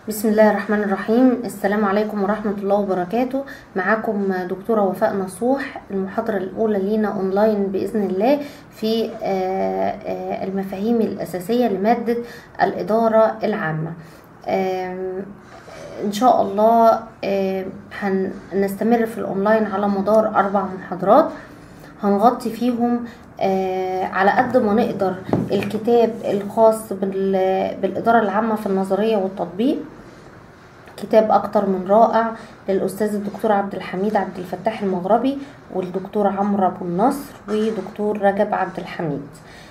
بسم الله الرحمن الرحيم السلام عليكم ورحمة الله وبركاته معاكم دكتورة وفاء نصوح المحاضرة الأولى لينا أونلاين بإذن الله في المفاهيم الأساسية لمادة الإدارة العامة إن شاء الله هنستمر في الأونلاين على مدار أربع محاضرات هنغطي فيهم على قد ما نقدر الكتاب الخاص بالإدارة العامة في النظرية والتطبيق كتاب أكتر من رائع للأستاذ الدكتور عبد الحميد عبد الفتاح المغربي والدكتور عمرو أبو النصر ودكتور رجب عبد الحميد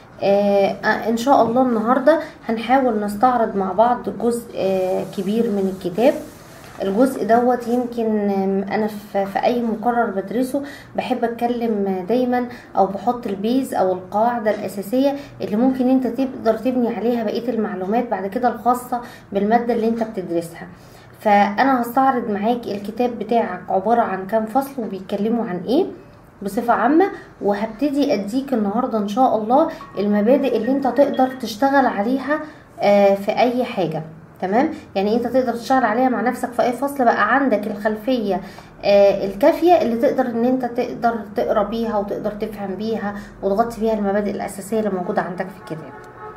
آه ان شاء الله النهارده هنحاول نستعرض مع بعض جزء آه كبير من الكتاب الجزء دوت يمكن انا في اي مقرر بدرسه بحب اتكلم دايما او بحط البيز او القاعده الاساسيه اللي ممكن انت تقدر تبني عليها بقيه المعلومات بعد كده الخاصه بالماده اللي انت بتدرسها فانا هستعرض معاك الكتاب بتاعك عباره عن كام فصل وبيتكلموا عن ايه بصفة عامة وهبتدي اديك النهاردة ان شاء الله المبادئ اللي انت تقدر تشتغل عليها في اي حاجة تمام يعني انت تقدر تشتغل عليها مع نفسك في اي فصل بقى عندك الخلفية الكافية اللي تقدر ان انت تقدر تقرا بيها وتقدر تفهم بيها وتغطي بيها المبادئ الاساسية اللي موجودة عندك في الكتاب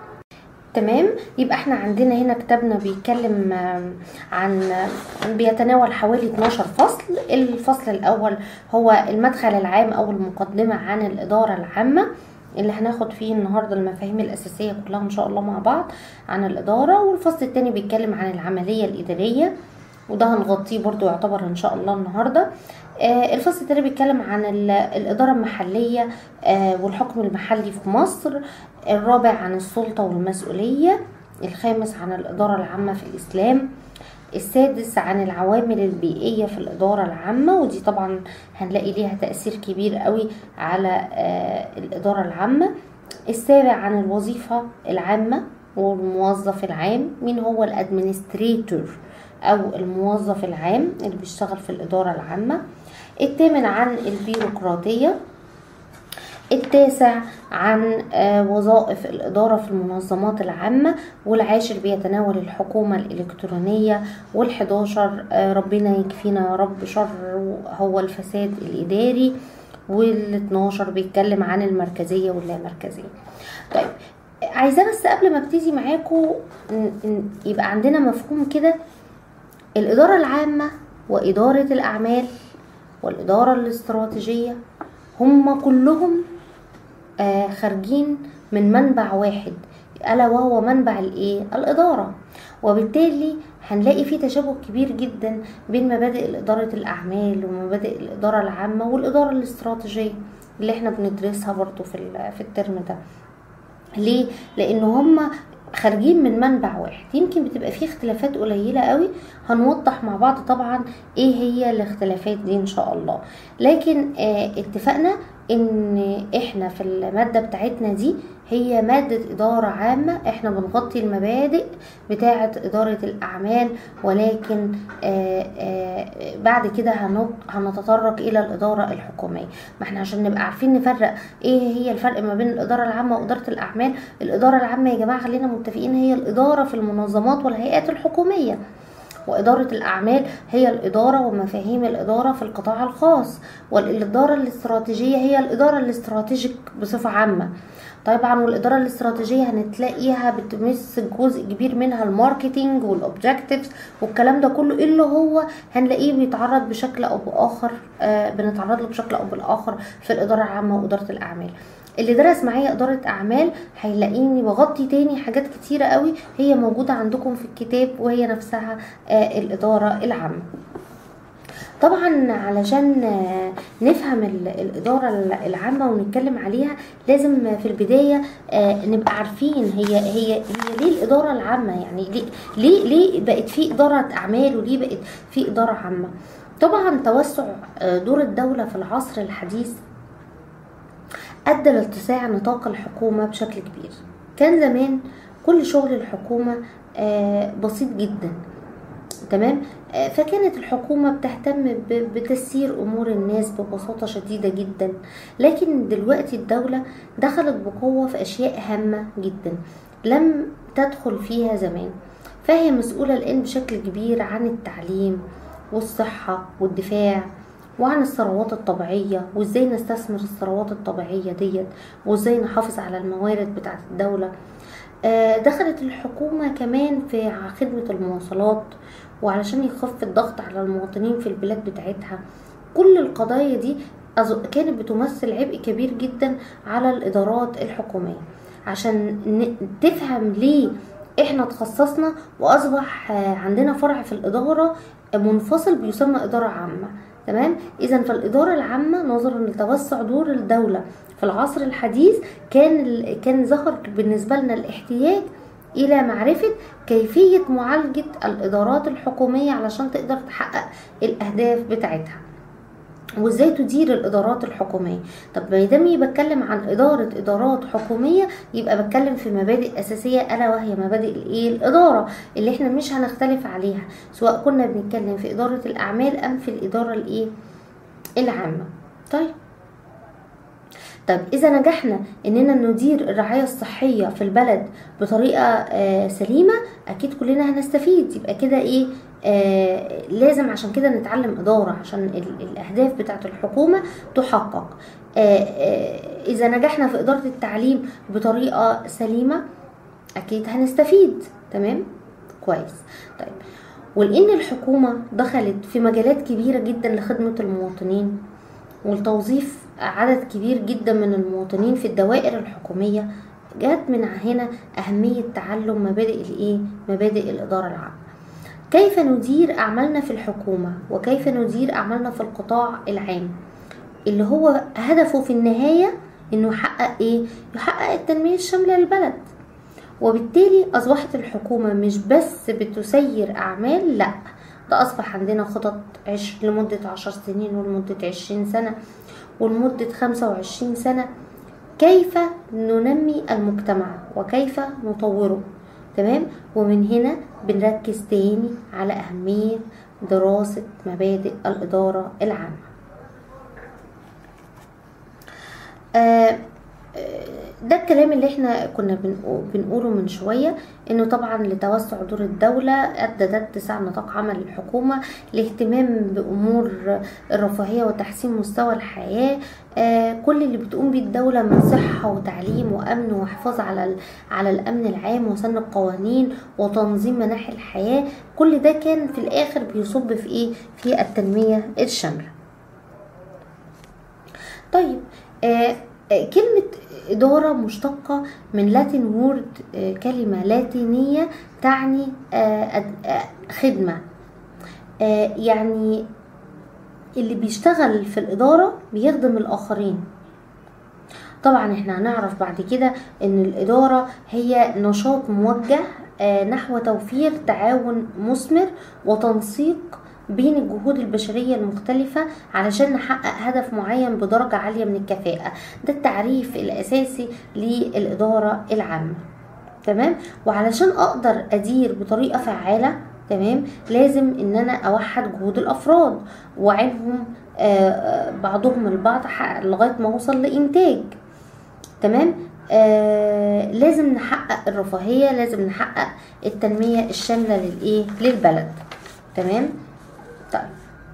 تمام يبقى احنا عندنا هنا كتابنا بيتكلم عن بيتناول حوالي 12 فصل الفصل الاول هو المدخل العام او المقدمة عن الادارة العامة اللي هناخد فيه النهارده المفاهيم الاساسيه كلها ان شاء الله مع بعض عن الاداره والفصل الثاني بيتكلم عن العمليه الاداريه وده هنغطيه برضو يعتبر ان شاء الله النهارده آه الفصل الثاني بيتكلم عن الاداره المحليه آه والحكم المحلي في مصر الرابع عن السلطه والمسؤوليه الخامس عن الاداره العامه في الاسلام السادس عن العوامل البيئية في الإدارة العامة ودي طبعا هنلاقي ليها تأثير كبير قوي على الإدارة العامة السابع عن الوظيفة العامة والموظف العام مين هو الادمنستريتور أو الموظف العام اللي بيشتغل في الإدارة العامة الثامن عن البيروقراطية التاسع عن وظائف الإدارة في المنظمات العامة والعاشر بيتناول الحكومة الإلكترونية والحداشر ربنا يكفينا يا رب شر هو الفساد الإداري والاتناشر بيتكلم عن المركزية واللامركزية طيب عايزة بس قبل ما ابتدي معاكم يبقى عندنا مفهوم كده الإدارة العامة وإدارة الأعمال والإدارة الاستراتيجية هم كلهم آه خارجين من منبع واحد الا وهو منبع الايه الاداره وبالتالي هنلاقي في تشابه كبير جدا بين مبادئ اداره الاعمال ومبادئ الاداره العامه والاداره الاستراتيجيه اللي احنا بندرسها برضو في في الترم ده ليه لان هم خارجين من منبع واحد يمكن بتبقى فيه اختلافات قليلة قوي هنوضح مع بعض طبعا ايه هي الاختلافات دي ان شاء الله لكن اه اتفقنا ان احنا في المادة بتاعتنا دي هي مادة إدارة عامة احنا بنغطي المبادئ بتاعة إدارة الأعمال ولكن آآ آآ بعد كده هنتطرق إلى الإدارة الحكومية ما احنا عشان نبقى عارفين نفرق ايه هي الفرق ما بين الإدارة العامة وإدارة الأعمال الإدارة العامة يا جماعة خلينا متفقين هي الإدارة في المنظمات والهيئات الحكومية وإدارة الأعمال هي الإدارة ومفاهيم الإدارة في القطاع الخاص والإدارة الاستراتيجية هي الإدارة الاستراتيجيك بصفة عامة طبعا والإدارة الاستراتيجية هنتلاقيها بتمس جزء كبير منها الماركتينج والأوبجكتيفز والكلام ده كله اللي هو هنلاقيه بيتعرض بشكل أو بآخر آه بنتعرض له بشكل أو بالآخر في الإدارة العامة وإدارة الأعمال اللي درس معايا إدارة أعمال هيلاقيني بغطي تاني حاجات كتيرة قوي هي موجودة عندكم في الكتاب وهي نفسها آه الإدارة العامة طبعا علشان نفهم الإدارة العامة ونتكلم عليها لازم في البداية نبقى عارفين هي هي هي ليه الإدارة العامة يعني ليه ليه, ليه بقت في إدارة أعمال وليه بقت في إدارة عامة طبعا توسع دور الدولة في العصر الحديث أدى لاتساع نطاق الحكومة بشكل كبير كان زمان كل شغل الحكومة بسيط جدا تمام فكانت الحكومة بتهتم بتسيير أمور الناس ببساطة شديدة جدا لكن دلوقتي الدولة دخلت بقوة في أشياء هامة جدا لم تدخل فيها زمان فهي مسؤولة الآن بشكل كبير عن التعليم والصحة والدفاع وعن الثروات الطبيعية وازاي نستثمر الثروات الطبيعية ديت وازاي نحافظ على الموارد بتاعت الدولة آه، دخلت الحكومة كمان في خدمة المواصلات وعلشان يخف الضغط على المواطنين في البلاد بتاعتها كل القضايا دي أظ- كانت بتمثل عبء كبير جدا على الإدارات الحكومية عشان ن- تفهم ليه احنا تخصصنا واصبح آه، عندنا فرع في الاداره منفصل بيسمى اداره عامه تمام اذا فالاداره العامه نظرا لتوسع دور الدوله في العصر الحديث كان ال- كان ظهر بالنسبه لنا الاحتياج الى معرفه كيفيه معالجه الادارات الحكوميه علشان تقدر تحقق الاهداف بتاعتها وازاي تدير الادارات الحكوميه طب ما دامي بتكلم عن اداره ادارات حكوميه يبقى بتكلم في مبادئ اساسيه الا وهي مبادئ الايه الاداره اللي احنا مش هنختلف عليها سواء كنا بنتكلم في اداره الاعمال ام في الاداره الايه العامه طيب طب اذا نجحنا اننا ندير الرعايه الصحيه في البلد بطريقه آه سليمه اكيد كلنا هنستفيد يبقى كده ايه آه لازم عشان كده نتعلم اداره عشان ال- الاهداف بتاعه الحكومه تحقق آه آه اذا نجحنا في اداره التعليم بطريقه سليمه اكيد هنستفيد تمام كويس طيب ولان الحكومه دخلت في مجالات كبيره جدا لخدمه المواطنين والتوظيف عدد كبير جدا من المواطنين في الدوائر الحكومية جات من هنا أهمية تعلم مبادئ الإيه؟ مبادئ الإدارة العامة كيف ندير أعمالنا في الحكومة وكيف ندير أعمالنا في القطاع العام اللي هو هدفه في النهاية إنه يحقق إيه؟ يحقق التنمية الشاملة للبلد وبالتالي أصبحت الحكومة مش بس بتسير أعمال لأ ده أصبح عندنا خطط عش لمدة عشر سنين ولمدة عشرين سنة ولمدة خمسة وعشرين سنة كيف ننمي المجتمع وكيف نطوره تمام ومن هنا بنركز تاني على أهمية دراسة مبادئ الإدارة العامة آه ده الكلام اللي احنا كنا بنقو- بنقوله من شوية انه طبعا لتوسع دور الدولة ادى ده اتساع نطاق عمل الحكومة الاهتمام بامور الرفاهية وتحسين مستوى الحياة آه كل اللي بتقوم بيه الدولة من صحة وتعليم وامن وحفاظ على ال- على الامن العام وسن القوانين وتنظيم مناحي الحياة كل ده كان في الاخر بيصب في ايه في التنمية الشاملة طيب آه آه، كلمة إدارة مشتقة من لاتين وورد آه، كلمة لاتينية تعني آه، أد- آه، خدمة آه، يعني اللي بيشتغل في الإدارة بيخدم الآخرين طبعا احنا هنعرف بعد كده ان الإدارة هي نشاط موجه آه، نحو توفير تعاون مثمر وتنسيق بين الجهود البشرية المختلفة علشان نحقق هدف معين بدرجة عالية من الكفاءة ده التعريف الأساسي للإدارة العامة تمام وعلشان أقدر أدير بطريقة فعالة تمام لازم ان انا اوحد جهود الافراد واعينهم آه، آه، بعضهم البعض ح- لغايه ما اوصل لانتاج تمام آه لازم نحقق الرفاهيه لازم نحقق التنميه الشامله للايه للبلد تمام طيب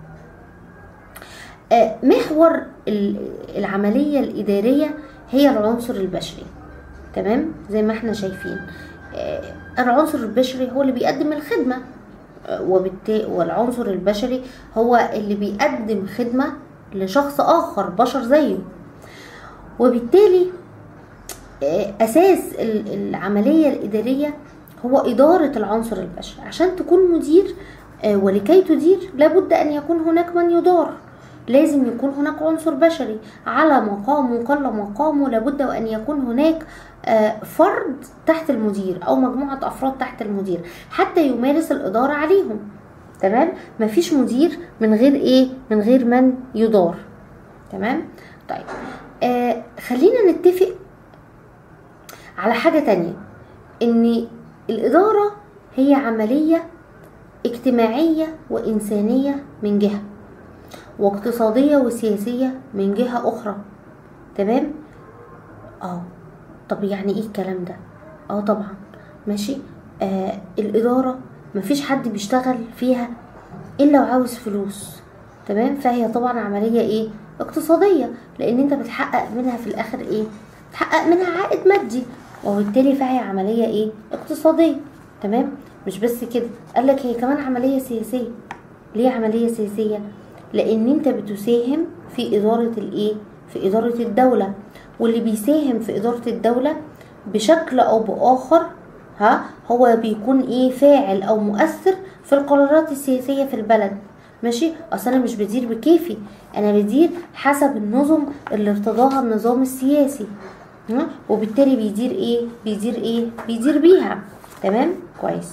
آه محور ال- العمليه الاداريه هي العنصر البشري تمام زي ما احنا شايفين آه العنصر البشري هو اللي بيقدم الخدمه آه، وبالتالي والعنصر البشري هو اللي بيقدم خدمه لشخص اخر بشر زيه وبالتالي آه، اساس ال- العمليه الاداريه هو اداره العنصر البشري عشان تكون مدير آه، ولكي تدير لابد ان يكون هناك من يدار لازم يكون هناك عنصر بشري على مقامه قل مقامه لابد وان يكون هناك آه، فرد تحت المدير او مجموعه افراد تحت المدير حتى يمارس الاداره عليهم تمام مفيش مدير من غير ايه من غير من يدار تمام طيب آه خلينا نتفق على حاجة تانية ان الإدارة هي عملية اجتماعية وإنسانية من جهة واقتصادية وسياسية من جهة أخرى تمام اه طب يعني ايه الكلام ده اه طبعا ماشي آه الإدارة مفيش حد بيشتغل فيها إلا وعاوز فلوس تمام فهي طبعا عملية ايه اقتصادية لان انت بتحقق منها في الاخر ايه بتحقق منها عائد مادي وبالتالي فهي عملية ايه اقتصادية تمام مش بس كده قالك هي كمان عملية سياسية ليه عملية سياسية لان انت بتساهم في ادارة الايه في ادارة الدولة واللي بيساهم في ادارة الدولة بشكل او باخر ها هو بيكون ايه فاعل او مؤثر في القرارات السياسية في البلد ماشي اصل انا مش بدير بكيفي انا بدير حسب النظم اللي ارتضاها النظام السياسي ها؟ وبالتالي بيدير ايه بيدير ايه بيدير بيها تمام كويس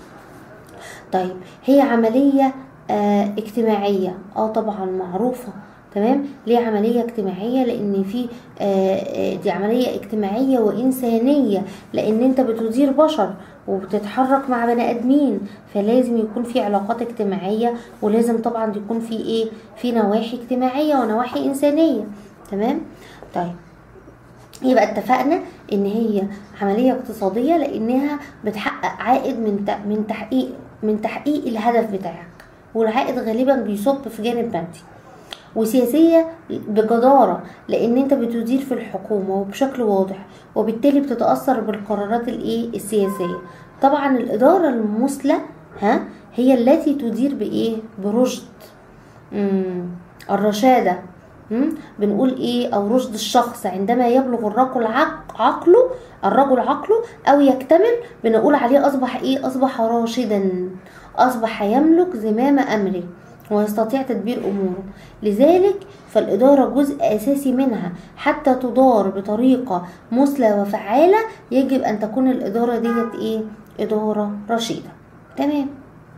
طيب هي عملية آه اجتماعية اه طبعا معروفة تمام ليه عملية اجتماعية لان في آه آه، دي عملية اجتماعية وانسانية لان انت بتدير بشر وبتتحرك مع بني ادمين فلازم يكون في علاقات اجتماعية ولازم طبعا يكون في ايه في نواحي اجتماعية ونواحي انسانية تمام طيب يبقى اتفقنا ان هي عمليه اقتصاديه لانها بتحقق عائد من ت- من تحقيق من تحقيق الهدف بتاعك والعائد غالبا بيصب في جانب مادي وسياسيه بجداره لان انت بتدير في الحكومه وبشكل واضح وبالتالي بتتاثر بالقرارات الايه السياسيه طبعا الاداره المثلى ها هي التي تدير بايه برشد مم. الرشاده مم؟ بنقول ايه او رشد الشخص عندما يبلغ الرجل عق عقله الرجل عقله او يكتمل بنقول عليه اصبح ايه اصبح راشدا اصبح يملك زمام امره ويستطيع تدبير اموره لذلك فالاداره جزء اساسي منها حتى تدار بطريقه مثلى وفعاله يجب ان تكون الاداره ديت ايه اداره رشيده تمام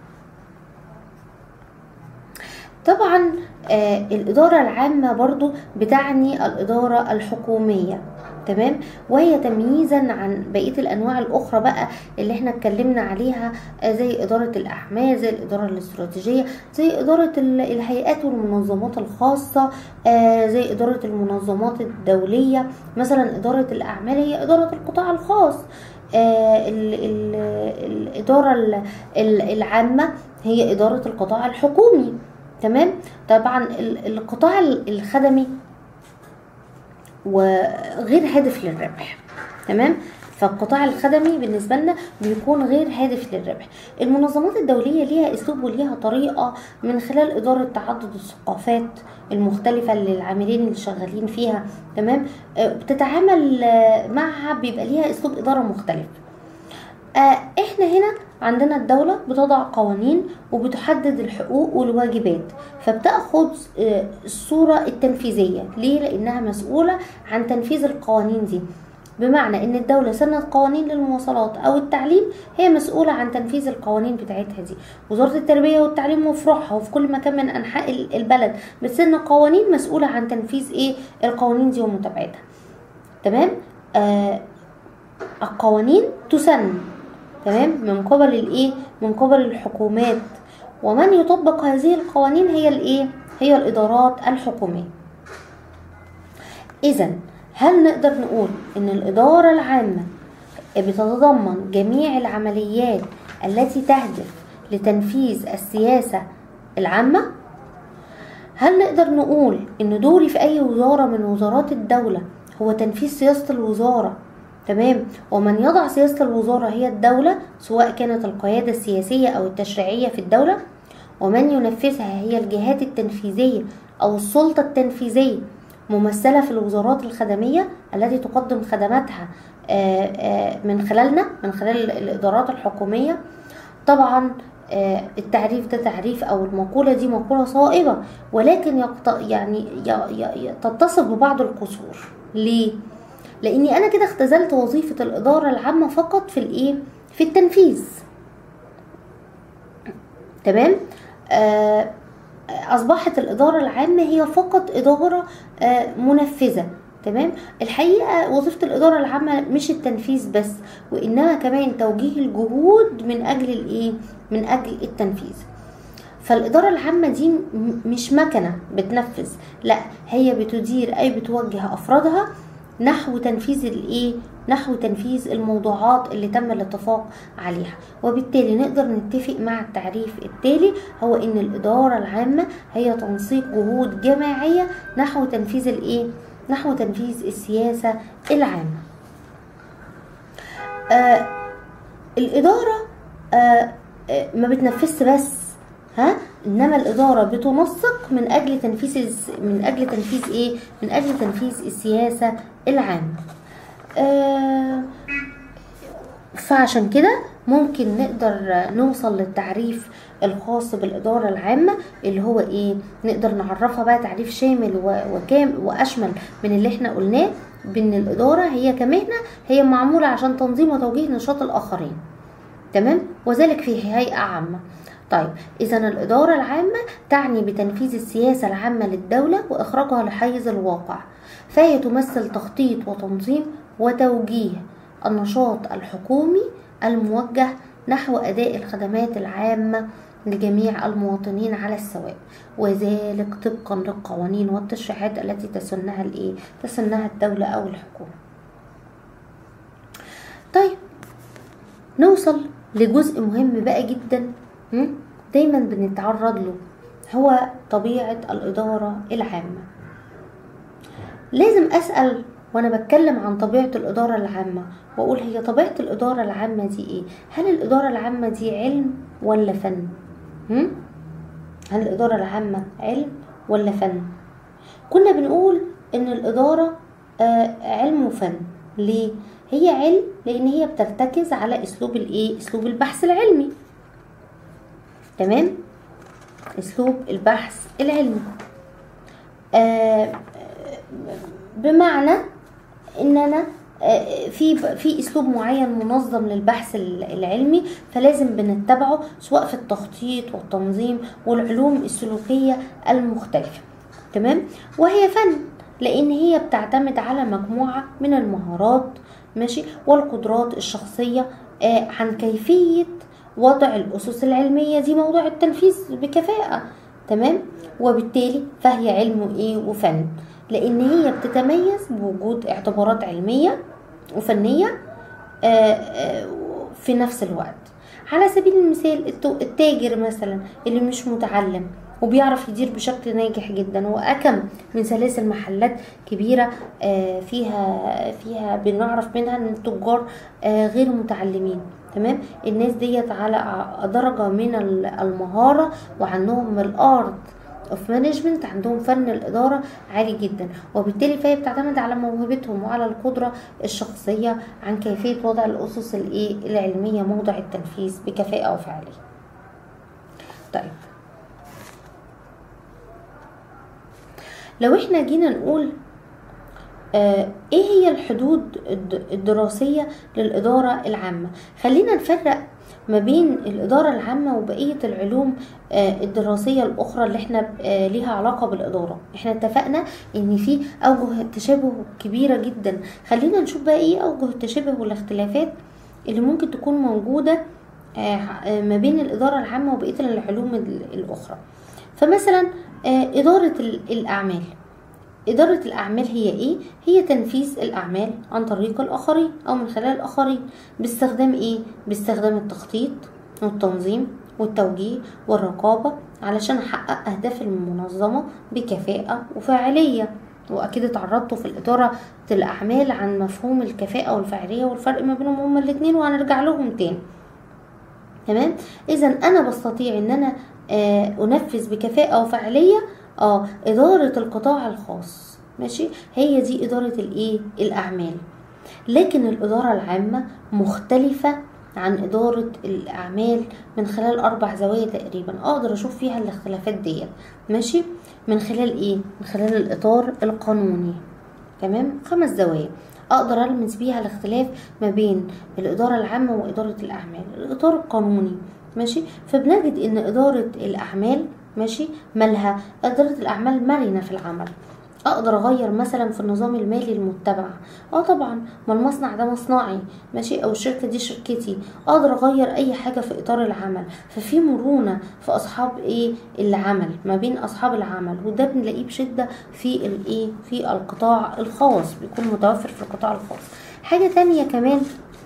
طبعا آه الإدارة العامة برضو بتعني الإدارة الحكومية تمام وهي تمييزا عن بقية الأنواع الأخرى بقى اللي احنا اتكلمنا عليها آه زي إدارة الأعمال زي الإدارة الاستراتيجية زي إدارة ال- الهيئات والمنظمات الخاصة آه زي إدارة المنظمات الدولية مثلا إدارة الأعمال هي إدارة القطاع الخاص آه ال ال الإدارة ال- ال- العامة هي إدارة القطاع الحكومي تمام طبعا ال- القطاع ال- الخدمي وغير هادف للربح تمام فالقطاع الخدمي بالنسبه لنا بيكون غير هادف للربح المنظمات الدوليه ليها اسلوب وليها طريقه من خلال اداره تعدد الثقافات المختلفه للعاملين اللي شغالين فيها تمام آه، بتتعامل آه، معها بيبقى ليها اسلوب اداره مختلف آه، احنا هنا عندنا الدولة بتضع قوانين وبتحدد الحقوق والواجبات فبتاخد آه، الصورة التنفيذية ليه؟ لأنها مسؤولة عن تنفيذ القوانين دي بمعنى ان الدولة سنت قوانين للمواصلات او التعليم هي مسؤولة عن تنفيذ القوانين بتاعتها دي وزارة التربية والتعليم وفروعها وفي كل مكان من انحاء ال- البلد بتسن قوانين مسؤولة عن تنفيذ ايه القوانين دي ومتابعتها تمام آه القوانين تسن تمام من قبل الايه من قبل الحكومات ومن يطبق هذه القوانين هي الايه هي الادارات الحكوميه اذا هل نقدر نقول ان الاداره العامه بتتضمن جميع العمليات التي تهدف لتنفيذ السياسه العامه هل نقدر نقول ان دوري في اي وزاره من وزارات الدوله هو تنفيذ سياسه الوزاره تمام ومن يضع سياسه الوزاره هي الدوله سواء كانت القياده السياسيه او التشريعيه في الدوله ومن ينفذها هي الجهات التنفيذيه او السلطه التنفيذيه ممثله في الوزارات الخدميه التي تقدم خدماتها آه، آه، من خلالنا من خلال الادارات الحكوميه طبعا آه، التعريف ده تعريف او المقوله دي مقوله صائبه ولكن يقط... يعني ي... ي... ي... تتصف ببعض القصور ليه لاني انا كده اختزلت وظيفه الاداره العامه فقط في الايه في التنفيذ تمام آه اصبحت الاداره العامه هي فقط اداره آه منفذه تمام الحقيقه وظيفه الاداره العامه مش التنفيذ بس وانما كمان توجيه الجهود من اجل الايه من اجل التنفيذ فالإدارة العامة دي م- مش مكنة بتنفذ لا هي بتدير أي بتوجه أفرادها نحو تنفيذ الإيه نحو تنفيذ الموضوعات اللي تم الاتفاق عليها وبالتالي نقدر نتفق مع التعريف التالي هو ان الاداره العامه هي تنسيق جهود جماعيه نحو تنفيذ الايه نحو تنفيذ السياسه العامه آه الاداره آه آه، ما بتنفذش بس ها انما الاداره بتنسق من اجل تنفيذ الس- من اجل تنفيذ ايه من اجل تنفيذ السياسه العامه آه فعشان كده ممكن نقدر نوصل للتعريف الخاص بالإدارة العامة اللي هو إيه نقدر نعرفها بقى تعريف شامل و- وكام وأشمل من اللي احنا قلناه بأن الإدارة هي كمهنة هي معمولة عشان تنظيم وتوجيه نشاط الآخرين تمام وذلك في هيئة عامة طيب إذا الإدارة العامة تعني بتنفيذ السياسة العامة للدولة وإخراجها لحيز الواقع فهي تمثل تخطيط وتنظيم وتوجيه النشاط الحكومي الموجه نحو أداء الخدمات العامة لجميع المواطنين على السواء وذلك طبقا للقوانين والتشريعات التي تسنها الايه تسنها الدولة أو الحكومة طيب نوصل لجزء مهم بقى جدا م? دايما بنتعرض له هو طبيعة الإدارة العامة لازم أسأل وأنا بتكلم عن طبيعة الإدارة العامة وأقول هي طبيعة الإدارة العامة دي إيه؟ هل الإدارة العامة دي علم ولا فن؟ هم؟ هل الإدارة العامة علم ولا فن؟ كنا بنقول إن الإدارة آه علم وفن ليه؟ هي علم لأن هي بترتكز على أسلوب الإيه؟ أسلوب البحث العلمي تمام؟ أسلوب البحث العلمي آه بمعنى ان انا آه، في في اسلوب معين منظم للبحث ال- العلمي فلازم بنتبعه سواء في التخطيط والتنظيم والعلوم السلوكيه المختلفه تمام وهي فن لان هي بتعتمد على مجموعه من المهارات ماشي والقدرات الشخصيه آه، عن كيفيه وضع الاسس العلميه دي موضوع التنفيذ بكفاءه تمام وبالتالي فهي علم ايه وفن لان هي بتتميز بوجود اعتبارات علميه وفنيه آه، آه، في نفس الوقت على سبيل المثال الت- التاجر مثلا اللي مش متعلم وبيعرف يدير بشكل ناجح جدا وأكم من سلاسل محلات كبيرة آه، فيها فيها بنعرف منها ان التجار آه، غير متعلمين تمام الناس ديت على ع- درجة من ال- المهارة وعندهم الارض اوف مانجمنت عندهم فن الاداره عالي جدا وبالتالي فهي بتعتمد على موهبتهم وعلى القدره الشخصيه عن كيفيه وضع الاسس الايه العلميه موضع التنفيذ بكفاءه وفعاليه طيب لو احنا جينا نقول آه، ايه هي الحدود الد- الدراسية للإدارة العامة خلينا نفرق ما بين الإدارة العامة وبقية العلوم آه، الدراسية الأخرى اللي احنا آه، ليها علاقة بالإدارة احنا اتفقنا ان في أوجه تشابه كبيرة جدا خلينا نشوف بقى ايه أوجه التشابه والاختلافات اللي ممكن تكون موجودة آه، آه، ما بين الإدارة العامة وبقية العلوم ال- الأخرى فمثلا آه، إدارة ال- الأعمال إدارة الأعمال هي إيه؟ هي تنفيذ الأعمال عن طريق الآخرين أو من خلال الآخرين باستخدام إيه؟ باستخدام التخطيط والتنظيم والتوجيه والرقابة علشان أحقق أهداف المنظمة بكفاءة وفاعلية وأكيد اتعرضتوا في الإدارة الأعمال عن مفهوم الكفاءة والفاعلية والفرق ما بينهم هما الاتنين وهنرجع لهم تاني تمام اذا انا بستطيع ان انا آه، انفذ بكفاءه وفعاليه اه اداره القطاع الخاص ماشي هي دي اداره الايه الاعمال لكن الاداره العامه مختلفه عن إدارة الأعمال من خلال أربع زوايا تقريبا أقدر أشوف فيها الاختلافات ديت ماشي من خلال إيه؟ من خلال الإطار القانوني تمام خمس زوايا اقدر المس بيها الاختلاف ما بين الاداره العامه واداره الاعمال الاطار القانوني ماشي فبنجد ان اداره الاعمال ماشي مالها اداره الاعمال مرنه في العمل اقدر اغير مثلا في النظام المالي المتبع اه طبعا ما المصنع ده مصنعي ماشي او الشركه دي شركتي اقدر اغير اي حاجه في اطار العمل ففي مرونه في اصحاب ايه العمل ما بين اصحاب العمل وده بنلاقيه بشده في الايه في القطاع الخاص بيكون متوفر في القطاع الخاص حاجة تانية كمان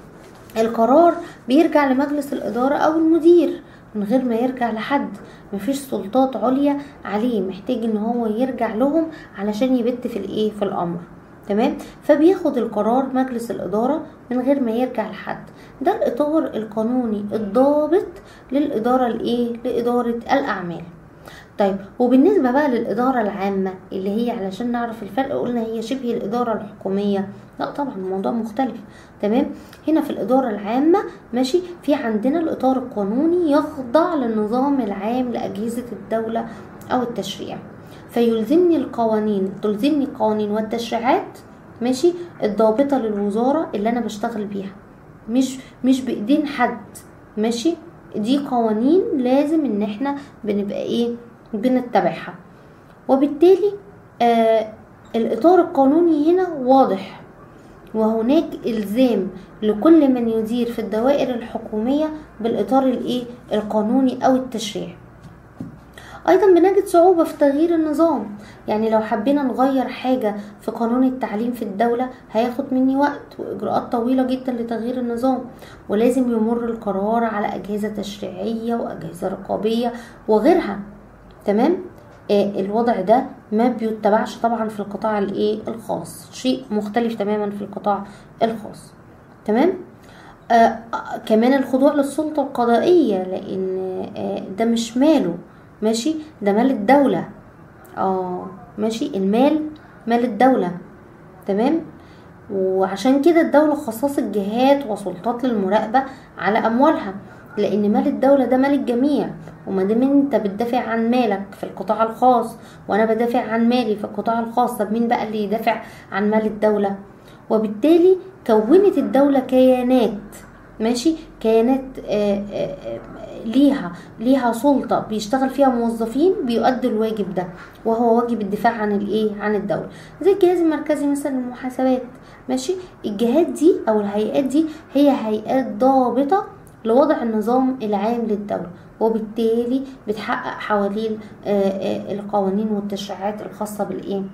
القرار بيرجع لمجلس الإدارة أو المدير من غير ما يرجع لحد مفيش سلطات عليا عليه محتاج ان هو يرجع لهم علشان يبت في الايه في الامر تمام فبياخد القرار مجلس الإدارة من غير ما يرجع لحد ده الإطار القانوني الضابط للإدارة الإيه لإدارة الأعمال طيب وبالنسبة بقى للإدارة العامة اللي هي علشان نعرف الفرق قلنا هي شبه الإدارة الحكومية لا طبعا الموضوع مختلف تمام هنا في الإدارة العامة ماشي في عندنا الإطار القانوني يخضع للنظام العام لأجهزة الدولة أو التشريع فيلزمني القوانين تلزمني القوانين والتشريعات ماشي الضابطة للوزارة اللي أنا بشتغل بيها مش مش بإيدين حد ماشي دي قوانين لازم ان احنا بنبقى ايه بنتبعها وبالتالي آه الاطار القانوني هنا واضح وهناك الزام لكل من يدير في الدوائر الحكوميه بالاطار الايه القانوني او التشريع ايضا بنجد صعوبة في تغيير النظام يعني لو حبينا نغير حاجة في قانون التعليم في الدولة هياخد مني وقت واجراءات طويلة جدا لتغيير النظام ولازم يمر القرار على اجهزة تشريعية واجهزة رقابية وغيرها تمام آه الوضع ده ما بيتبعش طبعا في القطاع الايه الخاص شيء مختلف تماما في القطاع الخاص تمام آه كمان الخضوع للسلطة القضائية لان آه ده مش ماله ماشي ده مال الدولة اه ماشي المال مال الدولة تمام وعشان كده الدولة خصصت جهات وسلطات للمراقبة على أموالها لأن مال الدولة ده مال الجميع وما دام انت بتدافع عن مالك في القطاع الخاص وانا بدافع عن مالي في القطاع الخاص طب مين بقى اللي يدافع عن مال الدولة وبالتالي كونت الدولة كيانات ماشي كيانات آآ آآ ليها ليها سلطة بيشتغل فيها موظفين بيؤدوا الواجب ده وهو واجب الدفاع عن الايه عن الدولة زي الجهاز المركزي مثلا للمحاسبات ماشي الجهات دي او الهيئات دي هي هيئات ضابطة لوضع النظام العام للدولة وبالتالي بتحقق حوالين القوانين والتشريعات الخاصة بالايه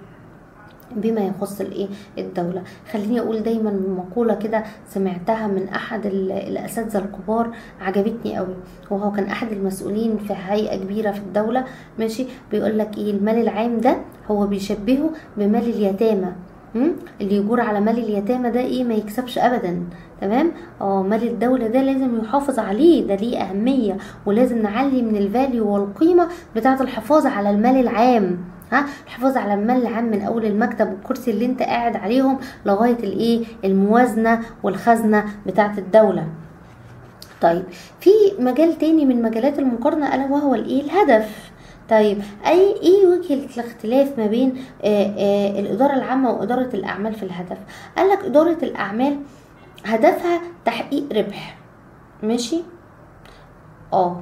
بما يخص الايه الدوله خليني اقول دايما مقوله كده سمعتها من احد الاساتذه الكبار عجبتني قوي وهو كان احد المسؤولين في هيئه كبيره في الدوله ماشي بيقول لك ايه المال العام ده هو بيشبهه بمال اليتامى اللي يجور على مال اليتامى ده ايه ما يكسبش ابدا تمام اه مال الدوله ده لازم يحافظ عليه ده ليه اهميه ولازم نعلي من الفاليو والقيمه بتاعه الحفاظ على المال العام ها الحفاظ على المال العام من اول المكتب والكرسي اللي انت قاعد عليهم لغايه الايه الموازنه والخزنه بتاعه الدوله طيب في مجال تاني من مجالات المقارنه الا وهو الايه الهدف طيب اي ايه وجه الاختلاف ما بين آآ آآ الاداره العامه واداره الاعمال في الهدف قال لك اداره الاعمال هدفها تحقيق ربح ماشي اه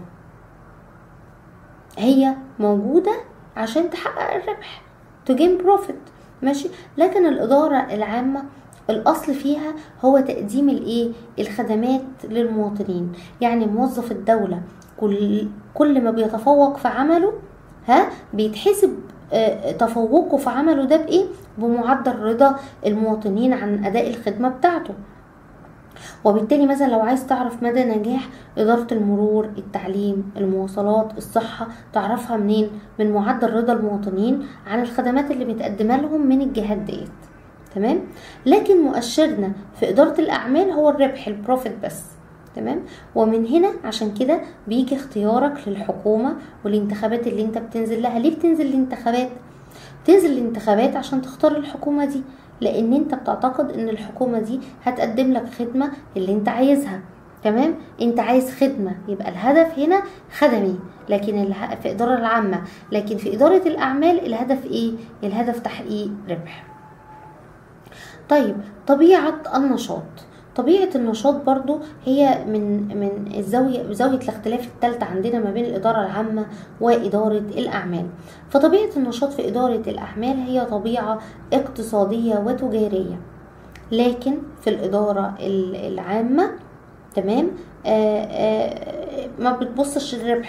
هي موجوده عشان تحقق الربح to gain profit ماشي لكن الإدارة العامة الأصل فيها هو تقديم الإيه الخدمات للمواطنين يعني موظف الدولة كل كل ما بيتفوق في عمله ها بيتحسب تفوقه في عمله ده بإيه بمعدل رضا المواطنين عن أداء الخدمة بتاعته وبالتالي مثلا لو عايز تعرف مدى نجاح إدارة المرور التعليم المواصلات الصحة تعرفها منين من معدل رضا المواطنين عن الخدمات اللي متقدمة لهم من الجهات ديت تمام لكن مؤشرنا في إدارة الأعمال هو الربح البروفيت بس تمام ومن هنا عشان كده بيجي اختيارك للحكومة والانتخابات اللي انت بتنزل لها ليه بتنزل الانتخابات تنزل الانتخابات عشان تختار الحكومة دي لان انت بتعتقد ان الحكومة دي هتقدم لك خدمة اللي انت عايزها تمام انت عايز خدمة يبقى الهدف هنا خدمي لكن في إدارة العامة لكن في إدارة الأعمال الهدف إيه؟ الهدف تحقيق ربح طيب طبيعة النشاط طبيعة النشاط برضو هي من من الزاوية زاوية الاختلاف الثالثة عندنا ما بين الإدارة العامة وإدارة الأعمال فطبيعة النشاط في إدارة الأعمال هي طبيعة اقتصادية وتجارية لكن في الإدارة العامة تمام آآ آآ ما بتبصش الربح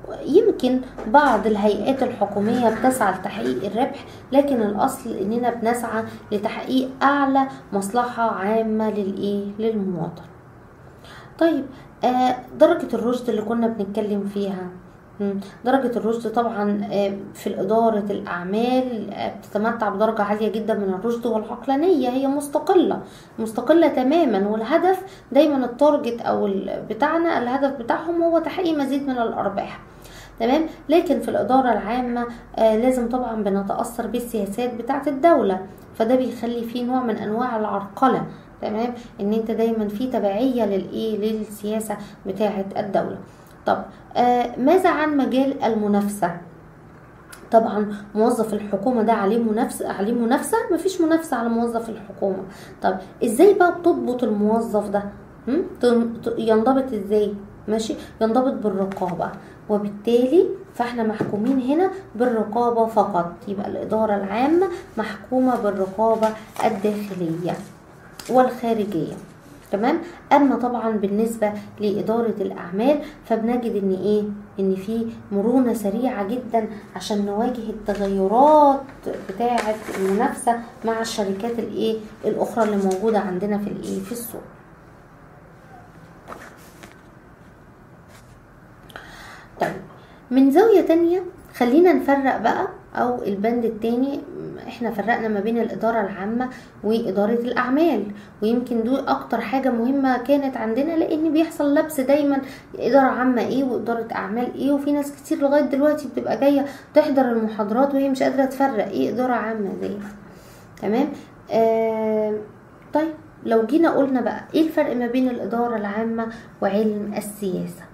يمكن بعض الهيئات الحكومية بتسعى لتحقيق الربح لكن الأصل إننا بنسعى لتحقيق أعلى مصلحة عامة للإيه للمواطن طيب آه درجة الرشد اللي كنا بنتكلم فيها مم. درجة الرشد طبعا آه، في إدارة الأعمال آه، بتتمتع بدرجة عالية جدا من الرشد والعقلانية هي مستقلة مستقلة تماما والهدف دايما التارجت أو ال- بتاعنا الهدف بتاعهم هو تحقيق مزيد من الأرباح تمام لكن في الإدارة العامة آه لازم طبعا بنتأثر بالسياسات بتاعة الدولة فده بيخلي فيه نوع من أنواع العرقلة تمام ان انت دايما في تبعية للايه للسياسة بتاعة الدولة طب آه ماذا عن مجال المنافسة طبعا موظف الحكومه ده عليه منافسه عليه منافسه مفيش منافسه على موظف الحكومه طب ازاي بقى بتضبط الموظف ده هم؟ تن- ت- ينضبط ازاي ماشي ينضبط بالرقابه وبالتالي فاحنا محكومين هنا بالرقابه فقط يبقى الاداره العامه محكومه بالرقابه الداخليه والخارجيه تمام اما طبعا بالنسبه لاداره الاعمال فبنجد ان ايه ان في مرونه سريعه جدا عشان نواجه التغيرات بتاعه المنافسه مع الشركات الايه الاخرى اللي موجوده عندنا في الايه في السوق طيب من زاويه تانية خلينا نفرق بقى او البند التاني احنا فرقنا ما بين الاداره العامه واداره الاعمال ويمكن دول اكتر حاجه مهمه كانت عندنا لان بيحصل لبس دايما اداره عامه ايه واداره اعمال ايه وفي ناس كتير لغايه دلوقتي بتبقى جايه تحضر المحاضرات وهي مش قادره تفرق ايه اداره عامه دي تمام آه طيب لو جينا قلنا بقى ايه الفرق ما بين الاداره العامه وعلم السياسه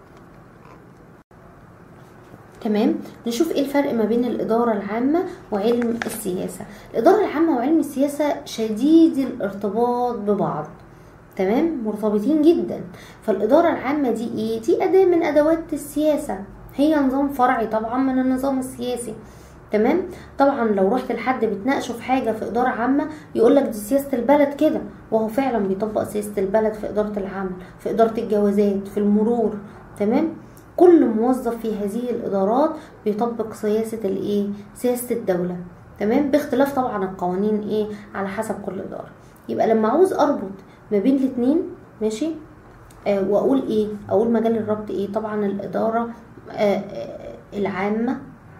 تمام نشوف ايه الفرق ما بين الإدارة العامة وعلم السياسة الإدارة العامة وعلم السياسة شديد الارتباط ببعض تمام مرتبطين جدا فالإدارة العامة دي ايه دي أداة من أدوات السياسة هي نظام فرعي طبعا من النظام السياسي تمام طبعا لو رحت لحد بتناقشه في حاجه في اداره عامه يقول لك دي سياسه البلد كده وهو فعلا بيطبق سياسه البلد في اداره العمل في اداره الجوازات في المرور تمام كل موظف في هذه الادارات بيطبق سياسه الايه سياسه الدوله تمام باختلاف طبعا القوانين ايه على حسب كل اداره يبقى لما عاوز اربط ما بين الاثنين ماشي آه واقول ايه اقول مجال الربط ايه طبعا الاداره آه آه العامه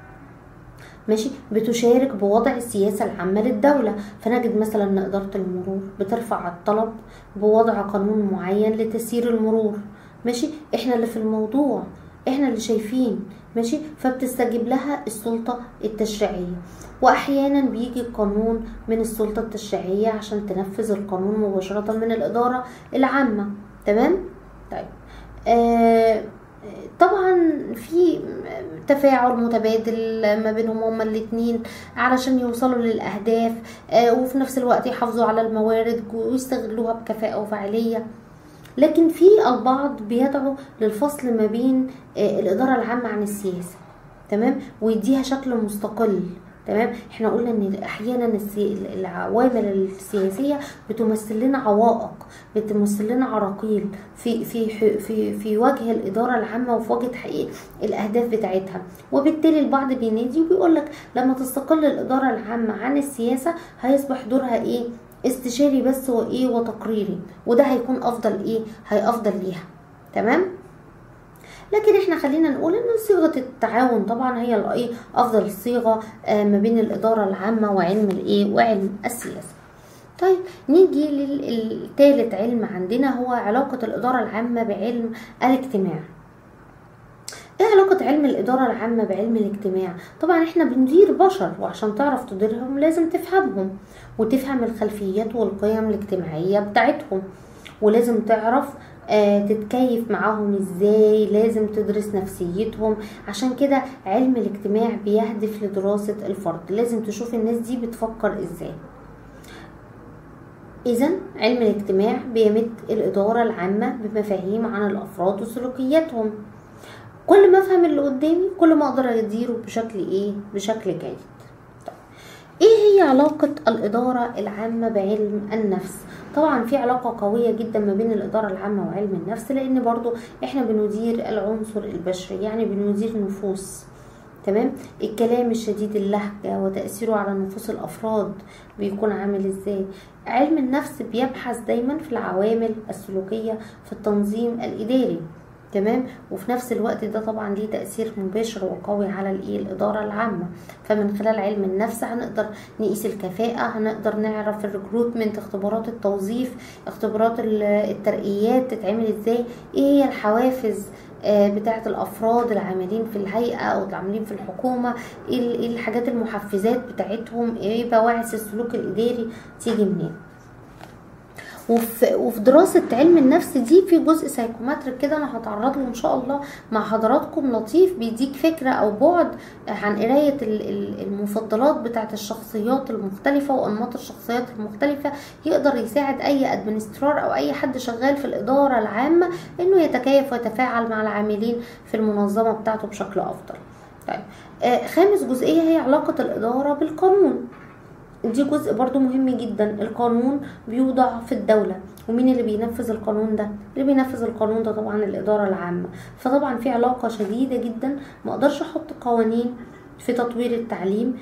ماشي بتشارك بوضع السياسة العامة للدولة فنجد مثلا ان إدارة المرور بترفع الطلب بوضع قانون معين لتسيير المرور ماشي احنا اللي في الموضوع احنا اللي شايفين ماشي فبتستجيب لها السلطة التشريعية واحيانا بيجي قانون من السلطة التشريعية عشان تنفذ القانون مباشرة من الإدارة العامة تمام طيب آه طبعا في تفاعل متبادل ما بينهم هما الاتنين علشان يوصلوا للأهداف وفي نفس الوقت يحافظوا على الموارد ويستغلوها بكفاءة وفعالية لكن في البعض بيدعو للفصل ما بين الإدارة العامة عن السياسة تمام ويديها شكل مستقل تمام احنا قلنا ان احيانا السي... العوامل السياسيه بتمثل لنا عوائق بتمثل لنا عراقيل في في في في وجه الاداره العامه وفي وجه تحقيق الاهداف بتاعتها وبالتالي البعض بينادي وبيقول لك لما تستقل الاداره العامه عن السياسه هيصبح دورها ايه استشاري بس وايه وتقريري وده هيكون افضل ايه هي افضل ليها تمام لكن احنا خلينا نقول ان صيغه التعاون طبعا هي الايه افضل صيغه ما بين الاداره العامه وعلم الايه وعلم السياسه طيب نيجي للثالث علم عندنا هو علاقه الاداره العامه بعلم الاجتماع ايه علاقة علم الإدارة العامة بعلم الاجتماع؟ طبعا احنا بندير بشر وعشان تعرف تديرهم لازم تفهمهم وتفهم الخلفيات والقيم الاجتماعية بتاعتهم ولازم تعرف آه تتكيف معاهم ازاي لازم تدرس نفسيتهم عشان كده علم الاجتماع بيهدف لدراسة الفرد لازم تشوف الناس دي بتفكر ازاي إذا علم الاجتماع بيمد الإدارة العامة بمفاهيم عن الأفراد وسلوكياتهم كل ما افهم اللي قدامي كل ما اقدر اديره بشكل ايه بشكل جيد طيب. ايه هي علاقة الادارة العامة بعلم النفس طبعا في علاقة قوية جدا ما بين الإدارة العامة وعلم النفس لأن برضو احنا بندير العنصر البشري يعني بندير نفوس تمام الكلام الشديد اللهجة وتأثيره على نفوس الأفراد بيكون عامل ازاي علم النفس بيبحث دايما في العوامل السلوكية في التنظيم الإداري تمام وفي نفس الوقت ده طبعا ليه تأثير مباشر وقوي على الايه الإدارة العامة فمن خلال علم النفس هنقدر نقيس الكفاءة هنقدر نعرف الريكروتمنت اختبارات التوظيف اختبارات الترقيات تتعمل ازاي ايه هي الحوافز بتاعة الأفراد العاملين في الهيئة أو العاملين في الحكومة ايه الحاجات المحفزات بتاعتهم ايه بواعث السلوك الإداري تيجي منين وفي, وفي دراسة علم النفس دي في جزء سايكوماتريك كده انا هتعرض له ان شاء الله مع حضراتكم لطيف بيديك فكرة او بعد عن قراية المفضلات بتاعة الشخصيات المختلفة وانماط الشخصيات المختلفة يقدر يساعد اي ادمنسترار او اي حد شغال في الادارة العامة انه يتكيف ويتفاعل مع العاملين في المنظمة بتاعته بشكل افضل طيب خامس جزئية هي علاقة الادارة بالقانون دي جزء برضو مهم جدا القانون بيوضع في الدولة ومين اللي بينفذ القانون ده اللي بينفذ القانون ده طبعا الإدارة العامة فطبعا في علاقة شديدة جدا ما اقدرش احط قوانين في تطوير التعليم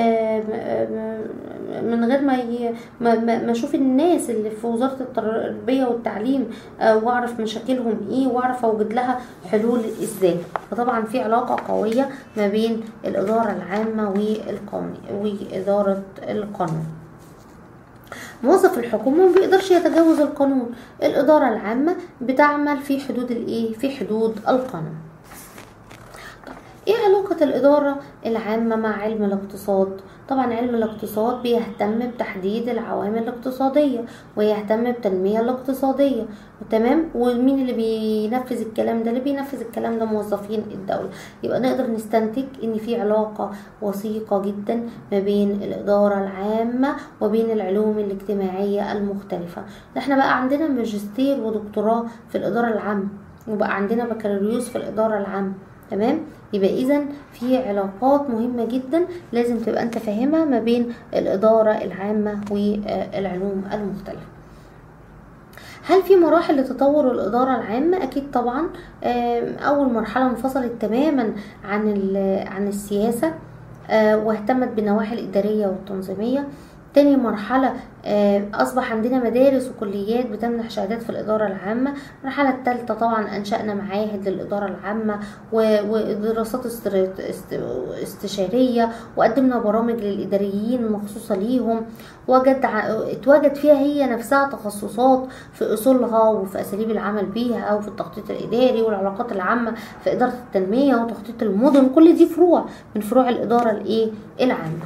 من غير ما ما اشوف الناس اللي في وزاره التربيه والتعليم واعرف مشاكلهم ايه واعرف اوجد لها حلول ازاي فطبعا في علاقه قويه ما بين الاداره العامه والقانون واداره القانون موظف الحكومة ما بيقدرش يتجاوز القانون الإدارة العامة بتعمل في حدود الإيه؟ في حدود القانون ايه علاقة الإدارة العامة مع علم الاقتصاد؟ طبعا علم الاقتصاد بيهتم بتحديد العوامل الاقتصادية ويهتم بالتنمية الاقتصادية تمام ومين اللي بينفذ الكلام ده اللي بينفذ الكلام ده موظفين الدولة يبقى نقدر نستنتج ان في علاقة وثيقة جدا ما بين الإدارة العامة وبين العلوم الاجتماعية المختلفة احنا بقى عندنا ماجستير ودكتوراه في الإدارة العامة وبقى عندنا بكالوريوس في الإدارة العامة تمام يبقى اذا في علاقات مهمة جدا لازم تبقى انت فاهمها ما بين الإدارة العامة والعلوم المختلفة هل في مراحل لتطور الإدارة العامة؟ أكيد طبعا أول مرحلة انفصلت تماما عن عن السياسة واهتمت بالنواحي الإدارية والتنظيمية تاني مرحلة أصبح عندنا مدارس وكليات بتمنح شهادات في الإدارة العامة المرحلة الثالثة طبعا أنشأنا معاهد للإدارة العامة ودراسات استشارية وقدمنا برامج للإداريين مخصوصة ليهم وجد اتوجد فيها هي نفسها تخصصات في أصولها وفي أساليب العمل بيها وفي التخطيط الإداري والعلاقات العامة في إدارة التنمية وتخطيط المدن كل دي فروع من فروع الإدارة الإيه العامة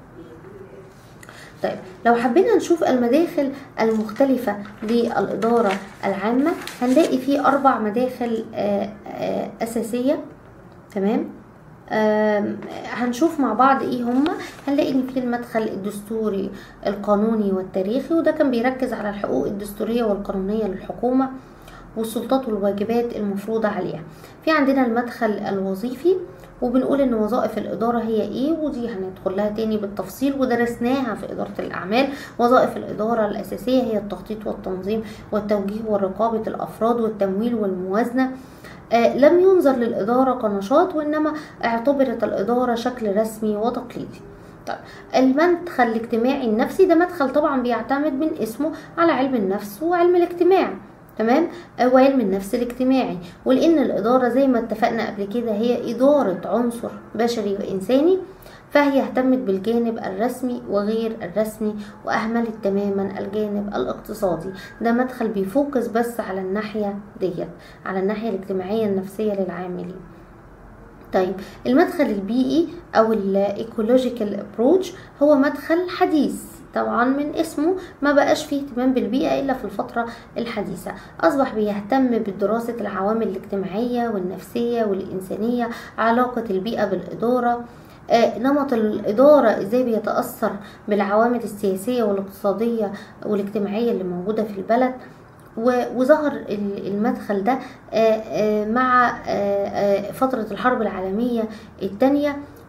طيب لو حبينا نشوف المداخل المختلفة للإدارة العامة هنلاقي فيه أربع مداخل أساسية تمام هنشوف مع بعض ايه هما هنلاقي ان في المدخل الدستوري القانوني والتاريخي وده كان بيركز على الحقوق الدستورية والقانونية للحكومة والسلطات والواجبات المفروضة عليها في عندنا المدخل الوظيفي وبنقول ان وظائف الاداره هي ايه ودي هندخل لها تاني بالتفصيل ودرسناها في اداره الاعمال وظائف الاداره الاساسيه هي التخطيط والتنظيم والتوجيه ورقابه الافراد والتمويل والموازنه آه لم ينظر للاداره كنشاط وانما اعتبرت الاداره شكل رسمي وتقليدي طيب المدخل الاجتماعي النفسي ده مدخل طبعا بيعتمد من اسمه على علم النفس وعلم الاجتماع تمام وعلم النفس الاجتماعي ولان الاداره زي ما اتفقنا قبل كده هي اداره عنصر بشري وانساني فهي اهتمت بالجانب الرسمي وغير الرسمي واهملت تماما الجانب الاقتصادي ده مدخل بيفوكس بس على الناحيه ديت على الناحيه الاجتماعيه النفسيه للعاملين طيب المدخل البيئي او الايكولوجيكال ابروتش هو مدخل حديث طبعا من اسمه ما بقاش فيه اهتمام بالبيئة إلا في الفترة الحديثة أصبح بيهتم بدراسة العوامل الاجتماعية والنفسية والإنسانية علاقة البيئة بالإدارة آه نمط الإدارة إزاي بيتأثر بالعوامل السياسية والاقتصادية والاجتماعية اللي موجودة في البلد وظهر المدخل ده آه آه مع فترة الحرب العالمية الثانية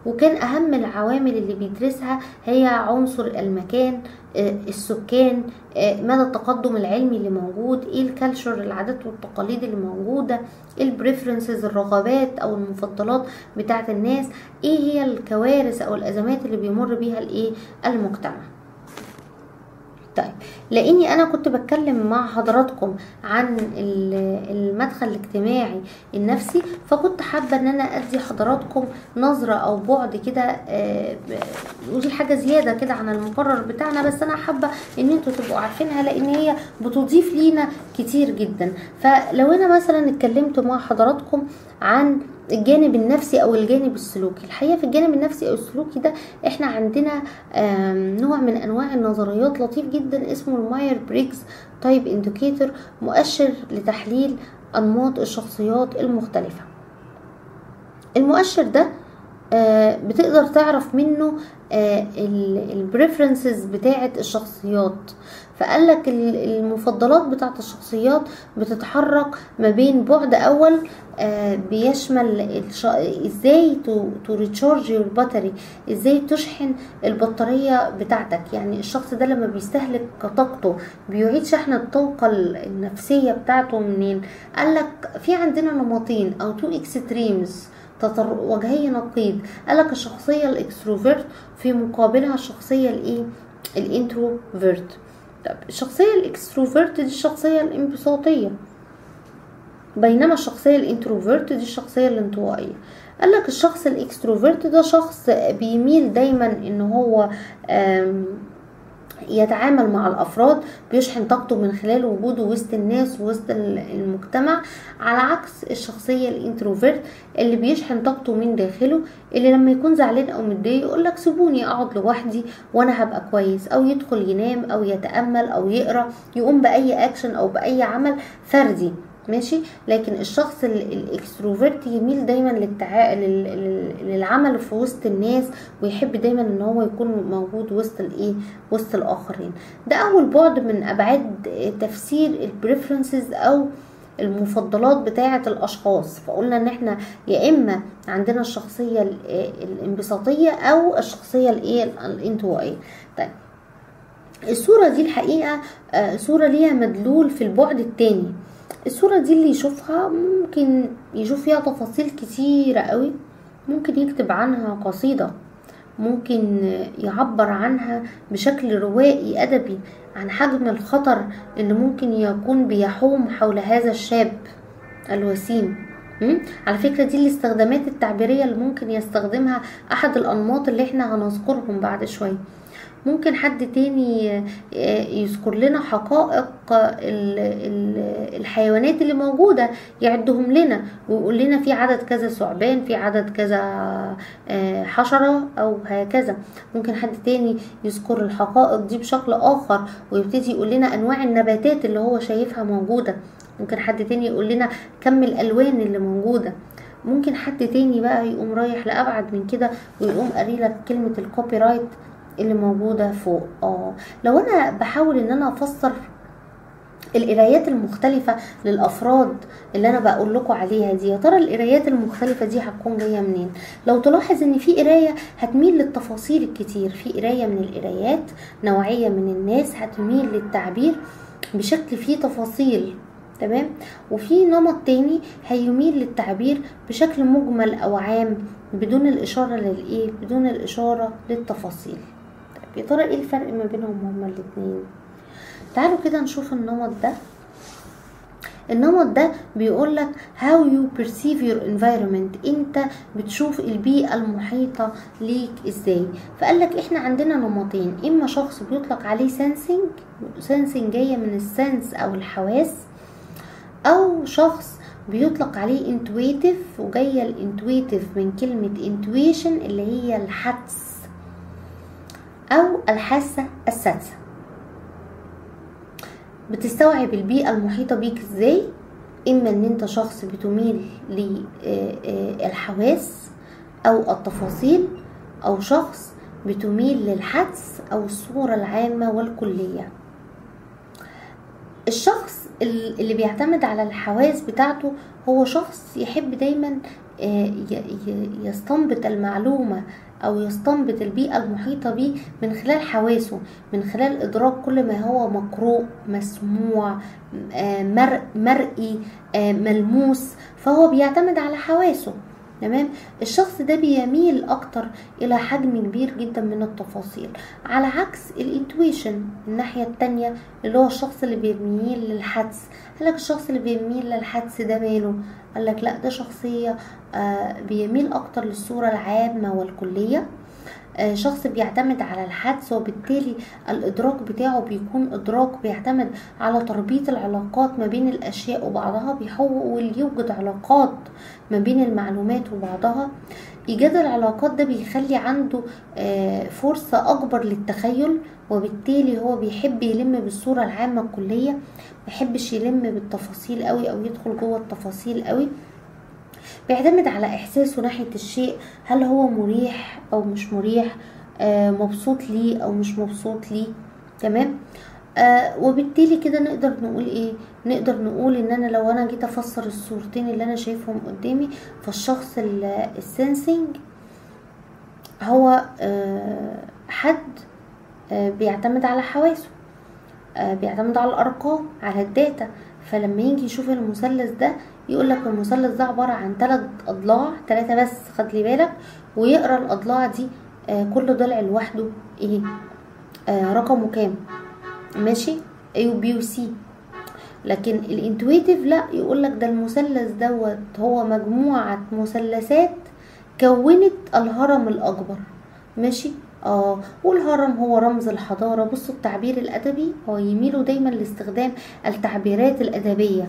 وكان اهم العوامل اللي بيدرسها هي عنصر المكان آه، السكان آه، مدى التقدم العلمي اللي موجود ايه الكالتشر العادات والتقاليد اللي موجوده ايه البريفرنسز الرغبات او المفضلات بتاعه الناس ايه هي الكوارث او الازمات اللي بيمر بيها الايه المجتمع طيب لاني انا كنت بتكلم مع حضراتكم عن ال- المدخل الاجتماعي النفسي فكنت حابه ان انا ادي حضراتكم نظره او بعد كده آه، ب- ودي حاجه زياده كده عن المقرر بتاعنا بس انا حابه ان انتوا تبقوا عارفينها لان هي بتضيف لينا كتير جدا فلو انا مثلا اتكلمت مع حضراتكم عن الجانب النفسي او الجانب السلوكي الحقيقه في الجانب النفسي او السلوكي ده احنا عندنا آم، نوع من انواع النظريات لطيف جدا اسمه الماير بريكس تايب انديكيتور مؤشر لتحليل انماط الشخصيات المختلفه المؤشر ده آه، بتقدر تعرف منه البريفرنسز بتاعه الشخصيات فقال لك المفضلات بتاعه الشخصيات بتتحرك ما بين بعد اول آه، بيشمل الش... ازاي تو ريتشارج يور باتري ازاي تشحن البطاريه بتاعتك يعني الشخص ده لما بيستهلك طاقته بيعيد شحن الطاقه النفسيه بتاعته منين قال لك في عندنا نمطين او تو اكستريمز تطر... وجهي نقيض قال لك الشخصيه الاكستروفيرت في مقابلها الشخصيه الايه الانتروفيرت طب الشخصيه الاكستروفيرت دي الشخصيه الانبساطيه بينما الشخصيه الانتروفيرت دي الشخصيه الانطوائيه قال لك الشخص الاكستروفيرت ده شخص بيميل دايما ان هو آم، يتعامل مع الافراد بيشحن طاقته من خلال وجوده وسط الناس وسط ال- المجتمع على عكس الشخصيه الانتروفيرت اللي بيشحن طاقته من داخله اللي لما يكون زعلان او متضايق يقول لك سيبوني اقعد لوحدي وانا هبقى كويس او يدخل ينام او يتامل او يقرا يقوم باي اكشن او باي عمل فردي ماشي لكن الشخص ال- الاكستروفيرت يميل دايما للتعا... لل... لل- للعمل في وسط الناس ويحب دايما ان هو يكون موجود وسط الايه وسط الاخرين ده اول بعد من ابعاد تفسير البريفرنسز او المفضلات بتاعة الأشخاص فقلنا إن إحنا يا إما عندنا الشخصية ال- الانبساطية أو الشخصية الإيه الانطوائية طيب الصورة دي الحقيقة آه، صورة ليها مدلول في البعد التاني الصورة دي اللي يشوفها ممكن يشوف فيها تفاصيل كتيرة قوي ممكن يكتب عنها قصيدة ممكن يعبر عنها بشكل روائي أدبي عن حجم الخطر اللي ممكن يكون بيحوم حول هذا الشاب الوسيم م? على فكرة دي الاستخدامات التعبيرية اللي ممكن يستخدمها أحد الأنماط اللي احنا هنذكرهم بعد شوية ممكن حد تاني يذكر لنا حقائق ال- ال- الحيوانات اللي موجودة يعدهم لنا ويقول لنا في عدد كذا ثعبان في عدد كذا آه، حشرة أو هكذا ممكن حد تاني يذكر الحقائق دي بشكل آخر ويبتدي يقول لنا أنواع النباتات اللي هو شايفها موجودة ممكن حد تاني يقول لنا كم الألوان اللي موجودة ممكن حد تاني بقى يقوم رايح لأبعد من كده ويقوم قاري لك كلمة الكوبي رايت اللي موجودة فوق اه لو انا بحاول ان انا افسر القرايات المختلفة للأفراد اللي أنا بقول لكم عليها دي يا ترى القرايات المختلفة دي هتكون جاية منين لو تلاحظ إن في قراية هتميل للتفاصيل الكتير في قراية من القرايات نوعية من الناس هتميل للتعبير بشكل فيه تفاصيل تمام وفي نمط تاني هيميل للتعبير بشكل مجمل أو عام بدون الإشارة للإيه بدون الإشارة للتفاصيل طيب يا ترى إيه الفرق ما بينهم هما الاتنين تعالوا كده نشوف النمط ده النمط ده بيقول لك how you perceive your environment انت بتشوف البيئة المحيطة ليك ازاي فقال لك احنا عندنا نمطين اما شخص بيطلق عليه sensing sensing جاية من السنس او الحواس او شخص بيطلق عليه intuitive وجاية الانتويتيف من كلمة intuition اللي هي الحدس او الحاسة السادسة بتستوعب البيئة المحيطة بيك ازاي اما ان انت شخص بتميل للحواس او التفاصيل او شخص بتميل للحدس او الصورة العامة والكلية الشخص ال- اللي بيعتمد على الحواس بتاعته هو شخص يحب دايما آه، ي- ي- يستنبط المعلومة أو يستنبط البيئة المحيطة به من خلال حواسه من خلال إدراك كل ما هو مقروء مسموع آه، مر- مرئي آه، ملموس فهو بيعتمد على حواسه تمام الشخص ده بيميل اكتر الى حجم كبير جدا من التفاصيل على عكس الانتويشن الناحية التانية اللي هو الشخص اللي بيميل للحدس قالك الشخص اللي بيميل للحدس ده ماله قالك لا ده شخصية آه بيميل اكتر للصورة العامة والكلية آه، شخص بيعتمد على الحدس وبالتالي الإدراك بتاعه بيكون إدراك بيعتمد على تربيط العلاقات ما بين الأشياء وبعضها بيحاول يوجد علاقات ما بين المعلومات وبعضها إيجاد العلاقات ده بيخلي عنده آه، فرصة أكبر للتخيل وبالتالي هو بيحب يلم بالصورة العامة الكلية ميحبش يلم بالتفاصيل قوي أو يدخل جوه التفاصيل قوي بيعتمد على احساسه ناحيه الشيء هل هو مريح او مش مريح آه مبسوط ليه او مش مبسوط ليه تمام آه وبالتالي كده نقدر نقول ايه نقدر نقول ان انا لو انا جيت افسر الصورتين اللي انا شايفهم قدامي فالشخص السنسنج هو آه حد آه بيعتمد على حواسه آه بيعتمد على الارقام على الداتا فلما يجي يشوف المثلث ده يقول لك المثلث ده عبارة عن ثلاث أضلاع ثلاثة بس خد لي بالك ويقرا الأضلاع دي آه كل ضلع لوحده ايه آه رقمه كام ماشي A و B و C لكن الانتويتيف لا يقول لك ده المثلث دوت هو مجموعة مثلثات كونت الهرم الأكبر ماشي اه والهرم هو رمز الحضارة بصوا التعبير الأدبي هو يميلوا دايما لاستخدام التعبيرات الأدبية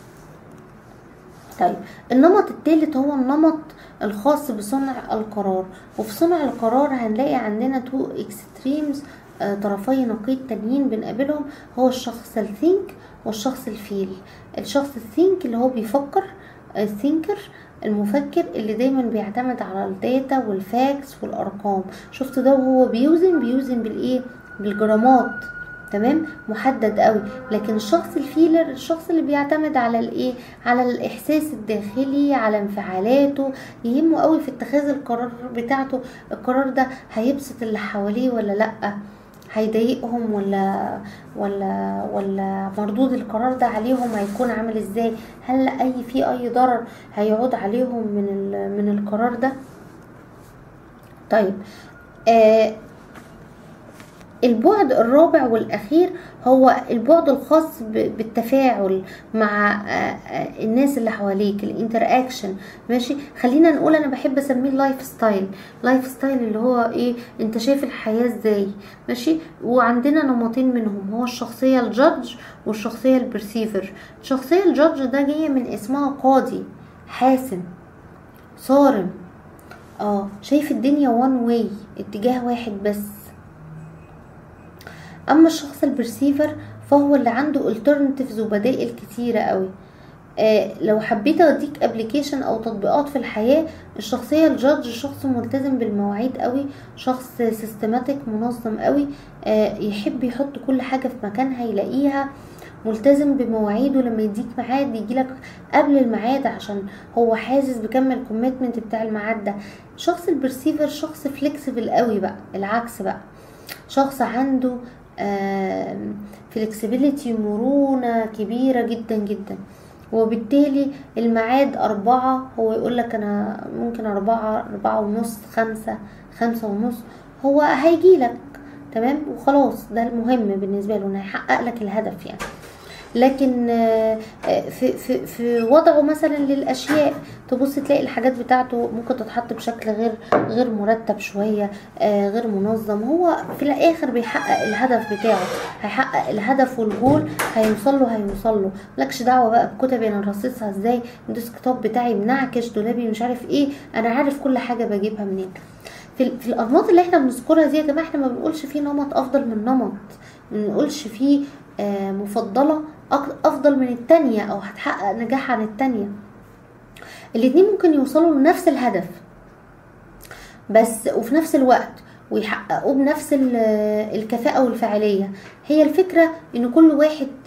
طيب النمط الثالث هو النمط الخاص بصنع القرار وفي صنع القرار هنلاقي عندنا تو اكستريمز آه طرفي نقيض تانيين بنقابلهم هو الشخص الثينك والشخص الفيل الشخص الثينك اللي هو بيفكر الثينكر المفكر اللي دايما بيعتمد على الداتا والفاكس والارقام شفتوا ده وهو بيوزن بيوزن بالايه بالجرامات تمام محدد قوي لكن الشخص الفيلر الشخص اللي بيعتمد على الايه على الاحساس الداخلي على انفعالاته يهمه قوي في اتخاذ القرار بتاعته القرار ده هيبسط اللي حواليه ولا لا هيضايقهم ولا ولا ولا مردود القرار ده عليهم هيكون عامل ازاي هل اي في اي ضرر هيعود عليهم من من القرار ده طيب آه البعد الرابع والاخير هو البعد الخاص بالتفاعل مع الناس اللي حواليك الانتراكشن ماشي خلينا نقول انا بحب اسميه اللايف ستايل لايف ستايل اللي هو ايه انت شايف الحياه ازاي ماشي وعندنا نمطين منهم هو الشخصيه الجادج والشخصيه البرسيفر الشخصيه الجادج ده جايه من اسمها قاضي حاسم صارم اه شايف الدنيا وان واي اتجاه واحد بس اما الشخص البرسيفر فهو اللي عنده alternatives وبدائل كتيرة قوي آه لو حبيت اديك ابلكيشن او تطبيقات في الحياة الشخصية الجادج شخص ملتزم بالمواعيد قوي شخص سيستماتيك منظم قوي آه يحب يحط كل حاجة في مكانها يلاقيها ملتزم بمواعيده لما يديك ميعاد يجيلك قبل الميعاد عشان هو حاسس بكم الكوميتمنت بتاع الميعاد ده شخص البرسيفر شخص فليكسبل قوي بقى العكس بقى شخص عنده فلكسبيليتي مرونة كبيرة جدا جدا وبالتالي الميعاد أربعة هو يقول لك أنا ممكن أربعة أربعة ونص خمسة خمسة ونص هو هيجي لك تمام وخلاص ده المهم بالنسبة له إنه هيحقق لك الهدف يعني لكن في في في وضعه مثلا للاشياء تبص تلاقي الحاجات بتاعته ممكن تتحط بشكل غير غير مرتب شويه غير منظم هو في الاخر بيحقق الهدف بتاعه هيحقق الهدف والجول هيوصل له هيوصل له مالكش دعوه بقى بكتبي انا رصيصها ازاي الديسكتوب بتاعي منعكش دولابي مش عارف ايه انا عارف كل حاجه بجيبها منين في, في الانماط اللي احنا بنذكرها دي يا جماعه احنا ما بنقولش فيه نمط افضل من نمط ما بنقولش فيه آه مفضله افضل من التانية او هتحقق نجاح عن التانية الاتنين ممكن يوصلوا لنفس الهدف بس وفي نفس الوقت ويحققوه بنفس الكفاءة والفاعلية هي الفكرة ان كل واحد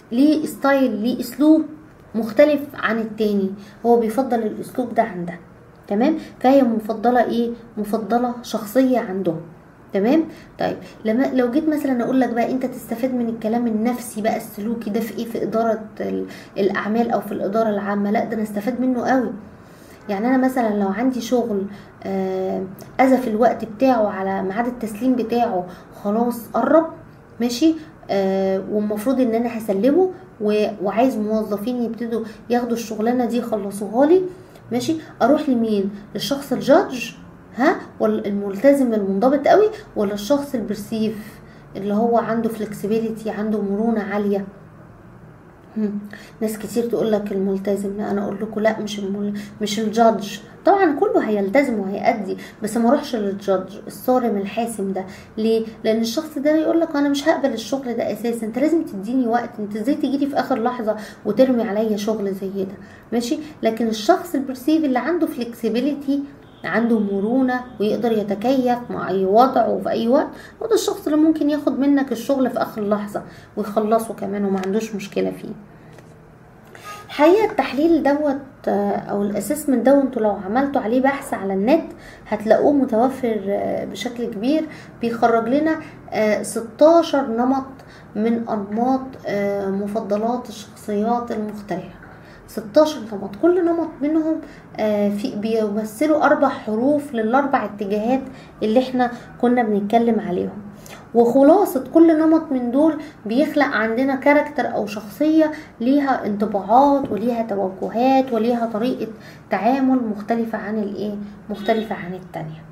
ليه ستايل ليه اسلوب مختلف عن التاني هو بيفضل الاسلوب ده عن ده تمام فهي مفضله ايه مفضله شخصيه عندهم تمام طيب لما لو جيت مثلا اقول لك بقى انت تستفاد من الكلام النفسي بقى السلوكي ده في ايه في اداره ال- الاعمال او في الاداره العامه لا ده انا استفاد منه قوي يعني انا مثلا لو عندي شغل آه، اذى في الوقت بتاعه على ميعاد التسليم بتاعه خلاص قرب ماشي آه والمفروض ان انا هسلمه و- وعايز موظفين يبتدوا ياخدوا الشغلانه دي يخلصوها لي ماشي اروح لمين للشخص الجادج ها ولا الملتزم المنضبط قوي ولا الشخص البرسيف اللي هو عنده فلكسبيليتي عنده مرونه عاليه هم. ناس كتير تقول لك الملتزم لا انا اقول لكم لا مش المل... مش الجادج طبعا كله هيلتزم وهيأدي بس ما اروحش للجادج الصارم الحاسم ده ليه لان الشخص ده يقول لك انا مش هقبل الشغل ده اساسا انت لازم تديني وقت انت ازاي تجيلي في اخر لحظه وترمي عليا شغل زي ده ماشي لكن الشخص البرسيف اللي عنده فلكسبيليتي عنده مرونة ويقدر يتكيف مع أي وضع وفي أي وقت هو ده الشخص اللي ممكن ياخد منك الشغل في آخر لحظة ويخلصه كمان وما عندوش مشكلة فيه الحقيقه التحليل دوت آه، او الاسسمنت دوت انتوا لو عملتوا عليه بحث على النت هتلاقوه متوفر آه، بشكل كبير بيخرج لنا آه، 16 نمط من انماط آه، مفضلات الشخصيات المختلفه 16 نمط كل نمط منهم آه، في بيمثلوا اربع حروف للاربع اتجاهات اللي احنا كنا بنتكلم عليهم وخلاصة كل نمط من دول بيخلق عندنا كاركتر او شخصية ليها انطباعات وليها توجهات وليها طريقة تعامل مختلفة عن الايه مختلفة عن التانية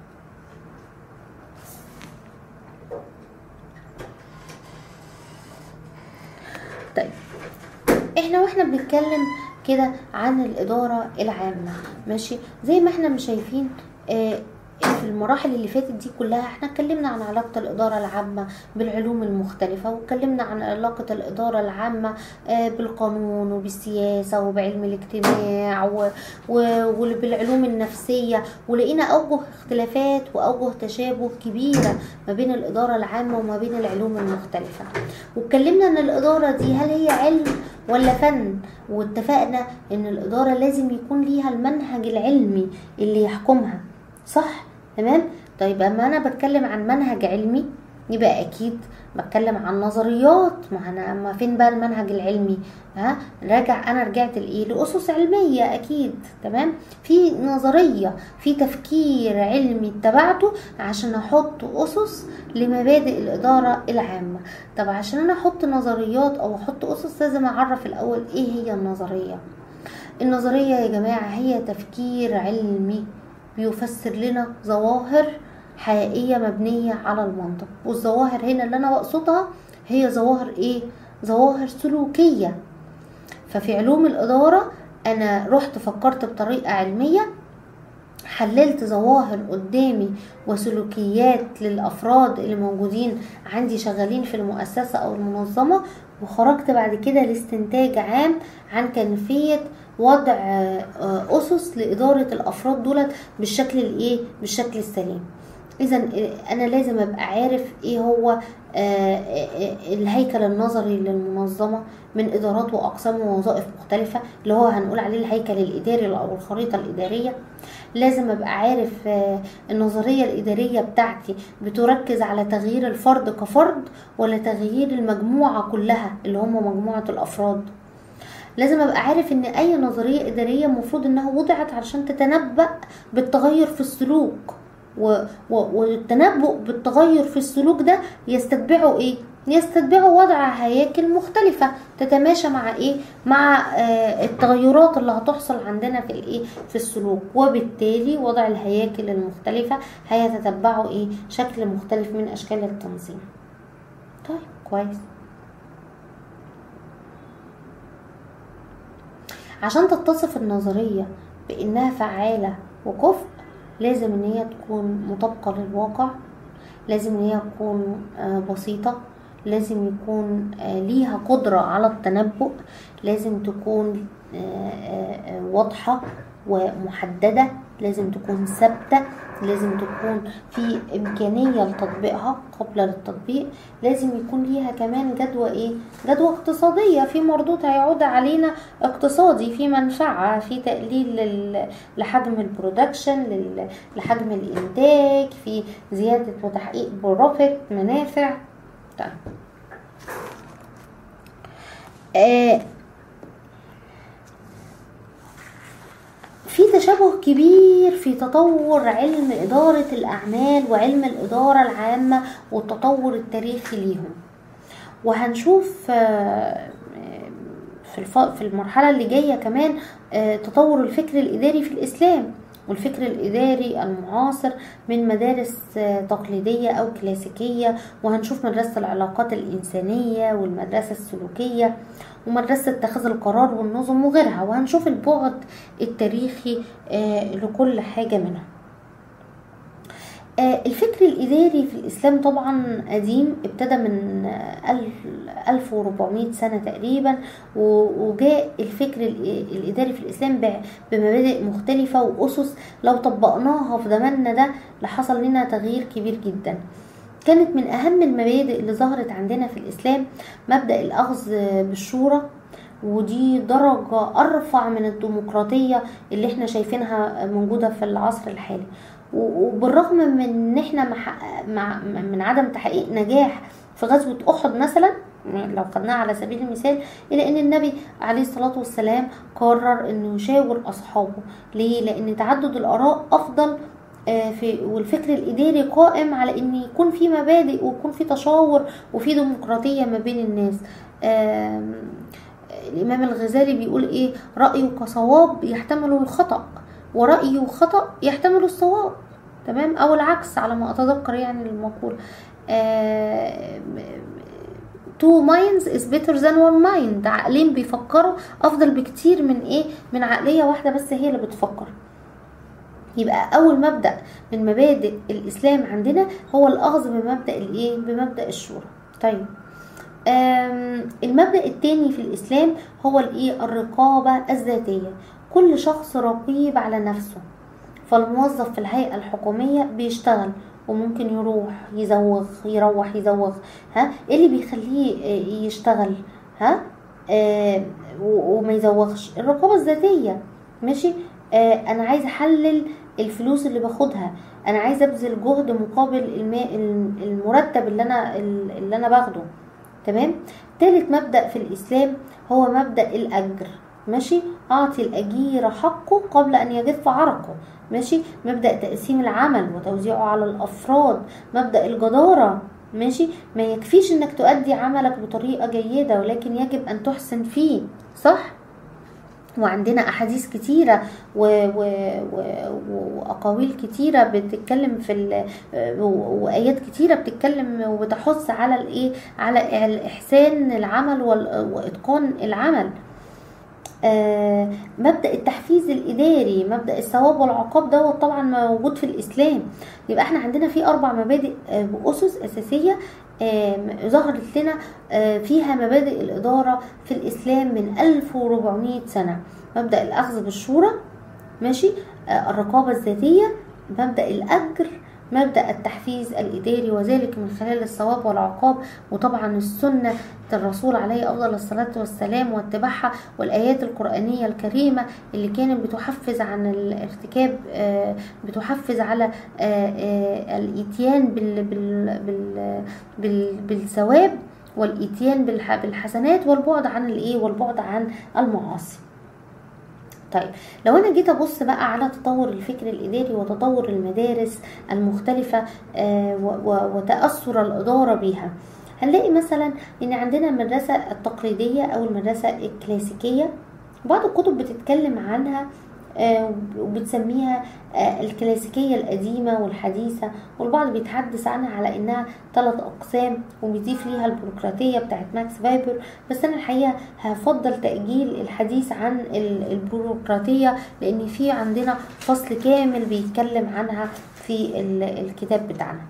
طيب احنا واحنا بنتكلم كده عن الإدارة العامة ماشي زي ما احنا مش شايفين آه في المراحل اللي فاتت دي كلها احنا اتكلمنا عن علاقة الإدارة العامة بالعلوم المختلفة واتكلمنا عن علاقة الإدارة العامة آه، بالقانون وبالسياسة وبعلم الاجتماع و- و- وبالعلوم النفسية ولقينا أوجه اختلافات وأوجه تشابه كبيرة ما بين الإدارة العامة وما بين العلوم المختلفة واتكلمنا ان الإدارة دي هل هي علم ولا فن واتفقنا ان الإدارة لازم يكون ليها المنهج العلمي اللي يحكمها صح تمام طيب اما انا بتكلم عن منهج علمي يبقى اكيد بتكلم عن نظريات ما انا اما فين بقى المنهج العلمي ها راجع انا رجعت لايه لاسس علميه اكيد تمام في نظريه في تفكير علمي اتبعته عشان احط اسس لمبادئ الاداره العامه طب عشان انا احط نظريات او احط اسس لازم اعرف الاول ايه هي النظريه النظريه يا جماعه هي تفكير علمي بيفسر لنا ظواهر حقيقية مبنية على المنطق والظواهر هنا اللي أنا بقصدها هي ظواهر إيه؟ ظواهر سلوكية ففي علوم الإدارة أنا رحت فكرت بطريقة علمية حللت ظواهر قدامي وسلوكيات للأفراد اللي موجودين عندي شغالين في المؤسسة أو المنظمة وخرجت بعد كده لاستنتاج عام عن كيفية وضع آه، آه، أسس لإدارة الأفراد دولت بالشكل الإيه بالشكل السليم إذا أنا لازم أبقى عارف إيه هو آه، آه، الهيكل النظري للمنظمة من إدارات وأقسام ووظائف مختلفة اللي هو هنقول عليه الهيكل الإداري أو الخريطة الإدارية لازم أبقى عارف آه، النظرية الإدارية بتاعتي بتركز على تغيير الفرد كفرد ولا تغيير المجموعة كلها اللي هم مجموعة الأفراد لازم ابقى عارف ان اي نظريه اداريه المفروض انها وضعت علشان تتنبأ بالتغير في السلوك و... و... والتنبؤ بالتغير في السلوك ده يستتبعه ايه يستتبعوا وضع هياكل مختلفة تتماشى مع ايه مع آه التغيرات اللي هتحصل عندنا في الايه في السلوك وبالتالي وضع الهياكل المختلفة هيتتبعوا ايه شكل مختلف من اشكال التنظيم طيب كويس عشان تتصف النظرية بإنها فعالة وكفء لازم إن هي تكون مطابقة للواقع لازم إن هي تكون آه، بسيطة لازم يكون آه، ليها قدرة على التنبؤ لازم تكون آه، آه، آه، واضحة ومحددة لازم تكون ثابتة لازم تكون في إمكانية لتطبيقها قبل التطبيق لازم يكون ليها كمان جدوى إيه جدوى اقتصادية في مردود هيعود علينا اقتصادي في منفعة في تقليل لل- لحجم البرودكشن لل- لحجم الإنتاج في زيادة وتحقيق بروفيت منافع طيب آه في تشابه كبير في تطور علم إدارة الأعمال وعلم الإدارة العامة والتطور التاريخي ليهم وهنشوف آه، في الف- في المرحلة اللي جاية كمان آه، تطور الفكر الإداري في الإسلام والفكر الإداري المعاصر من مدارس آه، تقليدية أو كلاسيكية وهنشوف مدرسة العلاقات الإنسانية والمدرسة السلوكية ومدرسة اتخاذ القرار والنظم وغيرها وهنشوف البعد التاريخي آه، لكل حاجة منها آه، الفكر الإداري في الإسلام طبعا قديم ابتدى من آه، ألف- 1400 سنة تقريبا و- وجاء الفكر الإ- الإداري في الإسلام ب- بمبادئ مختلفة وأسس لو طبقناها في زماننا ده لحصل لنا تغيير كبير جدا كانت من أهم المبادئ اللي ظهرت عندنا في الإسلام مبدأ الأخذ بالشورى ودي درجة أرفع من الديمقراطية اللي احنا شايفينها موجودة في العصر الحالي و- وبالرغم من ان احنا مع مع من عدم تحقيق نجاح في غزوة أحد مثلا لو خدناها على سبيل المثال إلى أن النبي عليه الصلاة والسلام قرر أنه يشاور أصحابه ليه؟ لأن تعدد الآراء أفضل آه، في والفكر الإداري قائم على أن يكون في مبادئ ويكون في تشاور وفي ديمقراطية ما بين الناس آم، الإمام الغزالي بيقول إيه رأيك صواب يحتمل الخطأ ورأيه خطأ يحتمل الصواب تمام أو العكس على ما أتذكر يعني المقول آه، two minds is better than one mind عقلين بيفكروا أفضل بكتير من إيه من عقلية واحدة بس هي اللي بتفكر يبقى اول مبدا من مبادئ الاسلام عندنا هو الاخذ بمبدا الايه بمبدا الشورى طيب آم، المبدا الثاني في الاسلام هو الايه الرقابه الذاتيه كل شخص رقيب على نفسه فالموظف في الهيئه الحكوميه بيشتغل وممكن يروح يزوغ يروح يزوغ ها ايه اللي بيخليه آه، يشتغل ها آه و- وما يزوغش الرقابه الذاتيه ماشي آه انا عايزه احلل الفلوس اللي باخدها انا عايزه ابذل جهد مقابل الماء المرتب اللي انا اللي انا باخده تمام تالت مبدا في الاسلام هو مبدا الاجر ماشي اعطي الاجير حقه قبل ان يجف عرقه ماشي مبدا تقسيم العمل وتوزيعه على الافراد مبدا الجداره ماشي ما يكفيش انك تؤدي عملك بطريقه جيده ولكن يجب ان تحسن فيه صح وعندنا احاديث كتيره و... و... و... واقاويل كتيره بتتكلم في ال... و- وايات كتيره بتتكلم وبتحث على الايه على الاحسان العمل وال... واتقان العمل آه، مبدا التحفيز الاداري مبدا الثواب والعقاب دوت طبعا موجود في الاسلام يبقى احنا عندنا في اربع مبادئ آه، باسس اساسيه آه، ظهرت لنا آه، فيها مبادئ الاداره في الاسلام من 1400 سنه مبدا الاخذ بالشورى ماشي آه، الرقابه الذاتيه مبدا الاجر مبدا التحفيز الاداري وذلك من خلال الثواب والعقاب وطبعا السنه الرسول عليه افضل الصلاه والسلام واتباعها والايات القرانيه الكريمه اللي كانت بتحفز عن الارتكاب آه، بتحفز على آه، آه، الاتيان بال بال بال بال بالثواب والاتيان بالح- بالحسنات والبعد عن الايه والبعد عن المعاصي طيب لو انا جيت ابص بقى على تطور الفكر الاداري وتطور المدارس المختلفه آه، و- و- وتاثر الاداره بيها هنلاقي مثلا ان عندنا المدرسه التقليديه او المدرسه الكلاسيكيه بعض الكتب بتتكلم عنها آه، وبتسميها آه، الكلاسيكية القديمة والحديثة والبعض بيتحدث عنها على انها ثلاث اقسام وبيضيف ليها البيروقراطية بتاعت ماكس فايبر بس انا الحقيقة هفضل تأجيل الحديث عن ال- البيروقراطية لان في عندنا فصل كامل بيتكلم عنها في ال- الكتاب بتاعنا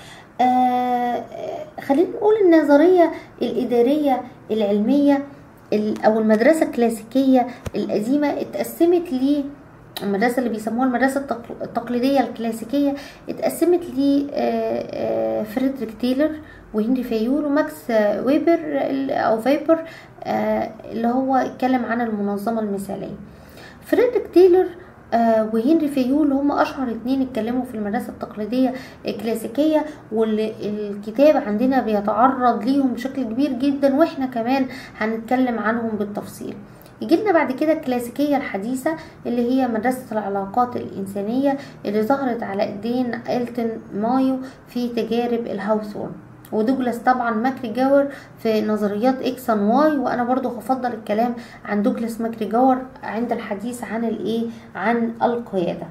آه، خلينا نقول النظرية الإدارية العلمية ال- او المدرسه الكلاسيكيه القديمه اتقسمت ل المدرسه اللي بيسموها المدرسه التق- التقليديه الكلاسيكيه اتقسمت ل فريدريك تايلر وهنري فيول وماكس آه، ويبر ال- او فيبر آه، اللي هو اتكلم عن المنظمه المثاليه فريدريك تايلر آه، وهنري فيول هم اشهر اتنين اتكلموا في المدرسه التقليديه الكلاسيكيه واللي الكتاب عندنا بيتعرض ليهم بشكل كبير جدا واحنا كمان هنتكلم عنهم بالتفصيل يجي لنا بعد كده الكلاسيكية الحديثة اللي هي مدرسة العلاقات الإنسانية اللي ظهرت على إيدين إلتون مايو في تجارب الهاوثورن ودوجلاس طبعا ماكري جاور في نظريات اكس ان واي وانا برضو هفضل الكلام عن دوجلاس ماكري جاور عند الحديث عن الايه عن القياده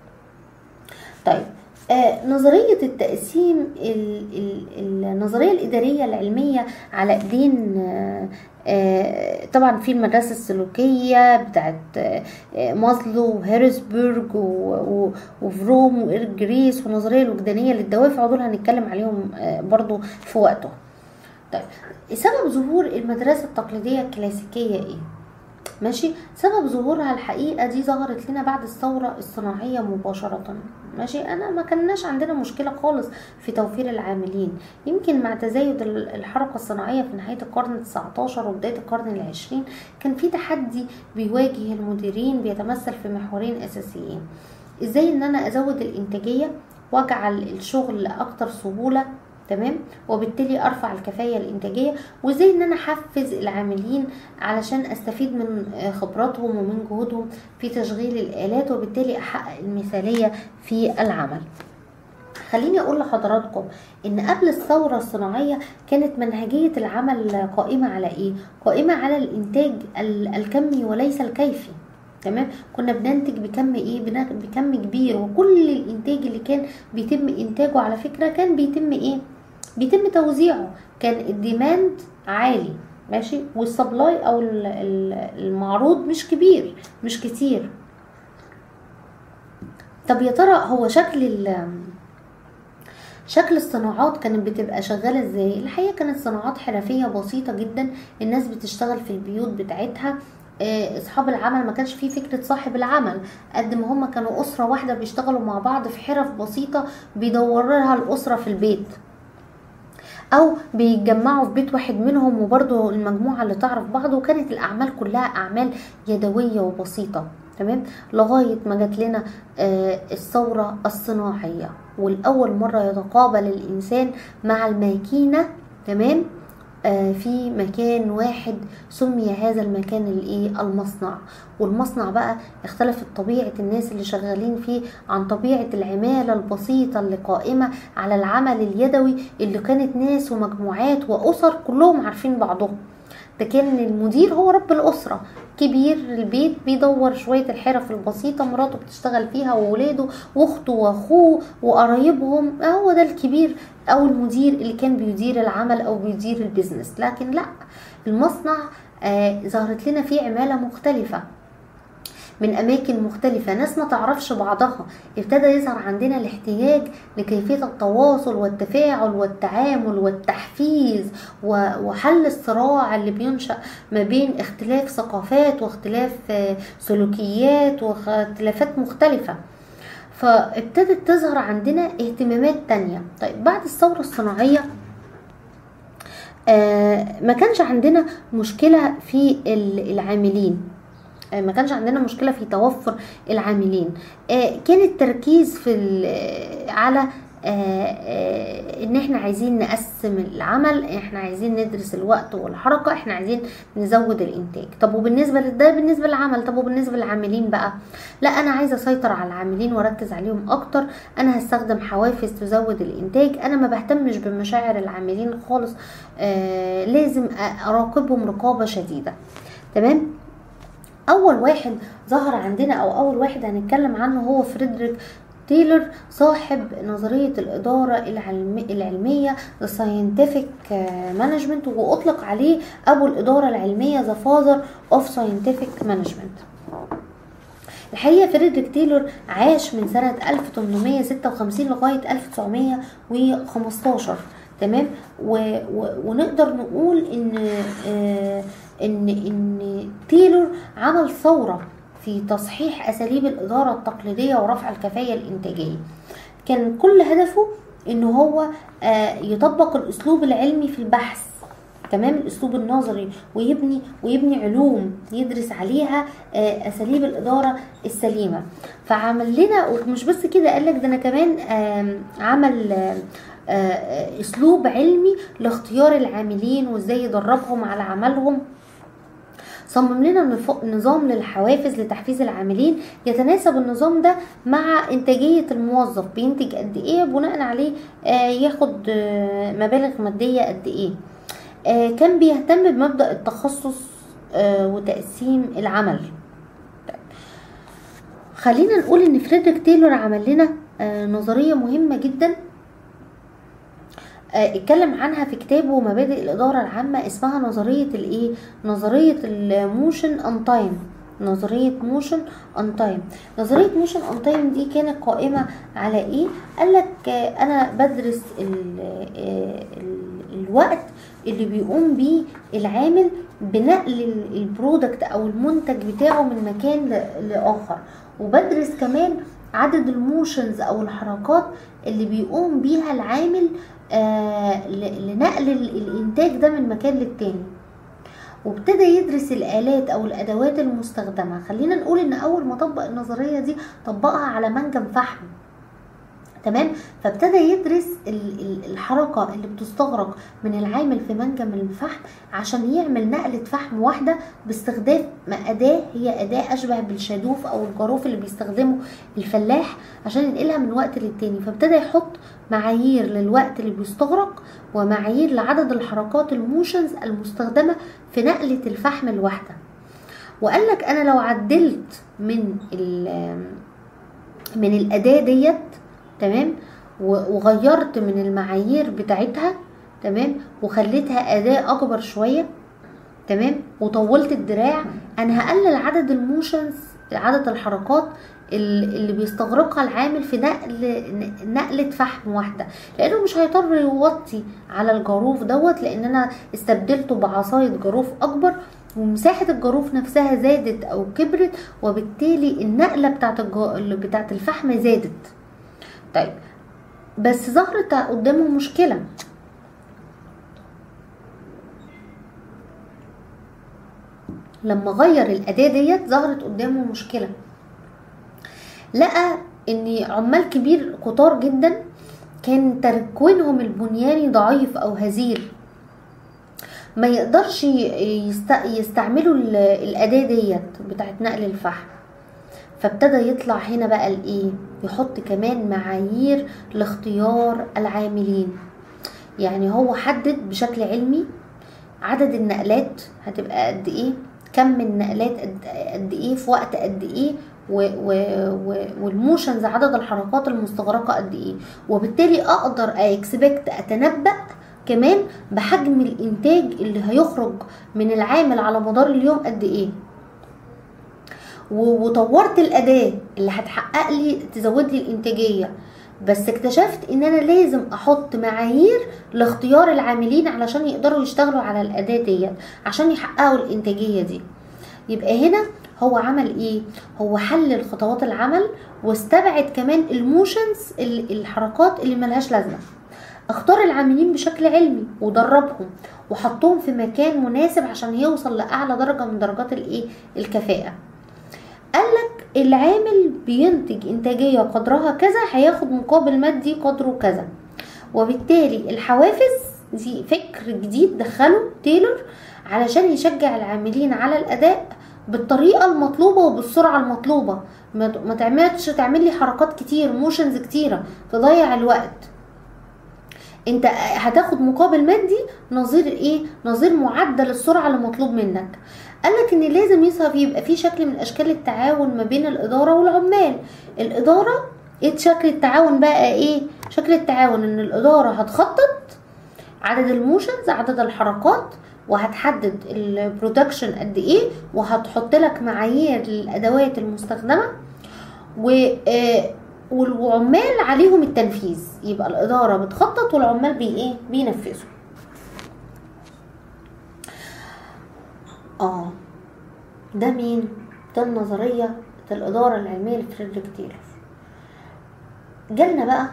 طيب آه نظرية التقسيم ال- ال- النظرية الإدارية العلمية على إيدين آه آه طبعا في المدرسة السلوكية بتاعت آه آه، مازلو وهارسبرج و- و- وفروم وإيرج جريس والنظرية الوجدانية للدوافع ودول هنتكلم عليهم آه برضو في وقته طيب سبب ظهور المدرسة التقليدية الكلاسيكية ايه؟ ماشي سبب ظهورها الحقيقه دي ظهرت لنا بعد الثوره الصناعيه مباشره ماشي انا ما كناش عندنا مشكله خالص في توفير العاملين يمكن مع تزايد ال- الحركه الصناعيه في نهايه القرن ال19 وبدايه القرن العشرين كان في تحدي بيواجه المديرين بيتمثل في محورين اساسيين ازاي ان انا ازود الانتاجيه واجعل الشغل اكتر سهوله تمام وبالتالي ارفع الكفاءه الانتاجيه وازاي ان انا احفز العاملين علشان استفيد من خبراتهم ومن جهودهم في تشغيل الالات وبالتالي احقق المثاليه في العمل خليني اقول لحضراتكم ان قبل الثوره الصناعيه كانت منهجيه العمل قائمه على ايه قائمه على الانتاج ال- الكمي وليس الكيفي تمام كنا بننتج بكم ايه بنا- بكم كبير وكل الانتاج اللي كان بيتم انتاجه على فكره كان بيتم ايه بيتم توزيعه كان الديماند عالي ماشي والسبلاي او ال- ال- المعروض مش كبير مش كتير طب يا ترى هو شكل ال شكل الصناعات كانت بتبقى شغالة ازاي الحقيقة كانت صناعات حرفية بسيطة جدا الناس بتشتغل في البيوت بتاعتها آه، اصحاب العمل ما كانش فيه فكرة صاحب العمل قد ما هم كانوا اسرة واحدة بيشتغلوا مع بعض في حرف بسيطة بيدور لها الاسرة في البيت او بيتجمعوا في بيت واحد منهم وبرضه المجموعه اللي تعرف بعض وكانت الاعمال كلها اعمال يدويه وبسيطه تمام لغايه ما جات لنا آه، الثوره الصناعيه والاول مره يتقابل الانسان مع الماكينه تمام آه، في مكان واحد سمي هذا المكان الايه المصنع والمصنع بقى اختلفت طبيعة الناس اللي شغالين فيه عن طبيعة العمالة البسيطة اللي قائمة على العمل اليدوي اللي كانت ناس ومجموعات وأسر كلهم عارفين بعضهم ده كان المدير هو رب الأسرة كبير البيت بيدور شوية الحرف البسيطة مراته بتشتغل فيها وولاده واخته واخوه وقرايبهم هو ده الكبير او المدير اللي كان بيدير العمل او بيدير البيزنس لكن لا المصنع آه ظهرت لنا فيه عمالة مختلفة من اماكن مختلفة ناس ما تعرفش بعضها ابتدى يظهر عندنا الاحتياج لكيفية التواصل والتفاعل والتعامل والتحفيز و- وحل الصراع اللي بينشأ ما بين اختلاف ثقافات واختلاف آه، سلوكيات واختلافات مختلفة فابتدت تظهر عندنا اهتمامات تانية طيب بعد الثورة الصناعية آه، ما كانش عندنا مشكلة في ال- العاملين آه، ما كانش عندنا مشكلة في توفر العاملين آه، كان التركيز في ال- على آه، آه، ان احنا عايزين نقسم العمل احنا عايزين ندرس الوقت والحركة احنا عايزين نزود الانتاج طب وبالنسبة لده بالنسبة للعمل طب وبالنسبة للعاملين بقى لا انا عايزة اسيطر على العاملين واركز عليهم اكتر انا هستخدم حوافز تزود الانتاج انا ما بهتمش بمشاعر العاملين خالص آه لازم أ- اراقبهم رقابة شديدة تمام اول واحد ظهر عندنا او اول واحد هنتكلم عنه هو فريدريك تايلر صاحب نظرية الإدارة العلم العلمية The Scientific Management وأطلق عليه أبو الإدارة العلمية The Father of Scientific Management الحقيقة فريدريك تايلور عاش من سنة 1856 لغاية 1915 تمام و... و... ونقدر نقول ان آه ان ان تايلور عمل ثوره في تصحيح اساليب الاداره التقليديه ورفع الكفاءه الانتاجيه كان كل هدفه ان هو آه، يطبق الاسلوب العلمي في البحث تمام الاسلوب النظري ويبني ويبني علوم يدرس عليها آه، اساليب الاداره السليمه فعمل لنا ومش بس كده قال لك ده انا كمان آم، عمل آم، آه، اسلوب علمي لاختيار العاملين وازاي يدربهم على عملهم صمم لنا نف- نظام للحوافز لتحفيز العاملين يتناسب النظام ده مع انتاجيه الموظف بينتج قد ايه بناء عليه آه، ياخد آه، مبالغ ماديه قد ايه آه، كان بيهتم بمبدا التخصص آه، وتقسيم العمل خلينا نقول ان فريدريك تايلور عمل لنا آه، نظريه مهمه جدا آه، اتكلم عنها في كتابه مبادئ الإدارة العامة اسمها نظرية الايه نظرية الموشن ان تايم نظرية موشن ان تايم نظرية موشن ان تايم دي كانت قائمة على ايه قال لك آه، انا بدرس ال آه، ال- الوقت اللي بيقوم بيه العامل بنقل ال- البرودكت او المنتج بتاعه من مكان ل- لاخر وبدرس كمان عدد الموشنز او الحركات اللي بيقوم بيها العامل آه ل- لنقل ال- الانتاج ده من مكان للتاني وابتدى يدرس الالات او الادوات المستخدمه خلينا نقول ان اول ما طبق النظريه دي طبقها على منجم فحم تمام فابتدى يدرس ال- ال- الحركه اللي بتستغرق من العامل في منجم الفحم عشان يعمل نقله فحم واحده باستخدام اداه هي اداه اشبه بالشادوف او الجاروف اللي بيستخدمه الفلاح عشان ينقلها من وقت للتاني فابتدى يحط معايير للوقت اللي بيستغرق ومعايير لعدد الحركات الموشنز المستخدمه في نقله الفحم الواحده وقال لك انا لو عدلت من ال- من الاداه ديت تمام و- وغيرت من المعايير بتاعتها تمام وخليتها اداه اكبر شويه تمام وطولت الدراع انا هقلل عدد الموشنز عدد الحركات ال- اللي بيستغرقها العامل في نقل نقلة فحم واحدة لانه مش هيضطر يوطي على الجاروف دوت لان انا استبدلته بعصاية جاروف اكبر ومساحة الجاروف نفسها زادت او كبرت وبالتالي النقلة بتاعت الجا... بتاعت الفحم زادت طيب بس ظهرت قدامه مشكلة لما غير الأداة ديت ظهرت قدامه مشكلة لقى ان عمال كبير كتار جدا كان تكوينهم البنياني ضعيف او هزيل ما يقدرش يست... يستعملوا ال- الأداة ديت بتاعت نقل الفحم فابتدى يطلع هنا بقى الايه يحط كمان معايير لاختيار العاملين يعني هو حدد بشكل علمي عدد النقلات هتبقى قد ايه كم النقلات قد, قد ايه في وقت قد ايه و و و والموشنز عدد الحركات المستغرقه قد ايه وبالتالي اقدر اكسبكت اتنبأ كمان بحجم الانتاج اللي هيخرج من العامل على مدار اليوم قد ايه و- وطورت الاداه اللي هتحقق لي تزود لي الانتاجيه بس اكتشفت ان انا لازم احط معايير لاختيار العاملين علشان يقدروا يشتغلوا على الاداه ديت عشان يحققوا الانتاجيه دي يبقى هنا هو عمل ايه هو حلل خطوات العمل واستبعد كمان الموشنز ال- الحركات اللي ملهاش لازمه اختار العاملين بشكل علمي ودربهم وحطهم في مكان مناسب عشان يوصل لاعلى درجه من درجات الايه الكفاءه قالك العامل بينتج انتاجيه قدرها كذا هياخد مقابل مادي قدره كذا وبالتالي الحوافز دي فكر جديد دخله تايلور علشان يشجع العاملين على الاداء بالطريقه المطلوبه وبالسرعه المطلوبه ما ما تعملش تعمل لي حركات كتير موشنز كتيره تضيع الوقت انت هتاخد مقابل مادي نظير ايه نظير معدل السرعه اللي مطلوب منك قالك ان لازم يظهر يبقى في شكل من اشكال التعاون ما بين الاداره والعمال الاداره ايه شكل التعاون بقى ايه شكل التعاون ان الاداره هتخطط عدد الموشنز عدد الحركات وهتحدد البرودكشن قد ايه وهتحط لك معايير للادوات المستخدمه و آه، والعمال عليهم التنفيذ يبقى الاداره بتخطط والعمال بي ايه بينفذوا اه ده مين ده النظرية الإدارة العلمية لفريدريك تيلر جالنا بقى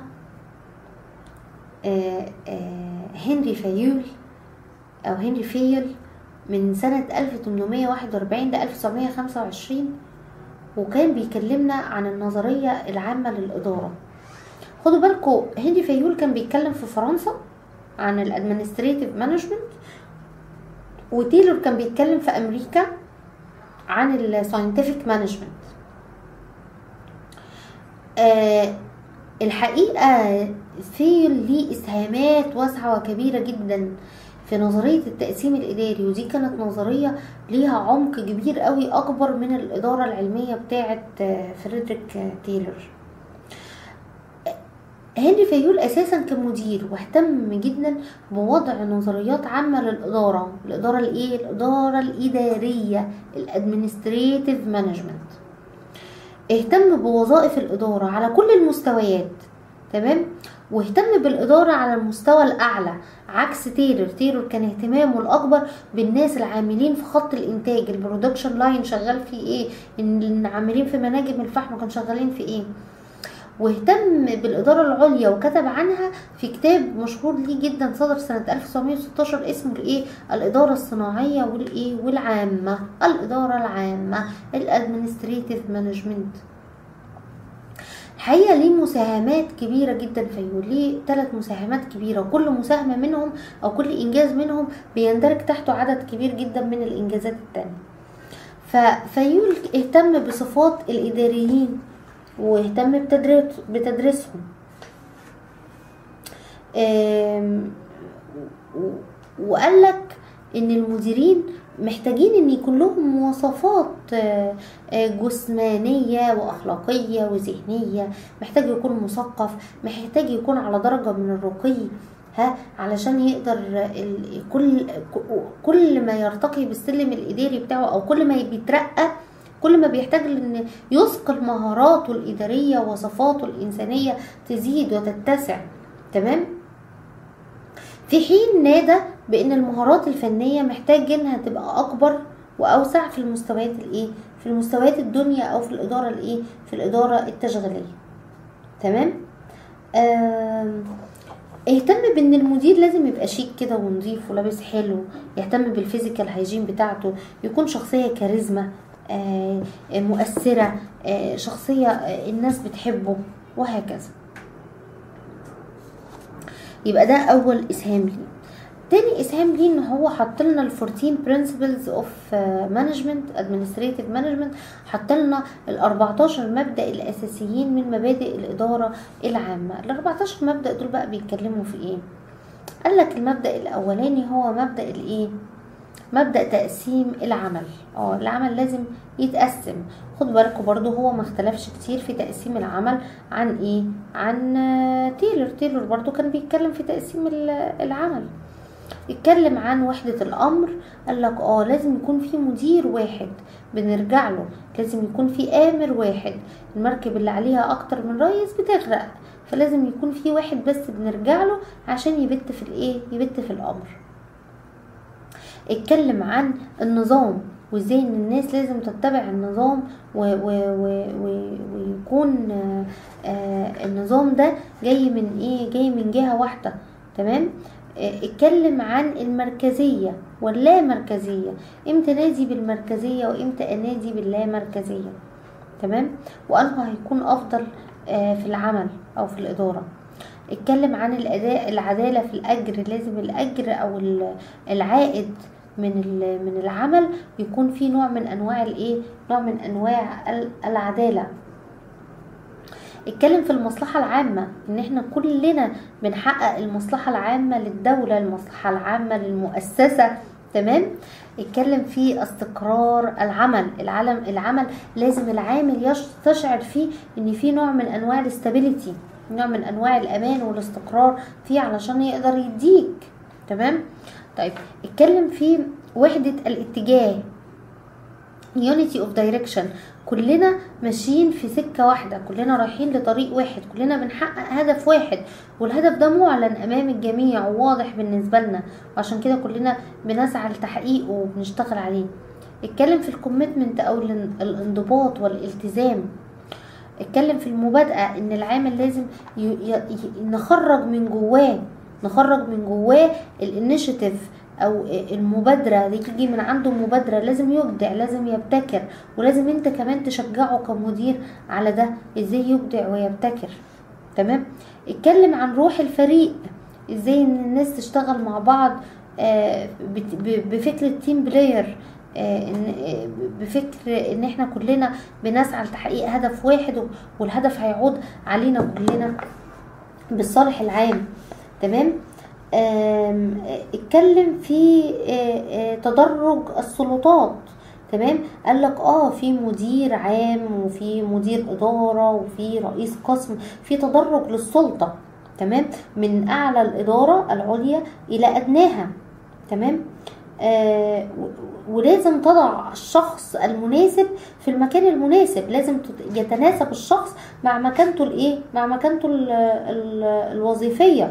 آه آه هنري فيول أو هنري فيل من سنة 1841 ل 1925 وكان بيكلمنا عن النظرية العامة للإدارة خدوا بالكم هنري فيول كان بيتكلم في فرنسا عن الادمنستريتيف مانجمنت وتيلور كان بيتكلم في امريكا عن الساينتفك مانجمنت آه الحقيقة في ليه إسهامات واسعة وكبيرة جدا في نظرية التقسيم الإداري ودي كانت نظرية ليها عمق كبير قوي أكبر من الإدارة العلمية بتاعة فريدريك تيلر هنري فيول اساسا كان مدير واهتم جدا بوضع نظريات عامه للاداره الاداره الايه الاداره الاداريه الادمنستريتيف مانجمنت اهتم بوظائف الاداره على كل المستويات تمام واهتم بالإدارة على المستوى الأعلى عكس تيلر تيلر كان اهتمامه الأكبر بالناس العاملين في خط الإنتاج البرودكشن لاين شغال في إيه العاملين في مناجم الفحم كانوا شغالين في إيه واهتم بالإدارة العليا وكتب عنها في كتاب مشهور ليه جدا صدر سنة 1916 اسمه الإيه الإدارة الصناعية والإيه والعامة الإدارة العامة الادمنستريتيف مانجمنت الحقيقة ليه مساهمات كبيرة جدا فيول ليه ثلاث مساهمات كبيرة وكل مساهمة منهم أو كل إنجاز منهم بيندرج تحته عدد كبير جدا من الإنجازات التانية ففيول اهتم بصفات الإداريين واهتم بتدريس بتدريسهم وقال لك ان المديرين محتاجين ان يكون لهم مواصفات جسمانية واخلاقية وذهنية محتاج يكون مثقف محتاج يكون على درجة من الرقي ها علشان يقدر كل كل ما يرتقي بالسلم الاداري بتاعه او كل ما بيترقى كل ما بيحتاج ان يثقل مهاراته الاداريه وصفاته الانسانيه تزيد وتتسع تمام في حين نادى بان المهارات الفنيه محتاج انها تبقى اكبر واوسع في المستويات الايه في المستويات الدنيا او في الاداره الايه في الاداره التشغيليه تمام اهتم بان المدير لازم يبقى شيك كده ونظيف ولابس حلو يهتم بالفيزيكال هايجين بتاعته يكون شخصيه كاريزما آه مؤثرة آه شخصية آه الناس بتحبه وهكذا يبقى ده أول إسهام ليه تاني إسهام ليه إن هو حط لنا ال 14 principles of management administrative management حط لنا ال 14 مبدأ الأساسيين من مبادئ الإدارة العامة ال 14 مبدأ دول بقى بيتكلموا في إيه؟ قال لك المبدأ الأولاني هو مبدأ الإيه؟ مبدا تقسيم العمل اه العمل لازم يتقسم خد بالكوا برضو هو ما اختلفش كتير في تقسيم العمل عن ايه عن تيلر تيلر برضو كان بيتكلم في تقسيم العمل اتكلم عن وحدة الأمر قال لك اه لازم يكون في مدير واحد بنرجع له لازم يكون في آمر واحد المركب اللي عليها أكتر من رئيس بتغرق فلازم يكون في واحد بس بنرجع له عشان يبت في الايه يبت في الأمر اتكلم عن النظام وازاي ان الناس لازم تتبع النظام و و و و ويكون آه النظام ده جاي من ايه جاي من جهة واحدة تمام اتكلم عن المركزية واللامركزية امتى نادي بالمركزية وامتى انادي باللامركزية تمام وانه هيكون افضل آه في العمل او في الادارة اتكلم عن الاداء العدالة في الاجر لازم الاجر او العائد من من العمل يكون في نوع من انواع الايه نوع من انواع العداله اتكلم في المصلحة العامة ان احنا كلنا بنحقق المصلحة العامة للدولة المصلحة العامة للمؤسسة تمام اتكلم في استقرار العمل العالم العمل لازم العامل يستشعر فيه ان في نوع من انواع الاستابيليتي نوع من انواع الامان والاستقرار فيه علشان يقدر يديك تمام طيب اتكلم في وحدة الاتجاه unity of direction كلنا ماشيين في سكة واحدة كلنا رايحين لطريق واحد كلنا بنحقق هدف واحد والهدف ده معلن امام الجميع وواضح بالنسبة لنا وعشان كده كلنا بنسعى لتحقيقه وبنشتغل عليه اتكلم في الكوميتمنت او الان- الانضباط والالتزام اتكلم في المبادئة ان العامل لازم ي... ي... ي... نخرج من جواه نخرج من جواه الانيشيتيف او المبادرة دي تيجي من عنده مبادرة لازم يبدع لازم يبتكر ولازم انت كمان تشجعه كمدير على ده ازاي يبدع ويبتكر تمام اتكلم عن روح الفريق ازاي ان الناس تشتغل مع بعض آه، بت- ب- بفكرة تيم بلاير ان آه، بفكر ان احنا كلنا بنسعى لتحقيق هدف واحد و- والهدف هيعود علينا كلنا بالصالح العام تمام آم، آه، اتكلم في آه، آه، تدرج السلطات تمام قال لك اه في مدير عام وفي مدير اداره وفي رئيس قسم في تدرج للسلطه تمام من اعلى الاداره العليا الى ادناها تمام آه و- ولازم تضع الشخص المناسب في المكان المناسب لازم تت- يتناسب الشخص مع مكانته الايه مع مكانته ال ال الوظيفيه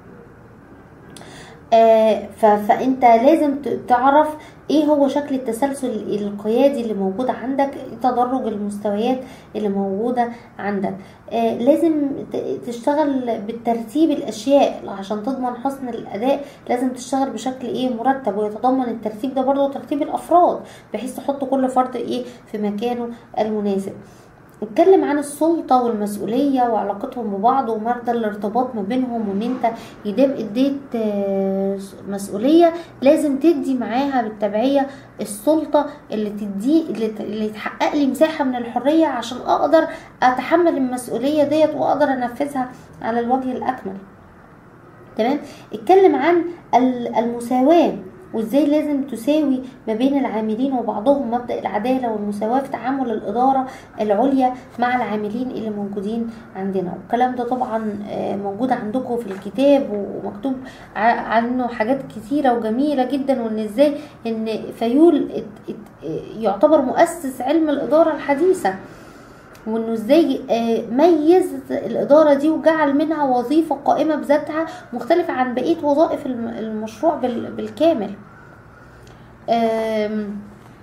آه، ف- فانت لازم ت- تعرف ايه هو شكل التسلسل القيادي اللي موجود عندك إيه تدرج المستويات اللي موجودة عندك آه، لازم ت- تشتغل بالترتيب الاشياء عشان تضمن حسن الاداء لازم تشتغل بشكل ايه مرتب ويتضمن الترتيب ده برضه ترتيب الافراد بحيث تحط كل فرد ايه في مكانه المناسب اتكلم عن السلطة والمسؤولية وعلاقتهم ببعض ومدى الارتباط ما بينهم وان انت يدام اديت آه، مسؤولية لازم تدي معاها بالتبعية السلطة اللي تدي اللي ت- اللي تحقق لي مساحة من الحرية عشان اقدر اتحمل المسؤولية ديت واقدر انفذها على الوجه الاكمل تمام اتكلم عن ال- المساواة وازاي لازم تساوي ما بين العاملين وبعضهم مبدأ العدالة والمساواة في تعامل الإدارة العليا مع العاملين اللي موجودين عندنا والكلام ده طبعا آه، موجود عندكم في الكتاب ومكتوب ع- عنه حاجات كتيرة وجميلة جدا وان ازاي ان فيول ات- ات- يعتبر مؤسس علم الإدارة الحديثة وانه ازاي آه، ميز الاداره دي وجعل منها وظيفه قائمه بذاتها مختلفه عن بقيه وظائف الم- المشروع بال- بالكامل آم،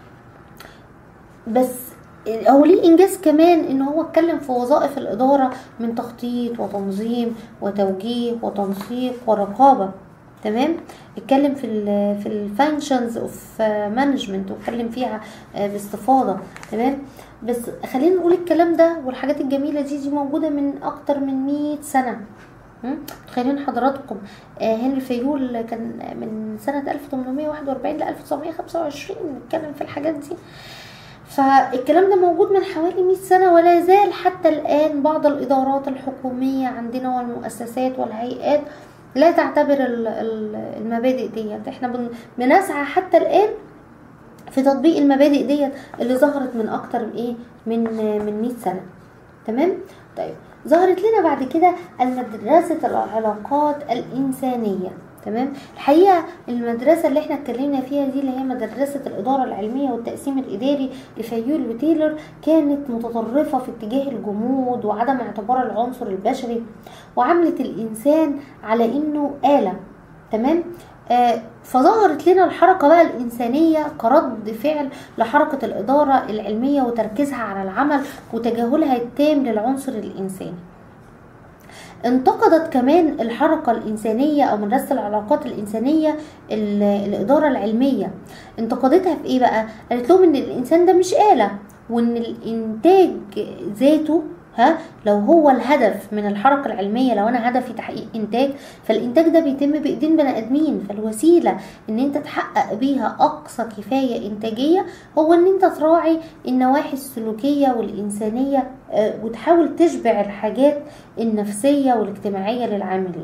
بس هو ليه انجاز كمان ان هو اتكلم في وظائف الاداره من تخطيط وتنظيم وتوجيه وتنسيق ورقابه تمام اتكلم في ال في الفانكشنز اوف مانجمنت واتكلم فيها آه، باستفاضه تمام بس خلينا نقول الكلام ده والحاجات الجميله دي دي موجوده من اكتر من 100 سنه مم؟ متخيلين حضراتكم آه هنري فيول كان من سنة 1841 ل 1925 نتكلم في الحاجات دي فالكلام ده موجود من حوالي 100 سنة ولا زال حتى الآن بعض الإدارات الحكومية عندنا والمؤسسات والهيئات لا تعتبر ال- ال- المبادئ ديت احنا بن- بنسعى حتى الآن في تطبيق المبادئ ديت اللي ظهرت من اكتر من ايه من من 100 سنه تمام طيب ظهرت لنا بعد كده المدرسه العلاقات الانسانيه تمام الحقيقه المدرسه اللي احنا اتكلمنا فيها دي اللي هي مدرسه الاداره العلميه والتقسيم الاداري لفيول وتايلور كانت متطرفه في اتجاه الجمود وعدم اعتبار العنصر البشري وعملت الانسان على انه اله تمام آه، فظهرت لنا الحركة بقى الإنسانية كرد فعل لحركة الإدارة العلمية وتركيزها على العمل وتجاهلها التام للعنصر الإنساني انتقدت كمان الحركة الإنسانية أو مدرسة العلاقات الإنسانية ال- الإدارة العلمية انتقدتها في إيه بقى؟ قالت لهم إن الإنسان ده مش آلة وإن الإنتاج ذاته ها لو هو الهدف من الحركة العلمية لو أنا هدفي تحقيق إنتاج فالإنتاج ده بيتم بإيدين بني آدمين فالوسيلة إن أنت تحقق بيها أقصى كفاية إنتاجية هو إن أنت تراعي النواحي السلوكية والإنسانية آه، وتحاول تشبع الحاجات النفسية والاجتماعية للعاملين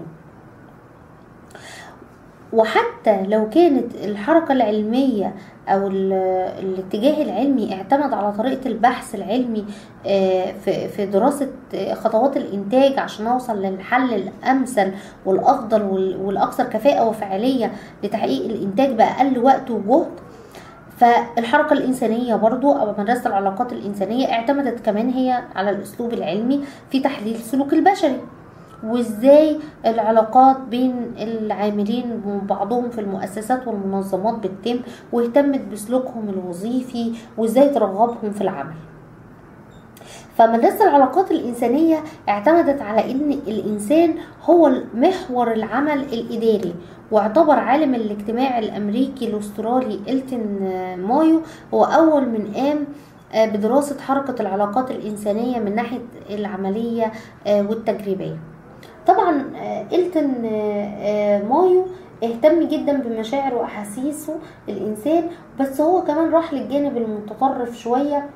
وحتى لو كانت الحركة العلمية أو ال- الاتجاه العلمي اعتمد على طريقة البحث العلمي آه، في في دراسة آه، خطوات الإنتاج عشان أوصل للحل الأمثل والأفضل وال- والأكثر كفاءة وفعالية لتحقيق الإنتاج بأقل وقت وجهد فالحركة الإنسانية برضو أو مدرسة العلاقات الإنسانية اعتمدت كمان هي على الأسلوب العلمي في تحليل السلوك البشري وازاي العلاقات بين العاملين وبعضهم في المؤسسات والمنظمات بتتم واهتمت بسلوكهم الوظيفي وازاي ترغبهم في العمل فمدرسة العلاقات الإنسانية اعتمدت على أن الإنسان هو محور العمل الإداري واعتبر عالم الاجتماع الأمريكي الأسترالي إلتون مايو هو أول من قام بدراسة حركة العلاقات الإنسانية من ناحية العملية والتجريبية طبعا إلتون مايو اهتم جدا بمشاعر واحاسيسه الانسان بس هو كمان راح للجانب المتطرف شويه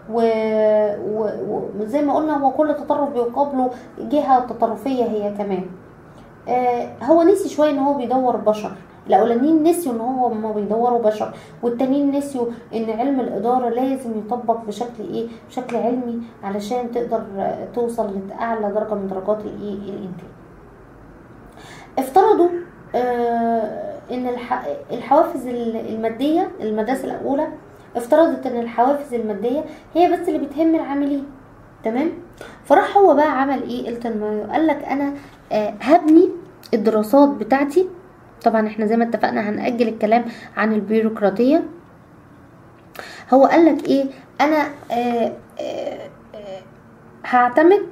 وزي ما قلنا هو كل تطرف بيقابله جهة تطرفية هي كمان آه هو نسي شوية ان هو بيدور بشر الاولانيين نسيوا ان هو ما بيدوروا بشر والتانيين نسيوا ان علم الاداره لازم يطبق بشكل ايه بشكل علمي علشان تقدر توصل لاعلى درجه من درجات الايه الانتاج افترضوا آه ان الحوافز الماديه المدرسه الاولى افترضت ان الحوافز الماديه هي بس اللي بتهم العاملين تمام فراح هو بقى عمل ايه التون مايو قال لك انا آه هبني الدراسات بتاعتي طبعا احنا زي ما اتفقنا هنأجل الكلام عن البيروقراطيه هو قال لك ايه انا آه آه هعتمد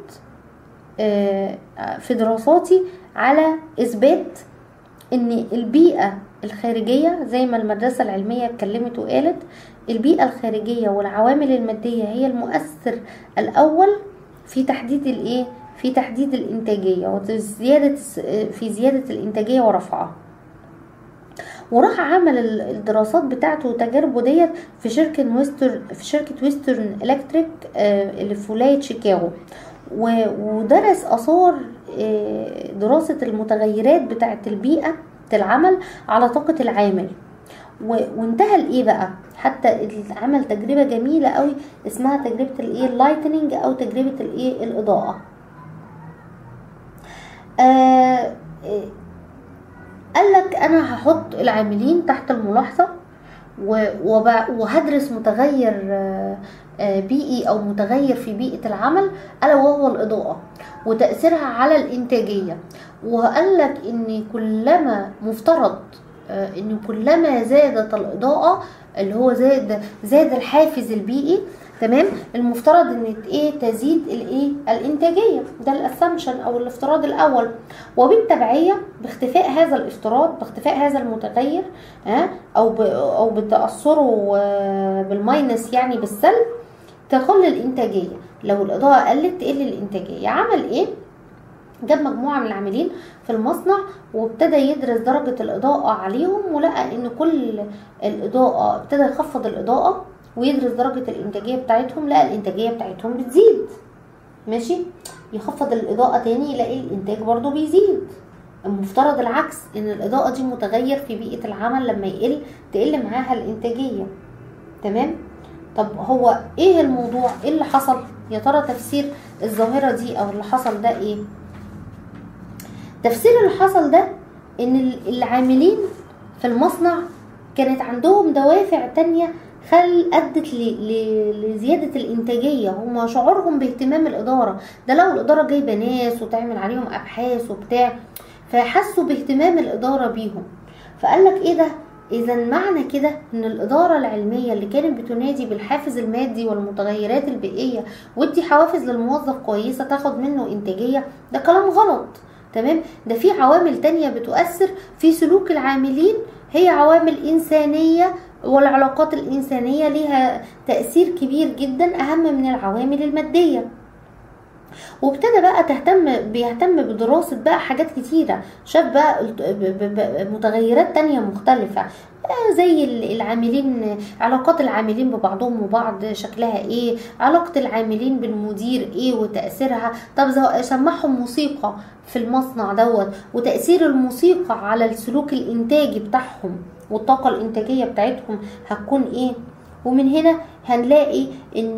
في دراساتي على اثبات ان البيئه الخارجيه زي ما المدرسه العلميه اتكلمت وقالت البيئة الخارجية والعوامل المادية هي المؤثر الأول في تحديد الإيه؟ في تحديد الإنتاجية وزيادة في زيادة الإنتاجية ورفعها. وراح عمل الدراسات بتاعته وتجاربه ديت في شركة ويسترن في شركة ويسترن إلكتريك اللي في ولاية شيكاغو ودرس آثار دراسة المتغيرات بتاعة البيئة العمل على طاقة العامل وانتهى لايه بقى حتى عمل تجربه جميله قوي اسمها تجربه الايه اللايتنينج او تجربه الايه الاضاءه آه قال لك انا هحط العاملين تحت الملاحظه وهدرس متغير بيئي او متغير في بيئه العمل الا وهو الاضاءه وتاثيرها على الانتاجيه وقال لك ان كلما مفترض ان كلما زادت الاضاءه اللي هو زاد زاد الحافز البيئي تمام المفترض ان ايه تزيد الايه الانتاجيه ده الاسامبشن او الافتراض الاول وبالتبعيه باختفاء هذا الافتراض باختفاء هذا المتغير ها او او بتاثره بالماينس يعني بالسلب تقل الانتاجيه لو الاضاءه قلت تقل الانتاجيه عمل ايه جاب مجموعة من العاملين في المصنع وابتدى يدرس درجة الإضاءة عليهم ولقى إن كل الإضاءة ابتدى يخفض الإضاءة ويدرس درجة الإنتاجية بتاعتهم لقى الإنتاجية بتاعتهم بتزيد ماشي يخفض الإضاءة تاني يلاقي الإنتاج برضو بيزيد المفترض العكس إن الإضاءة دي متغير في بيئة العمل لما يقل تقل معاها الإنتاجية تمام طب هو إيه الموضوع إيه اللي حصل يا ترى تفسير الظاهرة دي أو اللي حصل ده إيه تفسير اللي حصل ده ان العاملين في المصنع كانت عندهم دوافع تانية خل ادت لزيادة الانتاجية هم شعورهم باهتمام الادارة ده لو الادارة جايبة ناس وتعمل عليهم ابحاث وبتاع فحسوا باهتمام الادارة بيهم فقال لك ايه ده اذا معنى كده ان الاداره العلميه اللي كانت بتنادي بالحافز المادي والمتغيرات البيئيه ودي حوافز للموظف كويسه تاخد منه انتاجيه ده كلام غلط تمام ده في عوامل تانية بتؤثر في سلوك العاملين هي عوامل إنسانية والعلاقات الإنسانية ليها تأثير كبير جدا أهم من العوامل المادية وابتدى بقى تهتم بيهتم بدراسة بقى حاجات كتيرة شاف بقى متغيرات تانية مختلفة زي العاملين علاقات العاملين ببعضهم وبعض شكلها ايه علاقة العاملين بالمدير ايه وتأثيرها طب سمعهم موسيقى في المصنع دوت وتأثير الموسيقى على السلوك الانتاجي بتاعهم والطاقة الانتاجية بتاعتهم هتكون ايه ومن هنا هنلاقي ان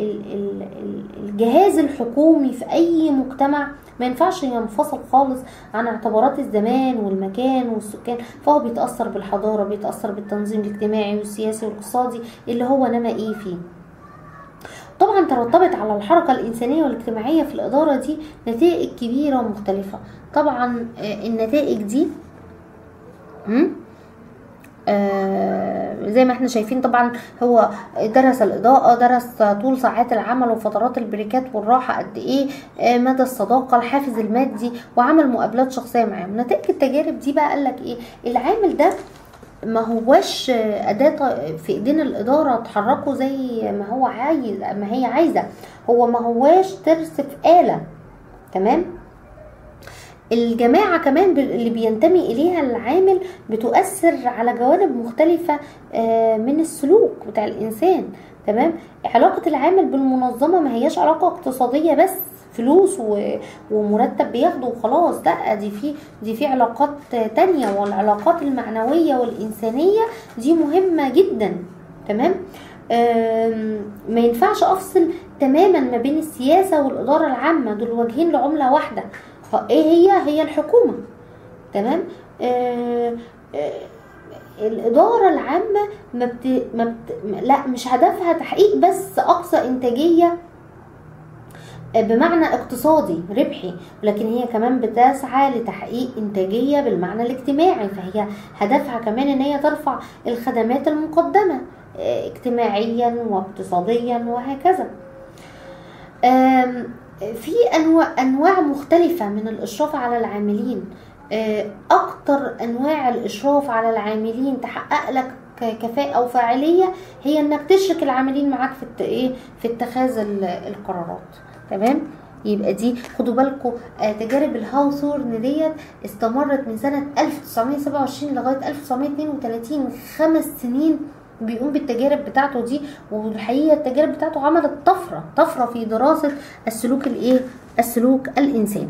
الجهاز الحكومي في اي مجتمع ما ينفعش ينفصل خالص عن اعتبارات الزمان والمكان والسكان فهو بيتاثر بالحضاره بيتاثر بالتنظيم الاجتماعي والسياسي والاقتصادي اللي هو نما ايه فيه طبعا ترتبط على الحركة الإنسانية والاجتماعية في الإدارة دي نتائج كبيرة ومختلفة طبعا آه، النتائج دي مم؟ آه زي ما احنا شايفين طبعا هو درس الإضاءة درس طول ساعات العمل وفترات البريكات والراحة قد ايه آه مدى الصداقة الحافز المادي وعمل مقابلات شخصية معاهم نتائج التجارب دي بقى قالك ايه العامل ده ما هوش أداة في إيدين الإدارة تحركه زي ما هو عايز ما هي عايزة هو ما هواش ترس في آلة تمام الجماعة كمان بال- اللي بينتمي إليها العامل بتؤثر على جوانب مختلفة آه، من السلوك بتاع الإنسان تمام علاقة العامل بالمنظمة ما هياش علاقة اقتصادية بس فلوس و- ومرتب بياخده وخلاص لا دي في دي في علاقات تانية والعلاقات المعنوية والإنسانية دي مهمة جدا تمام آم، ما ينفعش افصل تماما ما بين السياسة والإدارة العامة دول وجهين لعملة واحدة ه- ايه هي هي الحكومة تمام آه آه الإدارة العامة ما بت... ما بت... لا مش هدفها تحقيق بس أقصى إنتاجية بمعنى اقتصادي ربحي لكن هي كمان بتسعى لتحقيق انتاجيه بالمعنى الاجتماعي فهي هدفها كمان ان هي ترفع الخدمات المقدمه اه، اجتماعيا واقتصاديا وهكذا آم، في انواع انواع مختلفه من الاشراف على العاملين اه، اكتر انواع الاشراف على العاملين تحقق لك ك- كفاءه وفاعليه هي انك تشرك العاملين معاك في الت- ايه في اتخاذ ال- القرارات تمام يبقى دي خدوا بالكم آه تجارب الهاوثورن ديت استمرت من سنة 1927 لغاية 1932 خمس سنين بيقوم بالتجارب بتاعته دي والحقيقة التجارب بتاعته عملت طفرة طفرة في دراسة السلوك الايه السلوك الانساني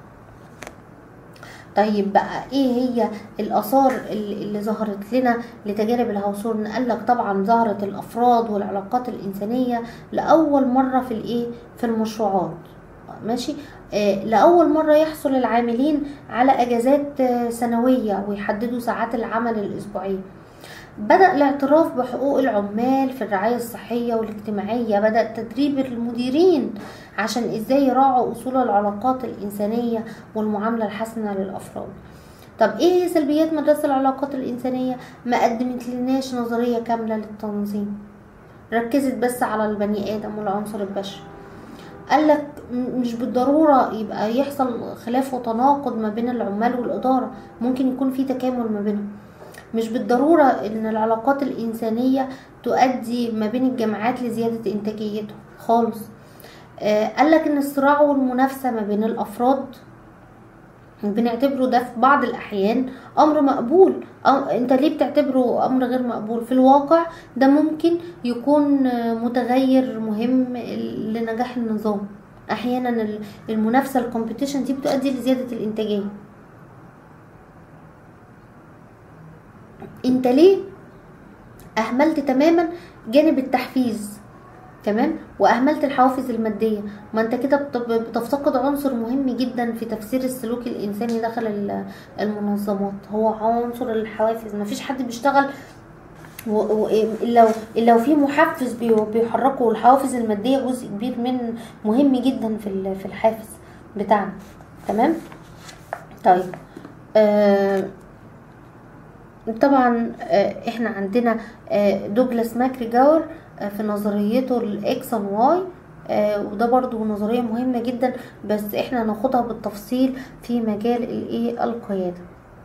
طيب بقى ايه هي الاثار اللي, اللي ظهرت لنا لتجارب الهاوسورن قال لك طبعا ظهرت الافراد والعلاقات الانسانيه لاول مره في الايه في المشروعات ماشي آه لاول مره يحصل العاملين على اجازات آه سنويه ويحددوا ساعات العمل الاسبوعيه بدأ الاعتراف بحقوق العمال في الرعاية الصحية والاجتماعية بدأ تدريب المديرين عشان ازاي يراعوا اصول العلاقات الانسانية والمعاملة الحسنة للافراد طب ايه هي سلبيات مدرسة العلاقات الانسانية ما قدمت لناش نظرية كاملة للتنظيم ركزت بس على البني ادم والعنصر البشري قال لك مش بالضرورة يبقى يحصل خلاف وتناقض ما بين العمال والإدارة ممكن يكون في تكامل ما بينهم مش بالضرورة ان العلاقات الانسانية تؤدي ما بين الجامعات لزيادة انتاجيتهم خالص آه قال لك ان الصراع والمنافسة ما بين الافراد بنعتبره ده في بعض الاحيان امر مقبول أو انت ليه بتعتبره امر غير مقبول في الواقع ده ممكن يكون متغير مهم لنجاح النظام احيانا المنافسه الكومبيتيشن دي بتؤدي لزياده الانتاجيه انت ليه اهملت تماما جانب التحفيز تمام واهملت الحوافز الماديه ما انت كده بتفتقد عنصر مهم جدا في تفسير السلوك الانساني داخل المنظمات هو عنصر الحوافز ما فيش حد بيشتغل لو لو في محفز بيحركه والحوافز الماديه جزء كبير من مهم جدا في في الحافز بتاعنا تمام طيب آه طبعا احنا عندنا دوجلاس ماكريجاور في نظريته الاكس ان واي وده برضو نظرية مهمة جدا بس احنا ناخدها بالتفصيل في مجال الايه القيادة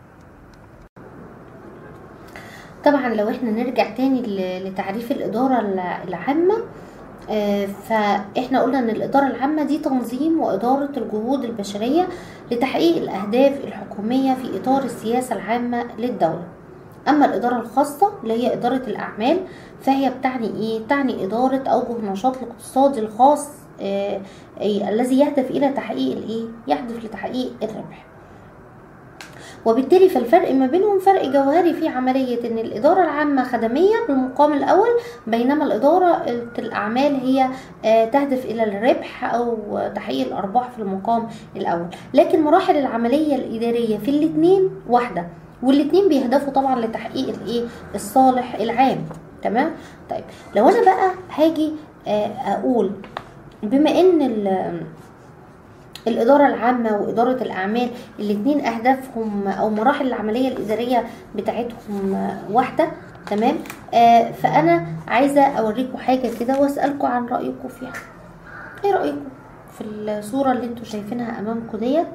طبعا لو احنا نرجع تاني لتعريف الإدارة العامة فاحنا قلنا ان الإدارة العامة دي تنظيم وإدارة الجهود البشرية لتحقيق الأهداف الحكومية في إطار السياسة العامة للدولة اما الاداره الخاصه اللي هي اداره الاعمال فهي بتعني ايه تعني اداره اوجه النشاط الاقتصادي الخاص آه آه الذي يهدف الى تحقيق الايه يهدف لتحقيق الربح وبالتالي فالفرق ما بينهم فرق جوهري في عملية ان الإدارة العامة خدمية بالمقام الأول بينما الإدارة الأعمال هي تهدف إلى الربح أو تحقيق الأرباح في المقام الأول لكن مراحل العملية الإدارية في الاتنين واحدة والاتنين بيهدفوا طبعا لتحقيق الايه الصالح العام تمام طيب لو انا بقى هاجي آه، اقول بما ان ال- الإدارة العامة وإدارة الأعمال الاتنين أهدافهم أو مراحل العملية الإدارية بتاعتهم واحدة تمام آه فأنا عايزة أوريكم حاجة كده وأسألكم عن رأيكم فيها إيه رأيكم في الصورة اللي انتوا شايفينها أمامكم ديت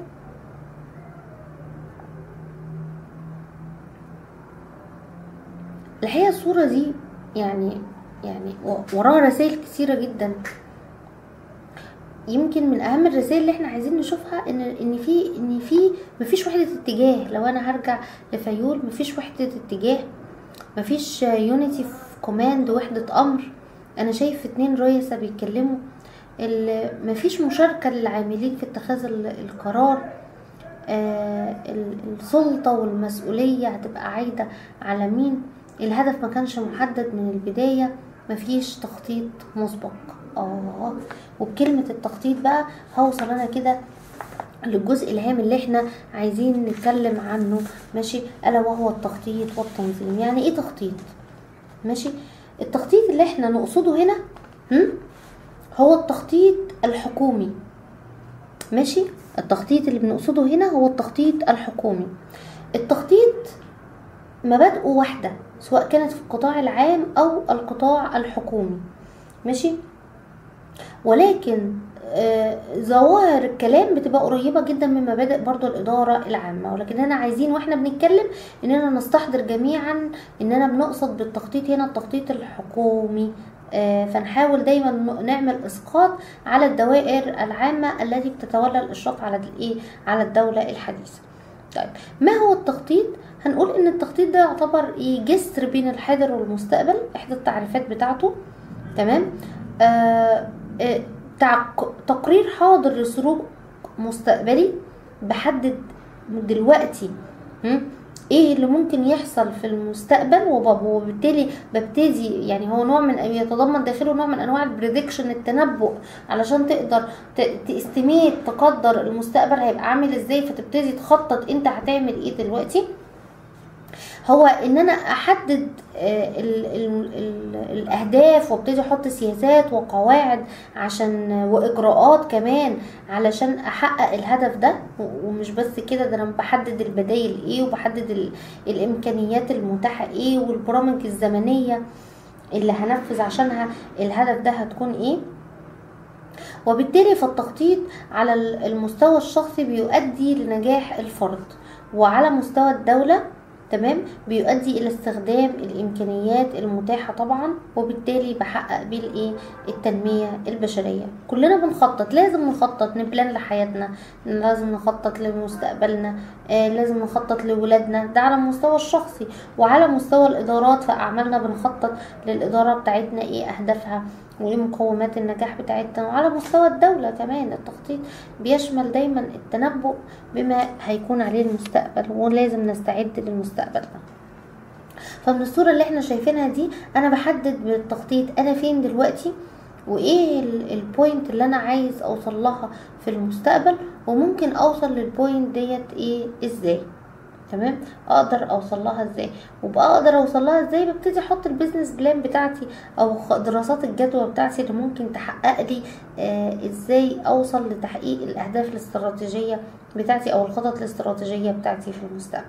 الحقيقة الصورة دي يعني يعني و- وراها رسائل كثيرة جدا يمكن من اهم الرسائل اللي احنا عايزين نشوفها ان ان في ان في مفيش وحده اتجاه لو انا هرجع لفيول مفيش وحده اتجاه مفيش يونيتي في كوماند وحده امر انا شايف اتنين رؤساء بيتكلموا ال- مفيش مشاركه للعاملين في اتخاذ ال- القرار آه، ال- السلطة والمسؤولية هتبقى عايدة على مين الهدف ما كانش محدد من البداية مفيش تخطيط مسبق اه وبكلمة التخطيط بقى هوصل انا كده للجزء الهام اللي احنا عايزين نتكلم عنه ماشي الا وهو التخطيط والتنظيم يعني ايه تخطيط ماشي التخطيط اللي احنا نقصده هنا هم؟ هو التخطيط الحكومي ماشي التخطيط اللي بنقصده هنا هو التخطيط الحكومي التخطيط مبادئه واحدة سواء كانت في القطاع العام أو القطاع الحكومي ماشي ولكن آه، ظواهر الكلام بتبقى قريبة جدا من مبادئ برضو الإدارة العامة ولكننا عايزين واحنا بنتكلم اننا نستحضر جميعا اننا بنقصد بالتخطيط هنا التخطيط الحكومي آه، فنحاول دايما ن- نعمل اسقاط على الدوائر العامة التي بتتولى الاشراف على الايه على الدولة الحديثة طيب ما هو التخطيط هنقول ان التخطيط ده يعتبر ايه جسر بين الحاضر والمستقبل احدى التعريفات بتاعته تمام آه آه تعق- تقرير حاضر لسلوك مستقبلي بحدد دلوقتي هم؟ ايه اللي ممكن يحصل في المستقبل وب- وبالتالي ببتدي يعني هو نوع من يتضمن داخله نوع من انواع البريدكشن التنبؤ علشان تقدر تستميت تقدر المستقبل هيبقى عامل ازاي فتبتدي تخطط انت هتعمل ايه دلوقتي هو ان انا احدد آه، ال ال ال الاهداف وابتدي احط سياسات وقواعد عشان واجراءات كمان علشان احقق الهدف ده و- ومش بس كده ده انا بحدد البدايل ايه وبحدد ال الامكانيات المتاحه ايه والبرامج الزمنيه اللي هنفذ عشانها الهدف ده هتكون ايه وبالتالي فالتخطيط على المستوى الشخصي بيؤدي لنجاح الفرد وعلى مستوى الدولة تمام بيؤدي الى استخدام الامكانيات المتاحه طبعا وبالتالي بحقق بيه الايه التنميه البشريه كلنا بنخطط لازم نخطط نبلان لحياتنا لازم نخطط لمستقبلنا آه لازم نخطط لولادنا ده على المستوى الشخصي وعلى مستوى الادارات في اعمالنا بنخطط للاداره بتاعتنا ايه اهدافها وايه مقومات النجاح بتاعتنا وعلى مستوى الدولة كمان التخطيط بيشمل دايما التنبؤ بما هيكون عليه المستقبل ولازم نستعد للمستقبل ده فمن الصورة اللي احنا شايفينها دي انا بحدد بالتخطيط انا فين دلوقتي وايه ال- البوينت اللي انا عايز اوصل لها في المستقبل وممكن اوصل للبوينت ديت ايه ازاي تمام اقدر اوصل لها ازاي وبقى اقدر اوصل لها ازاي ببتدي احط البيزنس بلان بتاعتي او خ- دراسات الجدوى بتاعتي اللي ممكن تحقق لي آه ازاي اوصل لتحقيق الاهداف الاستراتيجيه بتاعتي او الخطط الاستراتيجيه بتاعتي في المستقبل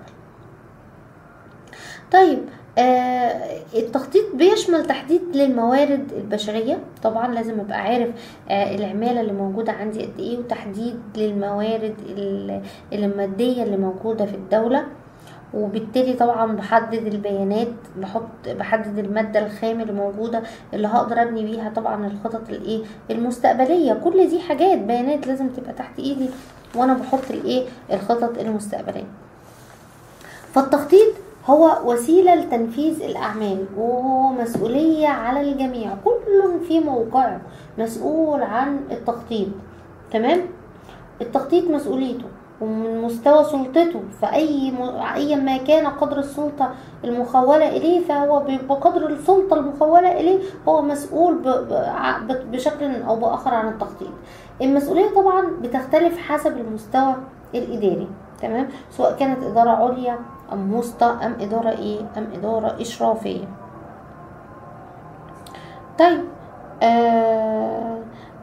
طيب آه التخطيط بيشمل تحديد للموارد البشرية طبعا لازم ابقى عارف آه العمالة اللي موجودة عندي قد ايه وتحديد للموارد ال- المادية اللي موجودة في الدولة وبالتالي طبعا بحدد البيانات بحط بحدد المادة الخام اللي موجودة اللي هقدر ابني بيها طبعا الخطط الايه المستقبلية كل دي حاجات بيانات لازم تبقى تحت ايدي وانا بحط الايه الخطط المستقبلية فالتخطيط هو وسيلة لتنفيذ الأعمال وهو مسؤولية على الجميع كل في موقعه مسؤول عن التخطيط تمام التخطيط مسؤوليته ومن مستوى سلطته فأي م... أيا ما كان قدر السلطة المخولة إليه فهو ب- بقدر السلطة المخولة إليه هو مسؤول ب... ب... ع- ب- بشكل أو بآخر عن التخطيط المسؤولية طبعا بتختلف حسب المستوى الإداري تمام سواء كانت إدارة عليا أم وسطى أم إدارة إيه أم إدارة إشرافية طيب آه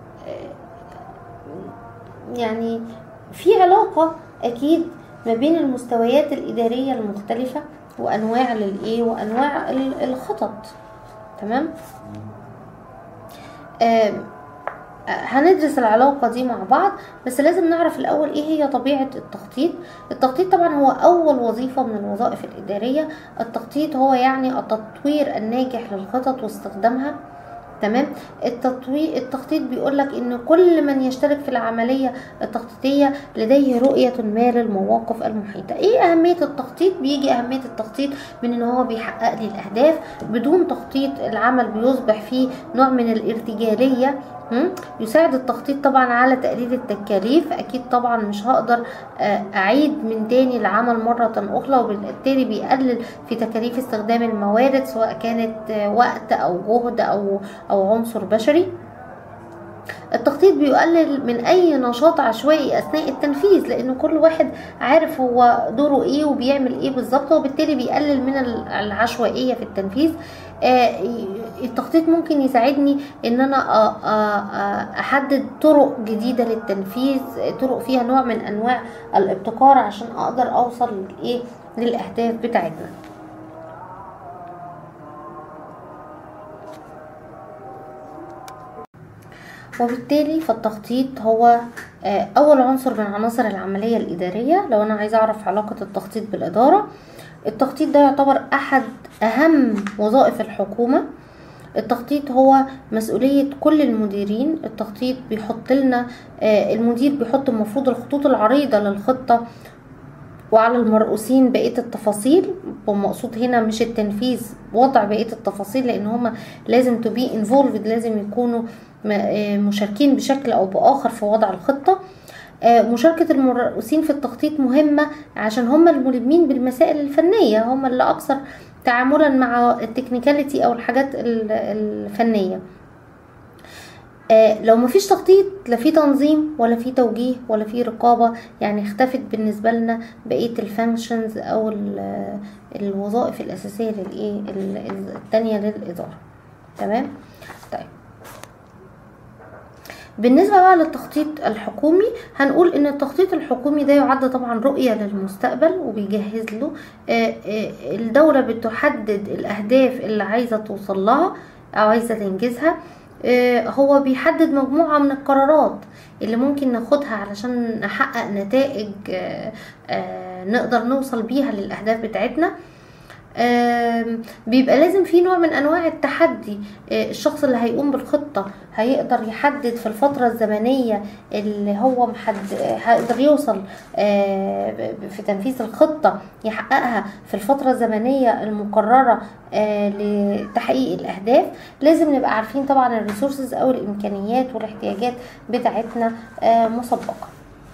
يعني في علاقة أكيد ما بين المستويات الإدارية المختلفة وأنواع للإيه وأنواع ال- الخطط تمام آم، هندرس العلاقة دي مع بعض بس لازم نعرف الأول إيه هي طبيعة التخطيط التخطيط طبعا هو أول وظيفة من الوظائف الإدارية التخطيط هو يعني التطوير الناجح للخطط واستخدامها تمام التطوير التخطيط بيقول لك ان كل من يشترك في العمليه التخطيطيه لديه رؤيه ما للمواقف المحيطه ايه اهميه التخطيط بيجي اهميه التخطيط من ان هو بيحقق لي الاهداف بدون تخطيط العمل بيصبح فيه نوع من الارتجاليه مم؟ يساعد التخطيط طبعا على تقليل التكاليف اكيد طبعا مش هقدر آه، اعيد من تاني العمل مرة اخرى وبالتالي بيقلل في تكاليف استخدام الموارد سواء كانت آه، وقت او جهد او او عنصر بشري التخطيط بيقلل من اي نشاط عشوائي اثناء التنفيذ لان كل واحد عارف هو دوره ايه وبيعمل ايه بالظبط وبالتالي بيقلل من العشوائيه في التنفيذ آه، التخطيط ممكن يساعدني ان انا أ- أ- أ- احدد طرق جديده للتنفيذ طرق فيها نوع من انواع الابتكار عشان اقدر اوصل لايه للاهداف بتاعتنا وبالتالي فالتخطيط هو آه، اول عنصر من عناصر العمليه الاداريه لو انا عايزه اعرف علاقه التخطيط بالاداره التخطيط ده يعتبر احد اهم وظائف الحكومه التخطيط هو مسؤولية كل المديرين التخطيط بيحط لنا آه، المدير بيحط المفروض الخطوط العريضة للخطة وعلى المرؤوسين بقية التفاصيل والمقصود هنا مش التنفيذ وضع بقية التفاصيل لان هما لازم to be involved لازم يكونوا م- آه، مشاركين بشكل او باخر في وضع الخطة آه، مشاركة المرؤوسين في التخطيط مهمة عشان هم الملمين بالمسائل الفنية هم اللي أكثر تعاملا مع التكنيكاليتي أو الحاجات ال- الفنية آه، لو مفيش تخطيط لا في تنظيم ولا في توجيه ولا في رقابة يعني اختفت بالنسبة لنا بقية الفانكشنز أو ال- الوظائف الأساسية للإيه ال- ال- التانية للإدارة تمام طيب بالنسبة بقى للتخطيط الحكومي هنقول ان التخطيط الحكومي ده يعد طبعا رؤية للمستقبل وبيجهز له آه، آه، الدولة بتحدد الاهداف اللي عايزة توصل لها او عايزة تنجزها آه، هو بيحدد مجموعة من القرارات اللي ممكن ناخدها علشان نحقق نتائج آه، آه، نقدر نوصل بيها للاهداف بتاعتنا آم، بيبقى لازم في نوع من انواع التحدي آه، الشخص اللي هيقوم بالخطة هيقدر يحدد في الفترة الزمنية اللي هو محد آه، هيقدر يوصل آه، ب- في تنفيذ الخطة يحققها في الفترة الزمنية المقررة آه، لتحقيق الأهداف لازم نبقى عارفين طبعا الريسورسز أو الإمكانيات والاحتياجات بتاعتنا آه، مسبقا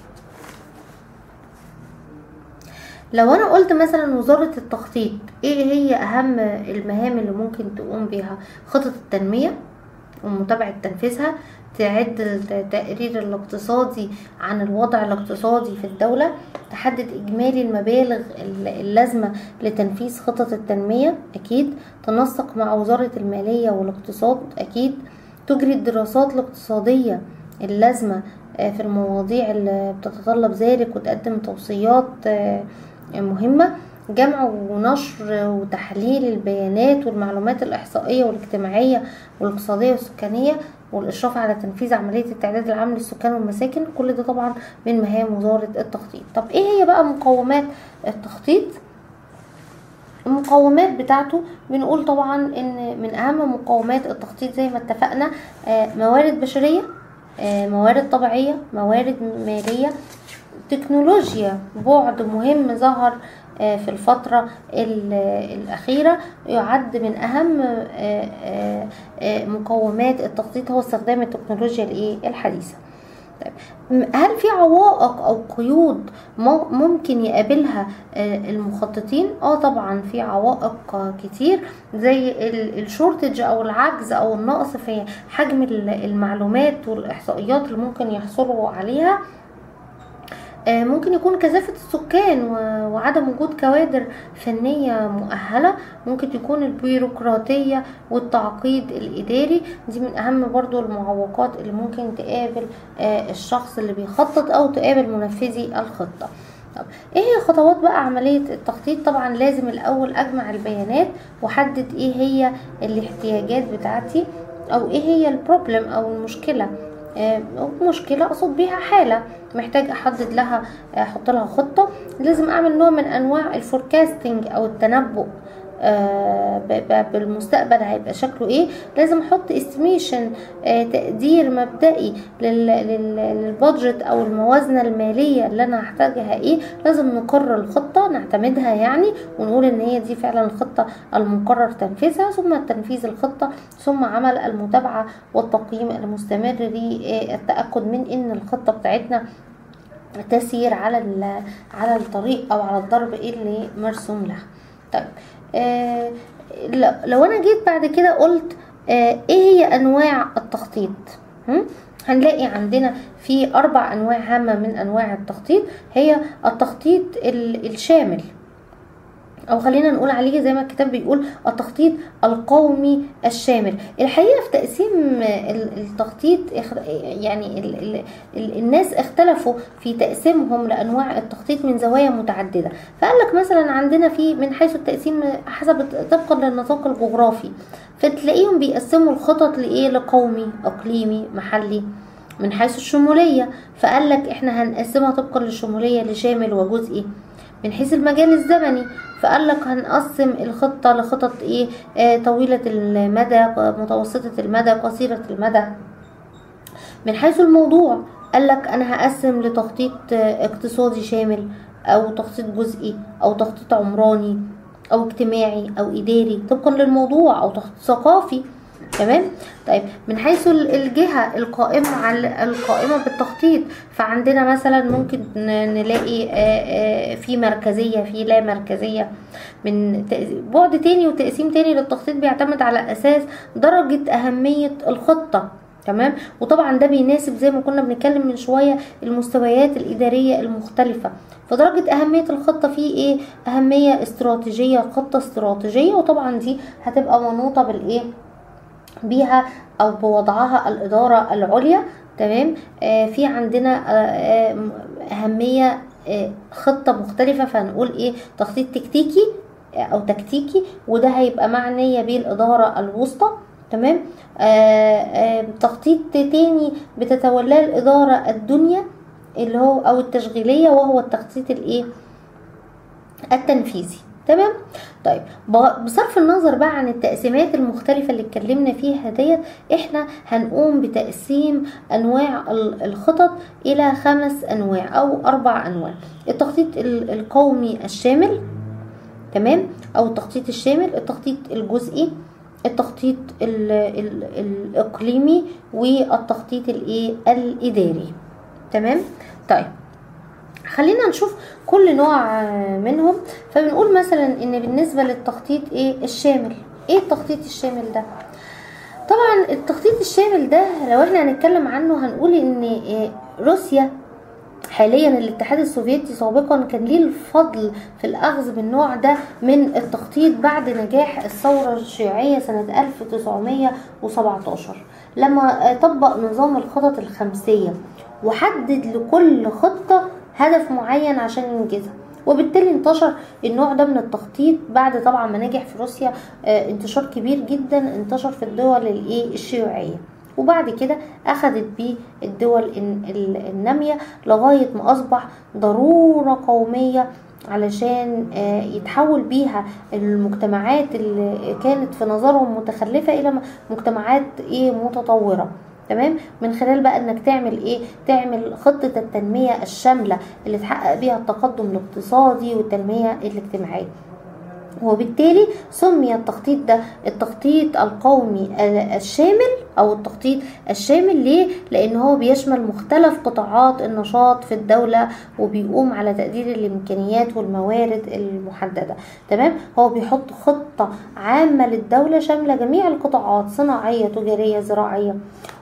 لو انا قلت مثلا وزارة التخطيط ايه هي اهم المهام اللي ممكن تقوم بها خطط التنمية ومتابعة تنفيذها تعد التقرير الاقتصادي عن الوضع الاقتصادي في الدولة تحدد إجمالي المبالغ اللازمة لتنفيذ خطط التنمية أكيد تنسق مع وزارة المالية والاقتصاد أكيد تجري الدراسات الاقتصادية اللازمة آه، في المواضيع اللي بتتطلب ذلك وتقدم توصيات آه، مهمة جمع ونشر وتحليل البيانات والمعلومات الإحصائية والاجتماعية والاقتصادية والسكانية والإشراف على تنفيذ عملية التعداد العام للسكان والمساكن كل ده طبعا من مهام وزارة التخطيط طب إيه هي بقى مقومات التخطيط؟ المقومات بتاعته بنقول طبعا ان من اهم مقومات التخطيط زي ما اتفقنا آه، موارد بشريه آه، موارد طبيعيه موارد ماليه تكنولوجيا بعد مهم ظهر آه، في الفترة ال- الأخيرة يعد من أهم آه، آه، آه، مقومات التخطيط هو استخدام التكنولوجيا الإيه؟ الحديثة طيب م- هل في عوائق او قيود مو- ممكن يقابلها آه، المخططين اه طبعا في عوائق آه، كتير زي الشورتج او العجز او النقص في حجم ال- المعلومات والاحصائيات اللي ممكن يحصلوا عليها آه، ممكن يكون كثافة السكان و- وعدم وجود كوادر فنية مؤهلة ممكن تكون البيروقراطية والتعقيد الإداري دي من أهم برضو المعوقات اللي ممكن تقابل آه، الشخص اللي بيخطط أو تقابل منفذي الخطة طب ايه هي خطوات بقى عملية التخطيط طبعا لازم الاول اجمع البيانات واحدد ايه هي الاحتياجات بتاعتي او ايه هي البروبلم او المشكلة آه، أو مشكلة اقصد بيها حالة محتاج احدد لها احط لها خطة لازم اعمل نوع من انواع الفوركاستنج او التنبؤ آه، ب- ب- بالمستقبل هيبقى شكله ايه لازم احط استيميشن تقدير مبدئي لل- لل- للبادجت او الموازنه الماليه اللي انا هحتاجها ايه لازم نقرر الخطه نعتمدها يعني ونقول ان هي دي فعلا الخطه المقرر تنفيذها ثم تنفيذ الخطه ثم عمل المتابعه والتقييم المستمر للتاكد من ان الخطه بتاعتنا تسير على ال- على الطريق او على الضرب اللي مرسوم لها طيب آه ل- لو انا جيت بعد كده قلت آه ايه هي انواع التخطيط هم؟ هنلاقي عندنا في اربع انواع هامه من انواع التخطيط هي التخطيط ال- الشامل او خلينا نقول عليه زي ما الكتاب بيقول التخطيط القومي الشامل الحقيقه في تقسيم ال- التخطيط اخ- يعني ال ال ال الناس اختلفوا في تقسيمهم لانواع التخطيط من زوايا متعدده فقال لك مثلا عندنا في من حيث التقسيم حسب طبقا للنطاق الجغرافي فتلاقيهم بيقسموا الخطط لايه لقومي اقليمي محلي من حيث الشموليه فقال لك احنا هنقسمها طبقا للشموليه لشامل وجزئي من حيث المجال الزمني فقال لك هنقسم الخطة لخطط ايه آه طويلة المدى متوسطة المدى قصيرة المدى من حيث الموضوع قال لك انا هقسم لتخطيط آه، اقتصادي شامل او تخطيط جزئي او تخطيط عمراني او اجتماعي او اداري طبقا للموضوع او تخطيط ثقافي تمام طيب من حيث ال- الجهة القائمة على القائمة بالتخطيط فعندنا مثلا ممكن ن- نلاقي آه، آه، في مركزية في لا مركزية من تق- بعد تاني وتقسيم تاني للتخطيط بيعتمد على أساس درجة أهمية الخطة تمام وطبعا ده بيناسب زي ما كنا بنتكلم من شوية المستويات الإدارية المختلفة فدرجة أهمية الخطة في إيه أهمية استراتيجية خطة استراتيجية وطبعا دي هتبقى منوطة بالإيه بيها او بوضعها الاداره العليا تمام آه في عندنا آه آه اهميه آه خطه مختلفه فهنقول ايه تخطيط تكتيكي آه، او تكتيكي وده هيبقى معنيه بالاداره الوسطى تمام آه آه تخطيط تاني بتتولاه الاداره الدنيا اللي هو او التشغيليه وهو التخطيط الايه التنفيذي تمام طيب ب- بصرف النظر بقى عن التقسيمات المختلفة اللي اتكلمنا فيها ديت احنا هنقوم بتقسيم انواع ال- الخطط الى خمس انواع او اربع انواع التخطيط ال- القومي الشامل تمام او التخطيط الشامل التخطيط الجزئي التخطيط ال ال الاقليمي والتخطيط الايه الاداري تمام طيب خلينا نشوف كل نوع آه، منهم فبنقول مثلا ان بالنسبه للتخطيط ايه الشامل ايه التخطيط الشامل ده طبعا التخطيط الشامل ده لو احنا هنتكلم عنه هنقول ان إيه روسيا حاليا الاتحاد السوفيتي سابقا كان ليه الفضل في الاخذ بالنوع ده من التخطيط بعد نجاح الثوره الشيوعيه سنه 1917 لما آه، طبق نظام الخطط الخمسيه وحدد لكل خطه هدف معين عشان ينجزها وبالتالي انتشر النوع ده من التخطيط بعد طبعا ما نجح في روسيا آه، انتشار كبير جدا انتشر في الدول الايه الشيوعيه وبعد كده اخذت بيه الدول الن- ال- النامية لغاية ما اصبح ضرورة قومية علشان آه، يتحول بيها المجتمعات اللي كانت في نظرهم متخلفة الى م- مجتمعات ايه متطورة تمام من خلال بقى انك تعمل ايه تعمل خطة التنمية الشاملة اللي تحقق بيها التقدم الاقتصادي والتنمية الاجتماعية وبالتالي سمي التخطيط ده التخطيط القومي الشامل او التخطيط الشامل ليه لان هو بيشمل مختلف قطاعات النشاط في الدولة وبيقوم على تقدير الامكانيات والموارد المحددة تمام هو بيحط خطة عامة للدولة شاملة جميع القطاعات صناعية تجارية زراعية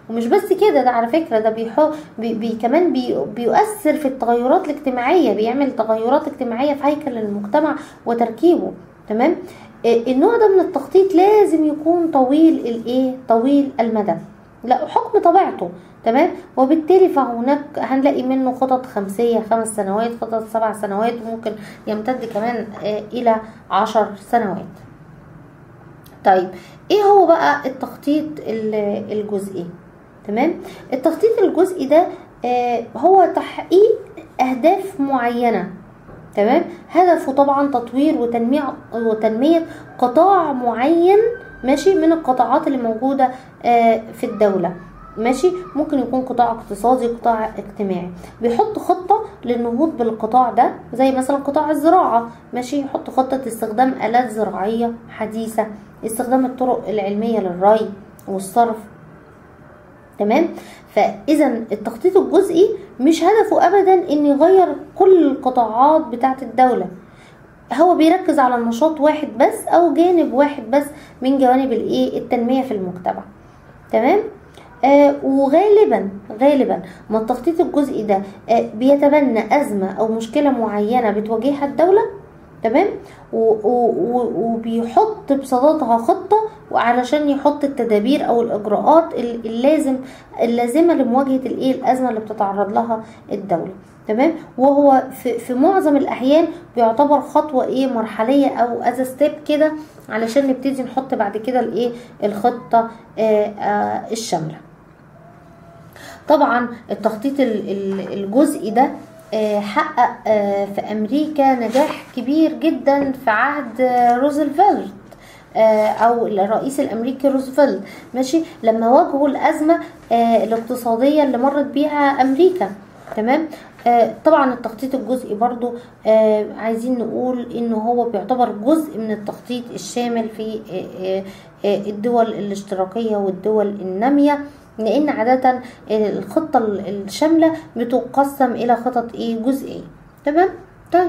ومش بس كده ده على فكره ده بيحو بي بي كمان بي بيؤثر في التغيرات الاجتماعيه بيعمل تغيرات اجتماعيه في هيكل المجتمع وتركيبه تمام إيه النوع ده من التخطيط لازم يكون طويل الايه طويل المدى لا حكم طبيعته تمام وبالتالي فهناك هنلاقي منه خطط خمسية خمس سنوات خطط سبع سنوات وممكن يمتد كمان آه إلى عشر سنوات طيب ايه هو بقى التخطيط الجزئي تمام التخطيط الجزئي ده آه هو تحقيق اهداف معينه تمام هدفه طبعا تطوير وتنمية وتنمية قطاع معين ماشي من القطاعات اللي موجودة آه في الدولة ماشي ممكن يكون قطاع اقتصادي قطاع اجتماعي بيحط خطة للنهوض بالقطاع ده زي مثلا قطاع الزراعة ماشي يحط خطة استخدام آلات زراعية حديثة استخدام الطرق العلمية للري والصرف تمام فاذا التخطيط الجزئي مش هدفه ابدا ان يغير كل القطاعات بتاعه الدوله هو بيركز على نشاط واحد بس او جانب واحد بس من جوانب الايه التنميه في المجتمع تمام آه وغالبا غالبا ما التخطيط الجزئي ده آه بيتبنى ازمه او مشكله معينه بتواجهها الدوله تمام وبيحط بصددها خطه وعلشان يحط التدابير او الاجراءات اللازم اللازمه لمواجهه الايه الازمه اللي بتتعرض لها الدوله تمام وهو في, في معظم الاحيان بيعتبر خطوه ايه مرحليه او از ستيب كده علشان نبتدي نحط بعد كده الايه الخطه آآ آآ الشامله طبعا التخطيط الجزئي ده حقق في امريكا نجاح كبير جدا في عهد روزفلت او الرئيس الامريكي روزفلت ماشي لما واجهوا الازمه الاقتصاديه اللي مرت بيها امريكا تمام طبعا التخطيط الجزئي برضو عايزين نقول انه هو بيعتبر جزء من التخطيط الشامل في الدول الاشتراكيه والدول الناميه لان عادة الخطة الشاملة بتقسم الى خطط ايه جزئية تمام طيب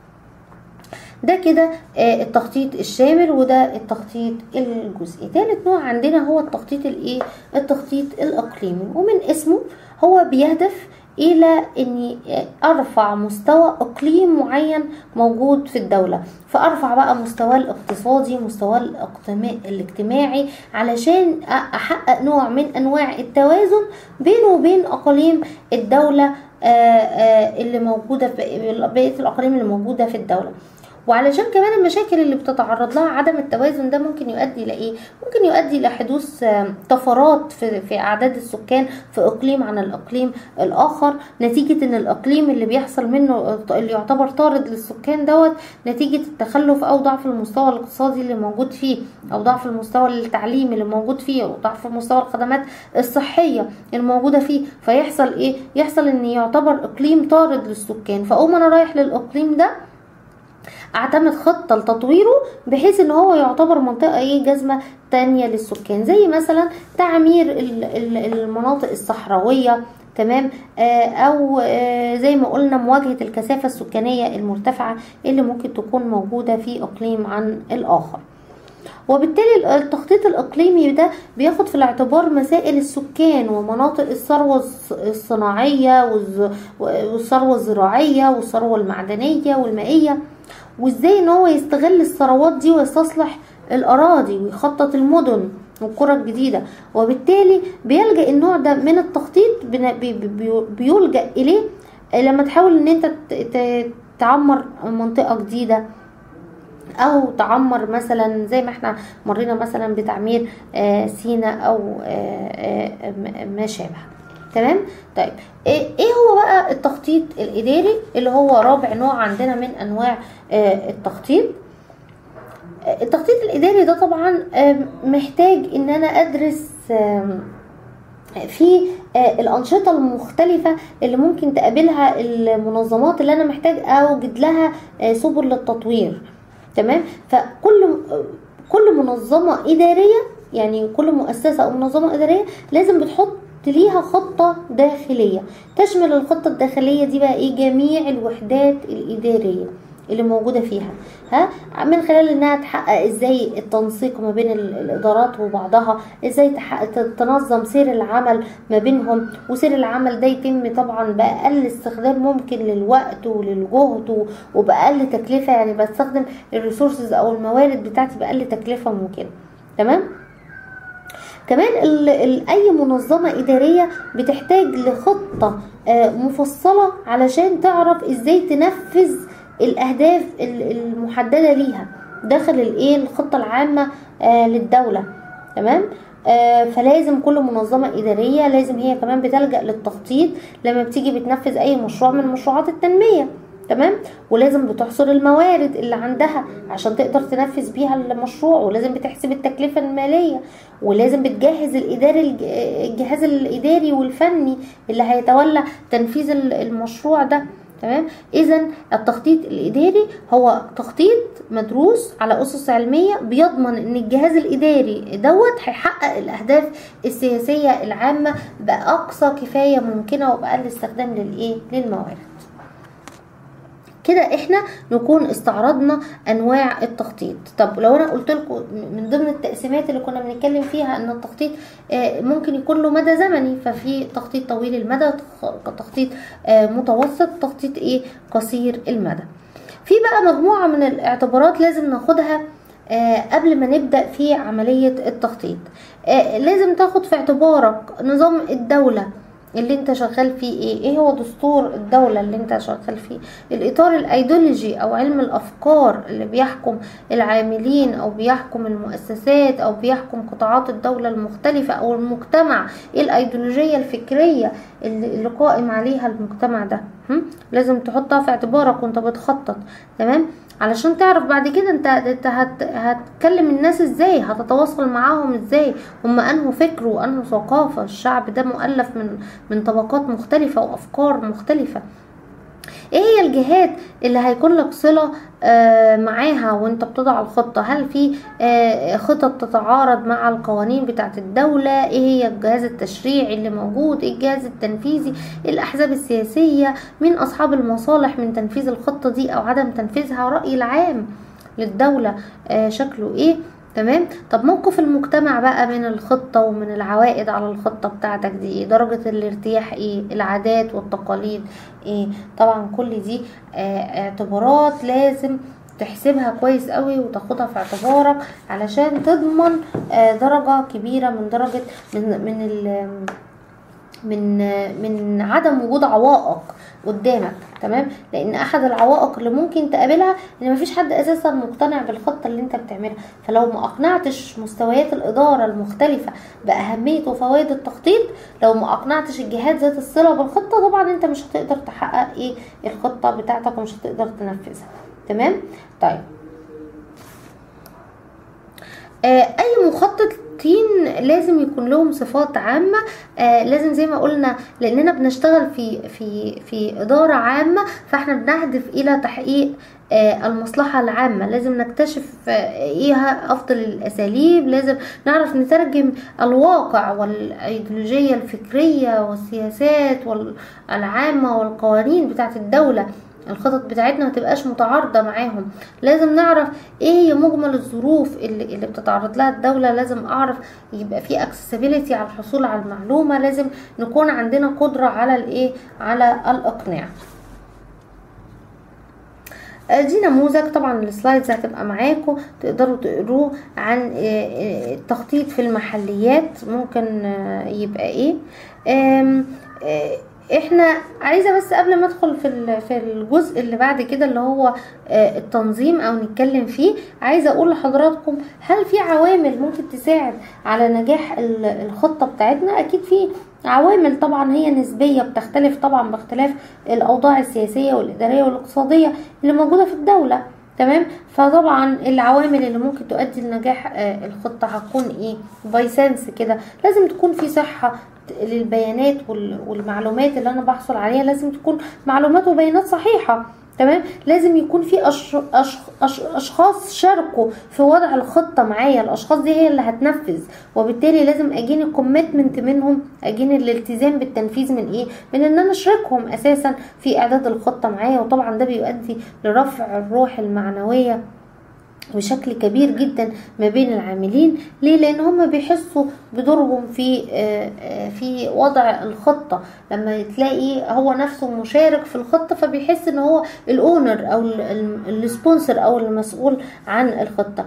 ده كده التخطيط الشامل وده التخطيط الجزئي ثالث نوع عندنا هو التخطيط الايه التخطيط الاقليمي ومن اسمه هو بيهدف الى اني ارفع مستوى اقليم معين موجود في الدوله فارفع بقى مستواه الاقتصادي مستواه الاجتماعي علشان احقق نوع من انواع التوازن بينه وبين اقاليم الدوله اللي موجوده في بقيه الاقاليم اللي موجوده في الدوله وعلشان كمان المشاكل اللي بتتعرض لها عدم التوازن ده ممكن يؤدي لايه ممكن يؤدي لحدوث طفرات في, في اعداد السكان في اقليم عن الاقليم الاخر نتيجه ان الاقليم اللي بيحصل منه اللي يعتبر طارد للسكان دوت نتيجه التخلف او ضعف المستوى الاقتصادي اللي موجود فيه او ضعف المستوى التعليمي اللي موجود فيه او ضعف مستوى الخدمات الصحيه الموجوده فيه فيحصل ايه يحصل ان يعتبر اقليم طارد للسكان فاقوم انا رايح للاقليم ده اعتمد خطة لتطويره بحيث ان هو يعتبر منطقة ايه جزمة تانية للسكان زي مثلا تعمير المناطق الصحراوية تمام آه او آه زي ما قلنا مواجهة الكثافة السكانية المرتفعة اللي ممكن تكون موجودة في اقليم عن الاخر وبالتالي التخطيط الاقليمي ده بياخد في الاعتبار مسائل السكان ومناطق الثروه الصناعيه والثروه الزراعيه والثروه المعدنيه والمائيه وازاي ان هو يستغل الثروات دي ويستصلح الاراضي ويخطط المدن والقرى الجديده وبالتالي بيلجا النوع ده من التخطيط بيلجا اليه لما تحاول ان انت تعمر منطقه جديده او تعمر مثلا زي ما احنا مرينا مثلا بتعمير سينا او ما شابه تمام طيب ايه هو بقى التخطيط الاداري اللي هو رابع نوع عندنا من انواع التخطيط التخطيط الاداري ده طبعا محتاج ان انا ادرس في الانشطه المختلفه اللي ممكن تقابلها المنظمات اللي انا محتاج اوجد لها سبل للتطوير تمام فكل كل منظمه اداريه يعني كل مؤسسه او منظمه اداريه لازم بتحط ليها خطة داخلية تشمل الخطة الداخلية دي بقى ايه جميع الوحدات الإدارية اللي موجوده فيها ها من خلال انها تحقق ازاي التنسيق ما بين ال- الادارات وبعضها ازاي تحقق تنظم سير العمل ما بينهم وسير العمل ده يتم طبعا باقل استخدام ممكن للوقت وللجهد و- وباقل تكلفه يعني بستخدم الريسورسز او الموارد بتاعتي باقل تكلفه ممكنه تمام كمان ال ال اي منظمه اداريه بتحتاج لخطه آه، مفصله علشان تعرف ازاي تنفذ الاهداف ال- المحدده ليها داخل الايه الخطه العامه آه، للدوله تمام آه، فلازم كل منظمة إدارية لازم هي كمان بتلجأ للتخطيط لما بتيجي بتنفذ أي مشروع من مشروعات التنمية تمام ولازم بتحصر الموارد اللي عندها عشان تقدر تنفذ بيها المشروع ولازم بتحسب التكلفة المالية ولازم بتجهز الإداري الج- الجهاز الإداري والفني اللي هيتولى تنفيذ ال- المشروع ده تمام اذا التخطيط الاداري هو تخطيط مدروس على اسس علميه بيضمن ان الجهاز الاداري دوت هيحقق الاهداف السياسيه العامه باقصى كفايه ممكنه وباقل استخدام للايه للموارد كده احنا نكون استعرضنا انواع التخطيط طب لو انا قلت لكم من ضمن التقسيمات اللي كنا بنتكلم فيها ان التخطيط آه، ممكن يكون له مدى زمني ففي تخطيط طويل المدى تخ- تخطيط آه، متوسط تخطيط ايه قصير المدى في بقى مجموعة من الاعتبارات لازم ناخدها آه، قبل ما نبدأ في عملية التخطيط آه، لازم تاخد في اعتبارك نظام الدولة اللي انت شغال فيه ايه ايه هو دستور الدولة اللي انت شغال فيه الاطار الايديولوجي او علم الافكار اللي بيحكم العاملين او بيحكم المؤسسات او بيحكم قطاعات الدولة المختلفة او المجتمع ايه الايديولوجية الفكرية اللي اللي قائم عليها المجتمع ده هم؟ لازم تحطها في اعتبارك وانت بتخطط تمام علشان تعرف بعد كده انت انت هت هتكلم الناس ازاي هتتواصل معاهم ازاي هم انهوا فكر وانهوا ثقافة الشعب ده مؤلف من من طبقات مختلفة وافكار مختلفة ايه هي الجهات اللي هيكون لك صلة آه، معاها وانت بتضع الخطة هل في آه، خطط تتعارض مع القوانين بتاعت الدولة ايه هي الجهاز التشريعي اللي موجود ايه الجهاز التنفيذي إيه الاحزاب السياسية مين اصحاب المصالح من تنفيذ الخطة دي او عدم تنفيذها رأي العام للدولة آه، شكله ايه تمام طب موقف المجتمع بقى من الخطة ومن العوائد على الخطة بتاعتك دي ايه درجة الارتياح ايه العادات والتقاليد ايه طبعا كل دي آه اعتبارات لازم تحسبها كويس قوي وتاخدها في اعتبارك علشان تضمن آه درجة كبيرة من درجة من من ال من من عدم وجود عوائق قدامك تمام لان احد العوائق اللي ممكن تقابلها ان مفيش حد اساسا مقتنع بالخطه اللي انت بتعملها فلو ما اقنعتش مستويات الاداره المختلفه باهميه وفوائد التخطيط لو ما اقنعتش الجهات ذات الصله بالخطه طبعا انت مش هتقدر تحقق ايه الخطه بتاعتك ومش هتقدر تنفذها تمام طيب آه، اي مخططين لازم يكون لهم صفات عامه آه، لازم زي ما قلنا لاننا بنشتغل في في في اداره عامه فاحنا بنهدف الى تحقيق آه، المصلحة العامة لازم نكتشف آه، ايه افضل الاساليب لازم نعرف نترجم الواقع والايديولوجية الفكرية والسياسات والعامة والقوانين بتاعت الدولة الخطط بتاعتنا ما تبقاش متعارضه معاهم لازم نعرف ايه هي مجمل الظروف اللي, اللي بتتعرض لها الدوله لازم اعرف يبقى في accessibility على الحصول على المعلومه لازم نكون عندنا قدره على الايه على الاقناع آه، دي نموذج طبعا السلايدز هتبقى معاكم تقدروا تقروه عن آه، آه، التخطيط في المحليات ممكن آه، يبقى ايه آم، آه، احنا عايزه بس قبل ما ادخل في ال- في الجزء اللي بعد كده اللي هو آه، التنظيم او نتكلم فيه عايزه اقول لحضراتكم هل في عوامل ممكن تساعد على نجاح ال- الخطه بتاعتنا اكيد في عوامل طبعا هي نسبيه بتختلف طبعا باختلاف الاوضاع السياسيه والاداريه والاقتصاديه اللي موجوده في الدوله تمام فطبعا العوامل اللي ممكن تؤدي لنجاح آه، الخطه هتكون ايه باي سنس كده لازم تكون في صحه للبيانات وال- والمعلومات اللي انا بحصل عليها لازم تكون معلومات وبيانات صحيحه تمام لازم يكون في أش... أش... أش... اشخاص شاركوا في وضع الخطه معايا الاشخاص دي هي اللي هتنفذ وبالتالي لازم اجيني كوميتمنت منهم اجيني الالتزام بالتنفيذ من ايه من ان انا اشاركهم اساسا في اعداد الخطه معايا وطبعا ده بيؤدي لرفع الروح المعنويه بشكل كبير جدا ما بين العاملين ليه لان هم بيحسوا بدورهم في في وضع الخطه لما تلاقي هو نفسه مشارك في الخطه فبيحس ان هو الاونر او السبونسر او المسؤول عن الخطه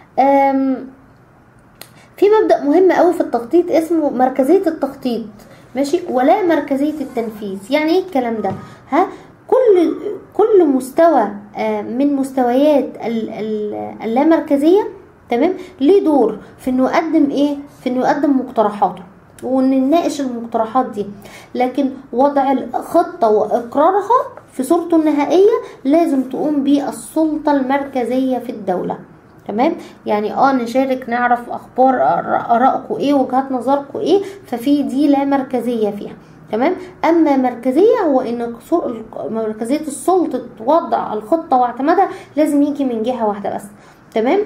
في مبدا مهم قوي في التخطيط اسمه مركزيه التخطيط ماشي ولا مركزيه التنفيذ يعني ايه الكلام ده ها كل كل مستوى من مستويات اللامركزيه تمام ليه دور في انه يقدم ايه في انه يقدم مقترحاته ونناقش المقترحات دي لكن وضع الخطه واقرارها في صورته النهائيه لازم تقوم بيه السلطه المركزيه في الدوله تمام يعني اه نشارك نعرف اخبار ارائكم ايه وجهات نظركم ايه ففي دي لا مركزيه فيها تمام اما مركزيه هو ان مركزيه السلطه وضع الخطه واعتمادها لازم يجي من جهه واحده بس تمام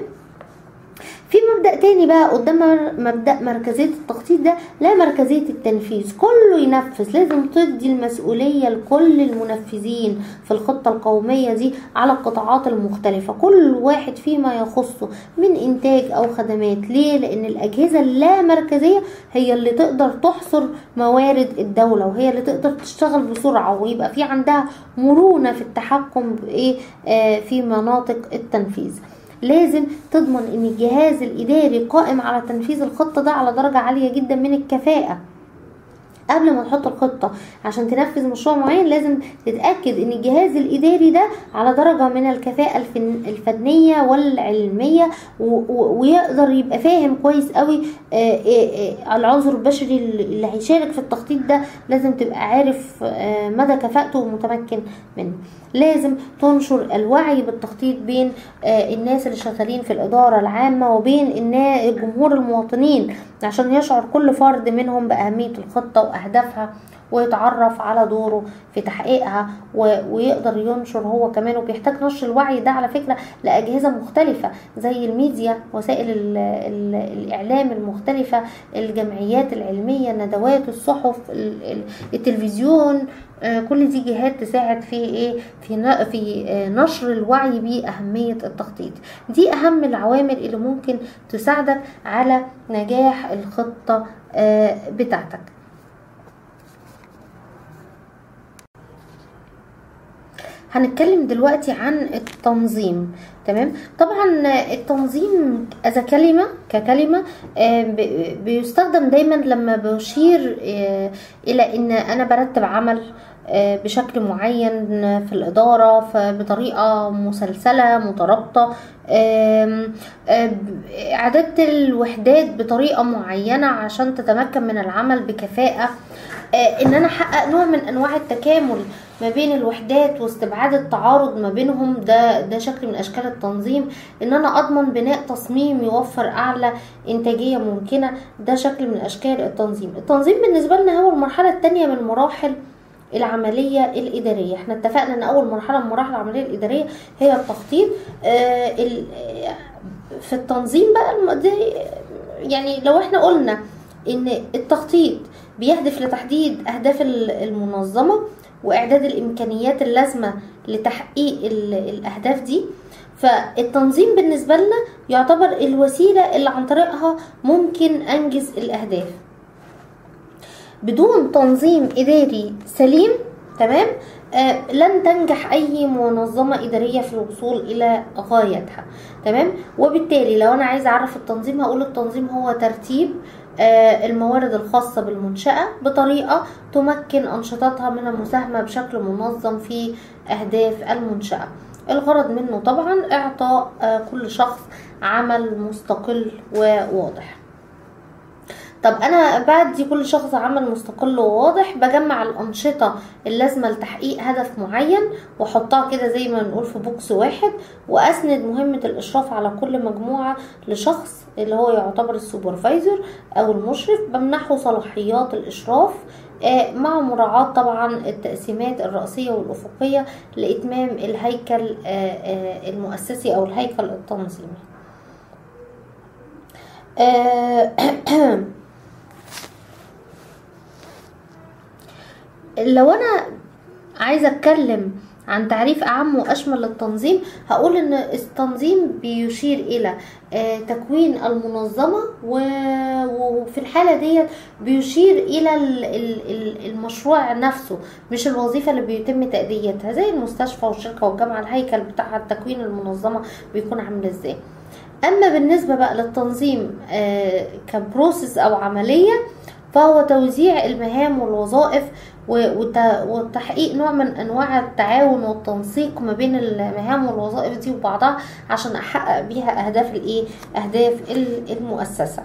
في مبدا تاني بقى قدام مبدا مركزيه التخطيط ده لا مركزيه التنفيذ كله ينفذ لازم تدي المسؤوليه لكل المنفذين في الخطه القوميه دي على القطاعات المختلفه كل واحد فيما يخصه من انتاج او خدمات ليه لان الاجهزه اللامركزيه هي اللي تقدر تحصر موارد الدوله وهي اللي تقدر تشتغل بسرعه ويبقى في عندها مرونه في التحكم بايه آه في مناطق التنفيذ لازم تضمن ان الجهاز الاداري قائم على تنفيذ الخطه ده على درجه عاليه جدا من الكفاءه قبل ما تحط الخطة عشان تنفذ مشروع معين لازم تتأكد ان الجهاز الاداري ده على درجة من الكفاءة الفنية والعلمية ويقدر يبقى فاهم كويس قوي العنصر البشري اللي هيشارك في التخطيط ده لازم تبقى عارف مدى كفاءته ومتمكن منه لازم تنشر الوعي بالتخطيط بين الناس اللي شغالين في الإدارة العامة وبين جمهور المواطنين عشان يشعر كل فرد منهم بأهمية الخطة وأهدافها ويتعرف على دوره في تحقيقها ويقدر ينشر هو كمان وبيحتاج نشر الوعي ده على فكرة لأجهزة مختلفة زي الميديا وسائل ال ال الإعلام المختلفة الجمعيات العلمية الندوات الصحف التلفزيون كل دي جهات تساعد في ايه في في نشر الوعي باهميه التخطيط دي اهم العوامل اللي ممكن تساعدك على نجاح الخطه بتاعتك هنتكلم دلوقتي عن التنظيم تمام طبعا التنظيم اذا كلمه ككلمه بيستخدم دايما لما بشير الى ان انا برتب عمل بشكل معين في الإدارة بطريقة مسلسلة مترابطة إعادة الوحدات بطريقة معينة عشان تتمكن من العمل بكفاءة إن أنا أحقق نوع من أنواع التكامل ما بين الوحدات واستبعاد التعارض ما بينهم ده ده شكل من اشكال التنظيم ان انا اضمن بناء تصميم يوفر اعلى انتاجيه ممكنه ده شكل من اشكال التنظيم التنظيم بالنسبه لنا هو المرحله الثانيه من مراحل العملية الإدارية احنا اتفقنا ان اول مرحلة من مراحل العملية الإدارية هي التخطيط آه في التنظيم بقى دي يعني لو احنا قلنا ان التخطيط بيهدف لتحديد اهداف المنظمة واعداد الامكانيات اللازمة لتحقيق الاهداف دي فالتنظيم بالنسبة لنا يعتبر الوسيلة اللي عن طريقها ممكن انجز الاهداف بدون تنظيم اداري سليم تمام آه لن تنجح اي منظمه اداريه في الوصول الى غايتها تمام وبالتالي لو انا عايزه اعرف التنظيم هقول التنظيم هو ترتيب آه الموارد الخاصة بالمنشأة بطريقة تمكن أنشطتها من المساهمة بشكل منظم في أهداف المنشأة الغرض منه طبعا إعطاء آه كل شخص عمل مستقل وواضح طب انا بدي كل شخص عمل مستقل وواضح بجمع الانشطه اللازمه لتحقيق هدف معين واحطها كده زي ما نقول في بوكس واحد واسند مهمه الاشراف على كل مجموعه لشخص اللي هو يعتبر السوبرفايزر او المشرف بمنحه صلاحيات الاشراف آه، مع مراعاة طبعا التقسيمات الرأسية والأفقية لإتمام الهيكل آه، آه، المؤسسي أو الهيكل التنظيمي آه، لو انا عايزه اتكلم عن تعريف اعم واشمل للتنظيم هقول ان التنظيم بيشير الى آه، تكوين المنظمه و- وفي الحاله ديت بيشير الى ال- ال- ال- المشروع نفسه مش الوظيفه اللي بيتم تاديتها زي المستشفى والشركه والجامعه الهيكل بتاع تكوين المنظمه بيكون عامل ازاي اما بالنسبه بقى للتنظيم آه، كبروسيس او عمليه فهو توزيع المهام والوظائف و- وت- وتحقيق نوع من انواع التعاون والتنسيق ما بين المهام والوظائف دي وبعضها عشان احقق بيها اهداف الايه اهداف ال- المؤسسه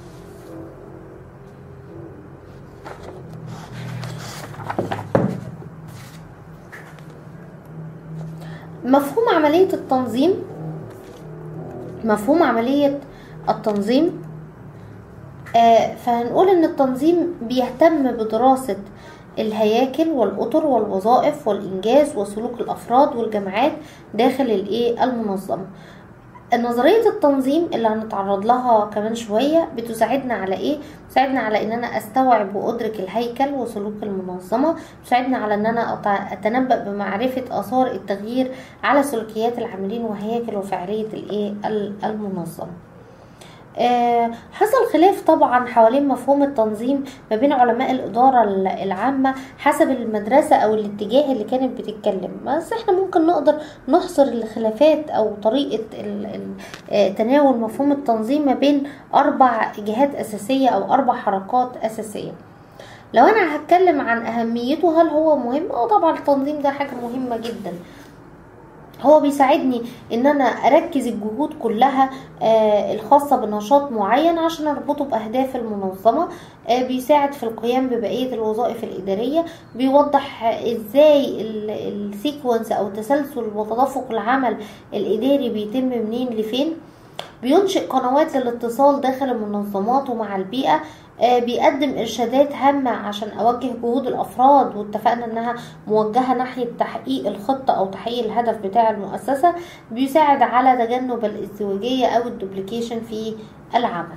مفهوم عمليه التنظيم مفهوم عمليه التنظيم آه، فهنقول ان التنظيم بيهتم بدراسة الهياكل والأطر والوظائف والإنجاز وسلوك الأفراد والجماعات داخل الإيه المنظمة نظرية التنظيم اللي هنتعرض لها كمان شوية بتساعدنا على ايه؟ بتساعدنا على ان انا استوعب وادرك الهيكل وسلوك المنظمة بتساعدنا على ان انا أت- اتنبأ بمعرفة اثار التغيير على سلوكيات العاملين وهياكل وفعالية الايه ال- المنظمة آه، حصل خلاف طبعا حوالين مفهوم التنظيم ما بين علماء الإدارة ال- العامة حسب المدرسة أو الاتجاه اللي كانت بتتكلم بس احنا ممكن نقدر نحصر الخلافات أو طريقة ال- ال- آه، تناول مفهوم التنظيم ما بين أربع جهات أساسية أو أربع حركات أساسية لو أنا هتكلم عن أهميته هل هو مهم؟ اه طبعا التنظيم ده حاجة مهمة جدا هو بيساعدني ان انا اركز الجهود كلها آه، الخاصة بنشاط معين عشان اربطه باهداف المنظمة آه، بيساعد في القيام ببقية الوظائف الادارية بيوضح آه، ازاي السيكونس او تسلسل وتدفق العمل الاداري بيتم منين لفين بينشئ قنوات للاتصال داخل المنظمات ومع البيئة آه، بيقدم إرشادات هامة عشان أوجه جهود الأفراد واتفقنا إنها موجهة ناحية تحقيق الخطة أو تحقيق الهدف بتاع المؤسسة بيساعد على تجنب الازدواجية أو الدوبليكيشن في العمل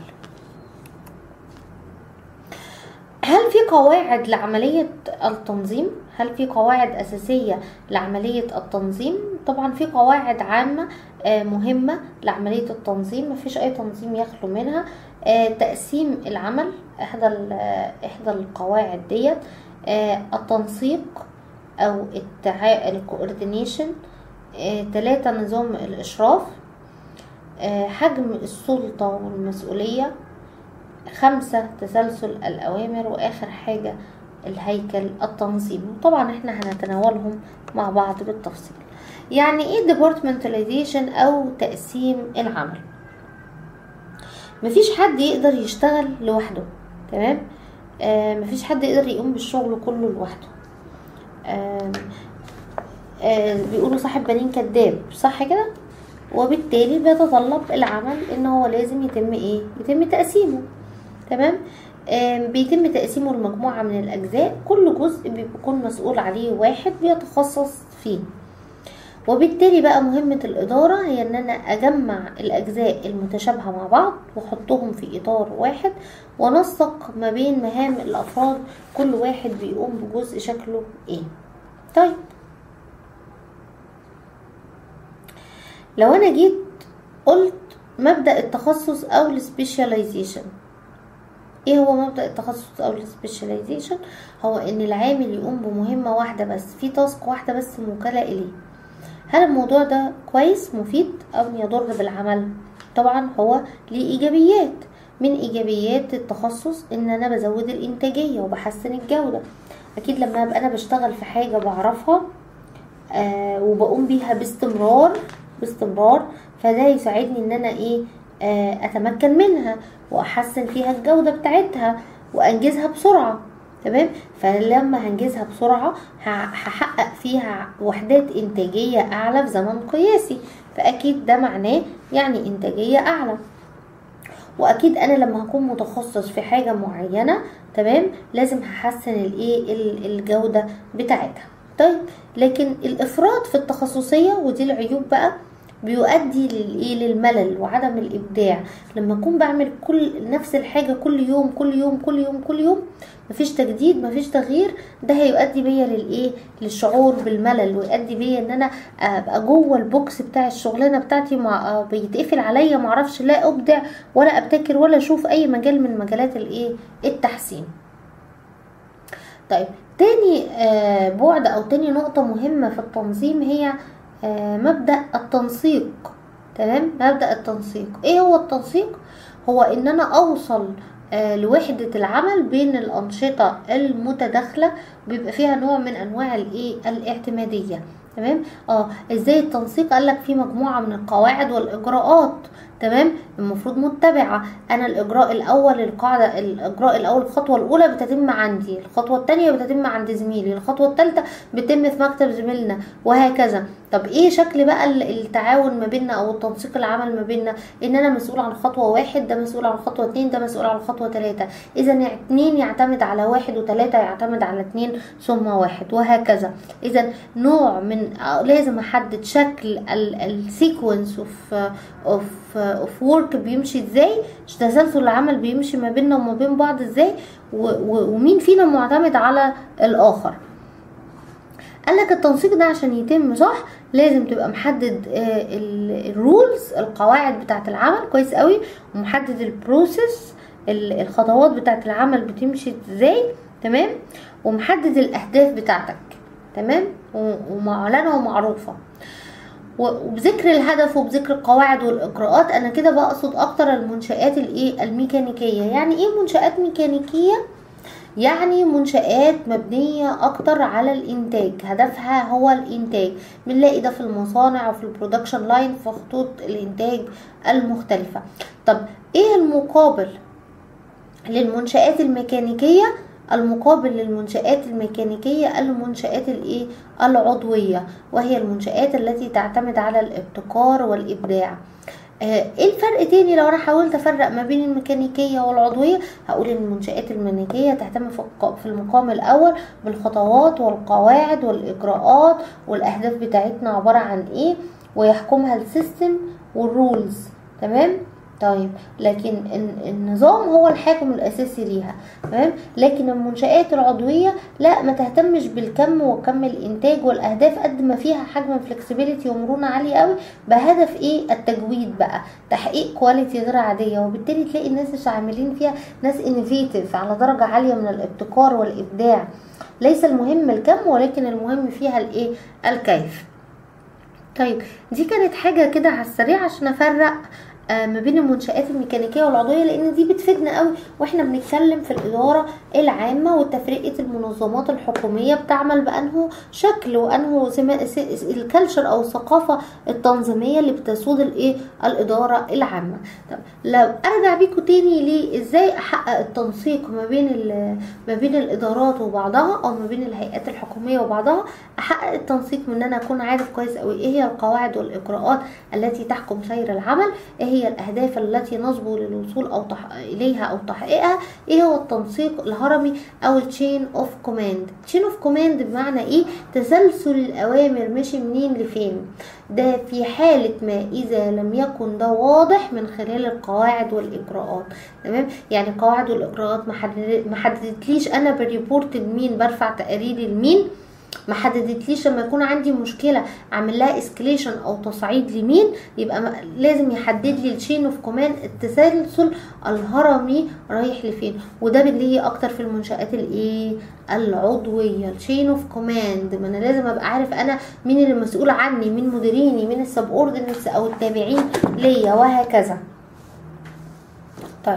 هل في قواعد لعملية التنظيم؟ هل في قواعد أساسية لعملية التنظيم؟ طبعا في قواعد عامة آه، مهمة لعملية التنظيم مفيش أي تنظيم يخلو منها آه، تقسيم العمل إحدى ال- آه، إحدى القواعد ديت آه، التنسيق أو التعا... الكوردينيشن ثلاثة نظام الإشراف آه، حجم السلطة والمسؤولية خمسة تسلسل الأوامر وآخر حاجة الهيكل التنظيمي وطبعا احنا هنتناولهم مع بعض بالتفصيل يعني ايه departmentalization او تقسيم العمل مفيش حد يقدر يشتغل لوحده تمام آه مفيش حد يقدر يقوم بالشغل كله لوحده آه آه بيقولوا صاحب بنين كذاب صح كده وبالتالي بيتطلب العمل ان هو لازم يتم ايه يتم تقسيمه تمام آم، بيتم تقسيمه لمجموعة من الأجزاء كل جزء بيكون مسؤول عليه واحد بيتخصص فيه وبالتالي بقى مهمة الإدارة هي إن أنا أجمع الأجزاء المتشابهة مع بعض وأحطهم في إطار واحد ونسق ما بين مهام الأفراد كل واحد بيقوم بجزء شكله إيه طيب لو أنا جيت قلت مبدأ التخصص أو السبيشاليزيشن ايه هو مبدأ التخصص او السبيشاليزيشن هو ان العامل يقوم بمهمة واحدة بس في تاسك واحدة بس موكلة اليه هل الموضوع ده كويس مفيد او يضر بالعمل طبعا هو ليه ايجابيات من ايجابيات التخصص ان انا بزود الانتاجية وبحسن الجودة اكيد لما ابقى انا بشتغل في حاجة بعرفها آه وبقوم بيها باستمرار باستمرار فده يساعدني ان انا ايه آه اتمكن منها واحسن فيها الجودة بتاعتها وانجزها بسرعة تمام فلما هنجزها بسرعة ه- هحقق فيها وحدات انتاجية اعلى في زمن قياسي فاكيد ده معناه يعني انتاجية اعلى واكيد انا لما هكون متخصص في حاجه معينه تمام لازم هحسن الايه ال- الجوده بتاعتها طيب لكن الافراط في التخصصيه ودي العيوب بقى بيؤدي للايه للملل وعدم الابداع لما اكون بعمل كل نفس الحاجه كل يوم كل يوم كل يوم كل يوم مفيش تجديد مفيش تغيير ده هيؤدي بيا للايه للشعور بالملل ويؤدي بيا ان انا ابقى جوه البوكس بتاع الشغلانه بتاعتي مع بيتقفل عليا معرفش لا ابدع ولا ابتكر ولا اشوف اي مجال من مجالات الايه التحسين طيب تاني آه بعد او تاني نقطه مهمه في التنظيم هي آه مبدا التنسيق تمام مبدا التنسيق ايه هو التنسيق هو ان انا اوصل آه لوحدة العمل بين الأنشطة المتداخلة بيبقى فيها نوع من أنواع الإيه الاعتمادية تمام اه ازاي التنسيق قال لك في مجموعة من القواعد والإجراءات تمام المفروض متبعة أنا الإجراء الأول القاعدة الإجراء الأول الخطوة الأولى بتتم عندي الخطوة الثانية بتتم عند زميلي الخطوة الثالثة بتتم في مكتب زميلنا وهكذا طب ايه شكل بقى التعاون ما بيننا او التنسيق العمل ما بيننا ان انا مسؤول عن خطوه واحد ده مسؤول عن خطوه اتنين ده مسؤول عن خطوه تلاته اذا اتنين يعتمد على واحد وتلاته يعتمد على اتنين ثم واحد وهكذا اذا نوع من لازم احدد شكل السيكونس اوف اوف اوف ورك بيمشي ازاي تسلسل العمل بيمشي ما بيننا وما بين بعض ازاي ومين فينا معتمد على الاخر قال لك التنسيق ده عشان يتم صح لازم تبقى محدد الرولز القواعد بتاعه العمل كويس قوي ومحدد البروسيس الخطوات بتاعه العمل بتمشي ازاي تمام ومحدد الاهداف بتاعتك تمام ومعلنه ومعروفه وبذكر الهدف وبذكر القواعد والاجراءات انا كده بقصد اكتر المنشات الايه الميكانيكيه يعني ايه منشات ميكانيكيه يعني منشآت مبنية أكتر على الإنتاج هدفها هو الإنتاج بنلاقي ده في المصانع وفي البرودكشن لاين في خطوط الإنتاج المختلفة طب إيه المقابل للمنشآت الميكانيكية المقابل للمنشآت الميكانيكية المنشآت الإيه العضوية وهي المنشآت التي تعتمد على الابتكار والإبداع ايه الفرق تاني لو انا حاولت افرق ما بين الميكانيكيه والعضويه هقول ان المنشات الميكانيكيه تهتم في المقام الاول بالخطوات والقواعد والاجراءات والاهداف بتاعتنا عباره عن ايه ويحكمها السيستم والرولز تمام طيب لكن النظام هو الحاكم الاساسي ليها تمام لكن المنشآت العضويه لا ما تهتمش بالكم وكم الانتاج والاهداف قد ما فيها حجم فلكسبيليتي ومرونه عاليه قوي بهدف ايه التجويد بقى تحقيق كواليتي غير عاديه وبالتالي تلاقي الناس اللي عاملين فيها ناس انوفيتيف على درجه عاليه من الابتكار والابداع ليس المهم الكم ولكن المهم فيها الايه الكيف طيب دي كانت حاجه كده على السريع عشان افرق ما بين المنشآت الميكانيكية والعضوية لأن دي بتفيدنا قوي واحنا بنتكلم في الإدارة العامة وتفرقة المنظمات الحكومية بتعمل بأنه شكل وأنه الكالتشر أو الثقافة التنظيمية اللي بتسود الإيه الإدارة العامة طب لو أرجع بيكم تاني ليه إزاي أحقق التنسيق ما بين ما بين الإدارات وبعضها أو ما بين الهيئات الحكومية وبعضها أحقق التنسيق من إن أنا أكون عارف كويس قوي إيه هي القواعد والإجراءات التي تحكم سير العمل إيه هي الأهداف التي نصبو للوصول أو تح... إليها أو تحقيقها إيه هو التنسيق الهرمي أو التشين أوف كوماند تشين أوف كوماند بمعنى إيه تسلسل الأوامر ماشي منين لفين ده في حالة ما إذا لم يكن ده واضح من خلال القواعد والإجراءات تمام يعني القواعد والإجراءات ما حددتليش أنا بريبورت لمين برفع تقاريري لمين ما حددتليش لما يكون عندي مشكله اعمل لها اسكليشن او تصعيد لمين يبقى لازم يحدد لي التشين اوف كومان التسلسل الهرمي رايح لفين وده بنلاقيه اكتر في المنشات الايه العضويه التشين اوف كوماند ما انا لازم ابقى عارف انا مين اللي مسؤول عني مين مديريني مين السب اوردينتس او التابعين ليا وهكذا طيب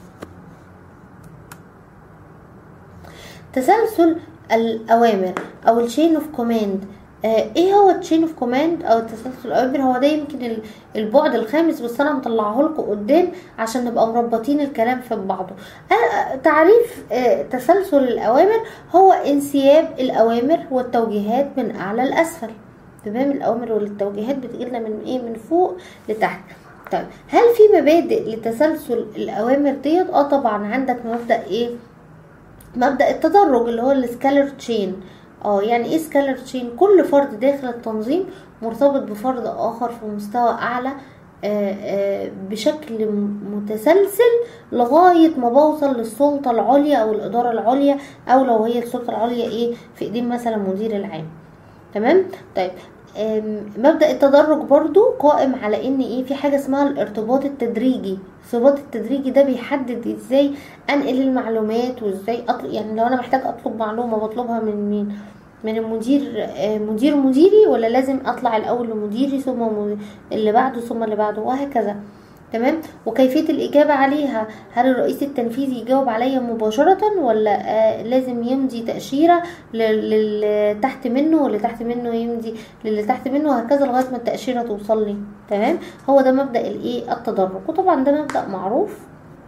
تسلسل الاوامر او التشين اوف كوماند ايه هو التشين اوف كوماند او التسلسل الاوامر هو ده يمكن البعد الخامس بس انا مطلعه لكم قدام عشان نبقى مربطين الكلام في بعضه آه تعريف آه تسلسل الاوامر هو انسياب الاوامر والتوجيهات من اعلى لاسفل تمام الاوامر والتوجيهات بتجيلنا من ايه من فوق لتحت طيب هل في مبادئ لتسلسل الاوامر ديت اه طبعا عندك مبدا ايه مبدا التدرج اللي هو السكالر تشين اه يعني ايه سكالر تشين كل فرد داخل التنظيم مرتبط بفرد اخر في مستوى اعلى آه، آه، بشكل م- متسلسل لغاية ما بوصل للسلطة العليا أو الإدارة العليا أو لو هي السلطة العليا إيه في إيدين مثلا مدير العام تمام طيب آم، مبدأ التدرج برضو قائم على ان ايه في حاجة اسمها الارتباط التدريجي الارتباط التدريجي ده بيحدد ازاي انقل المعلومات وازاي اطلب يعني لو انا محتاج اطلب معلومة بطلبها من مين من المدير آه، مدير مديري ولا لازم اطلع الاول لمديري ثم مد- اللي بعده ثم اللي بعده وهكذا تمام وكيفية الإجابة عليها هل الرئيس التنفيذي يجاوب عليا مباشرة ولا آه لازم يمضي تأشيرة لل- للي تحت منه واللي تحت منه يمضي للي تحت منه وهكذا لغاية ما التأشيرة توصل لي تمام هو ده مبدأ الإيه التدرج وطبعا ده مبدأ معروف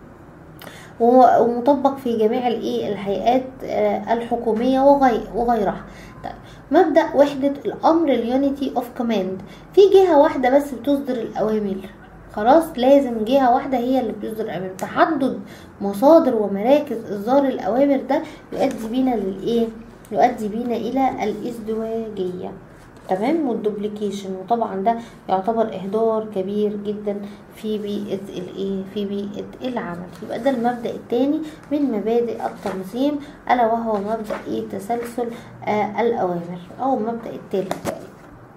وهو- ومطبق في جميع الايه الهيئات آه، الحكوميه وغي وغيرها طيب مبدا وحده الامر اليونيتي اوف كوماند في جهه واحده بس بتصدر الاوامر خلاص لازم جهه واحده هي اللي بتصدر الاوامر تحدد مصادر ومراكز اصدار الاوامر ده يؤدي بينا للايه يؤدي بينا الى الازدواجيه تمام والدوبليكيشن وطبعا ده يعتبر اهدار كبير جدا في بيئه الايه في بيئه العمل يبقى ده المبدا الثاني من مبادئ التنظيم الا وهو مبدا ايه تسلسل آه الاوامر او المبدا الثالث تقريبا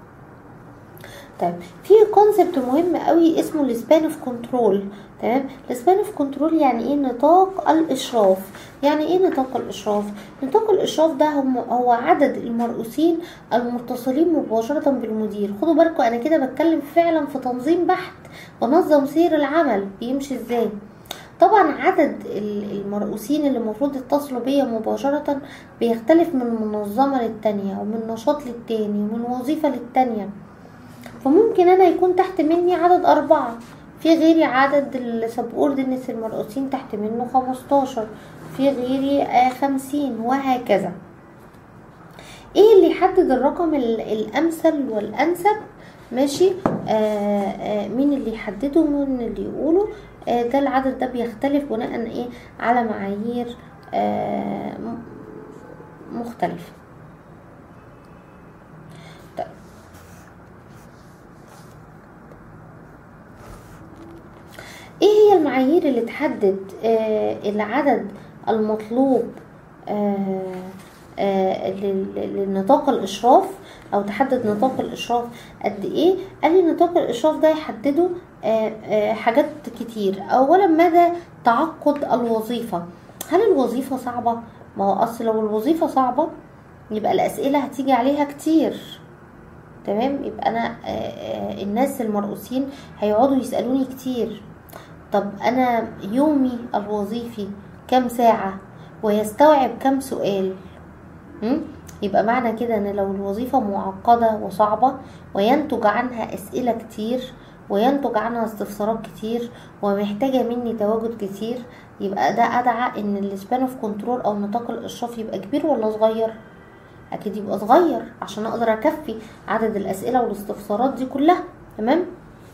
طيب في كونسبت مهم قوي اسمه السبان اوف كنترول تمام السبان اوف كنترول يعني ايه نطاق الاشراف يعني ايه نطاق الاشراف نطاق الاشراف ده هم هو عدد المرؤوسين المتصلين مباشره بالمدير خدوا بالكم انا كده بتكلم فعلا في تنظيم بحت بنظم سير العمل بيمشي ازاي طبعا عدد ال- المرؤوسين اللي المفروض يتصلوا بيا مباشرة بيختلف من منظمة للتانية ومن نشاط للتاني ومن وظيفة للتانية فممكن انا يكون تحت مني عدد اربعة في غيري عدد السبوردنس المرؤوسين تحت منه خمستاشر في غيري آه خمسين وهكذا ايه اللي يحدد الرقم ال- الامثل والانسب ماشي آه آه مين اللي يحدده ومين اللي يقوله آه ده العدد ده بيختلف بناء ايه على معايير آه م- مختلفة طيب. ايه هي المعايير اللي تحدد آه العدد المطلوب آه آه لل- للنطاق الاشراف او تحدد نطاق الاشراف قد ايه قال لي نطاق الاشراف ده يحدده آه آه حاجات كتير اولا مدى تعقد الوظيفه هل الوظيفه صعبه ما هو اصل لو الوظيفه صعبه يبقى الاسئله هتيجي عليها كتير تمام يبقى انا آه، آه، الناس المرؤوسين هيقعدوا يسالوني كتير طب انا يومي الوظيفي كام ساعه ويستوعب كام سؤال م? يبقى معنى كده ان لو الوظيفه معقده وصعبه وينتج عنها اسئله كتير وينتج عنها استفسارات كتير ومحتاجه مني تواجد كتير يبقى ده ادعى ان السبان اوف كنترول او نطاق الاشراف يبقى كبير ولا صغير اكيد يبقى صغير عشان اقدر اكفي عدد الاسئله والاستفسارات دي كلها تمام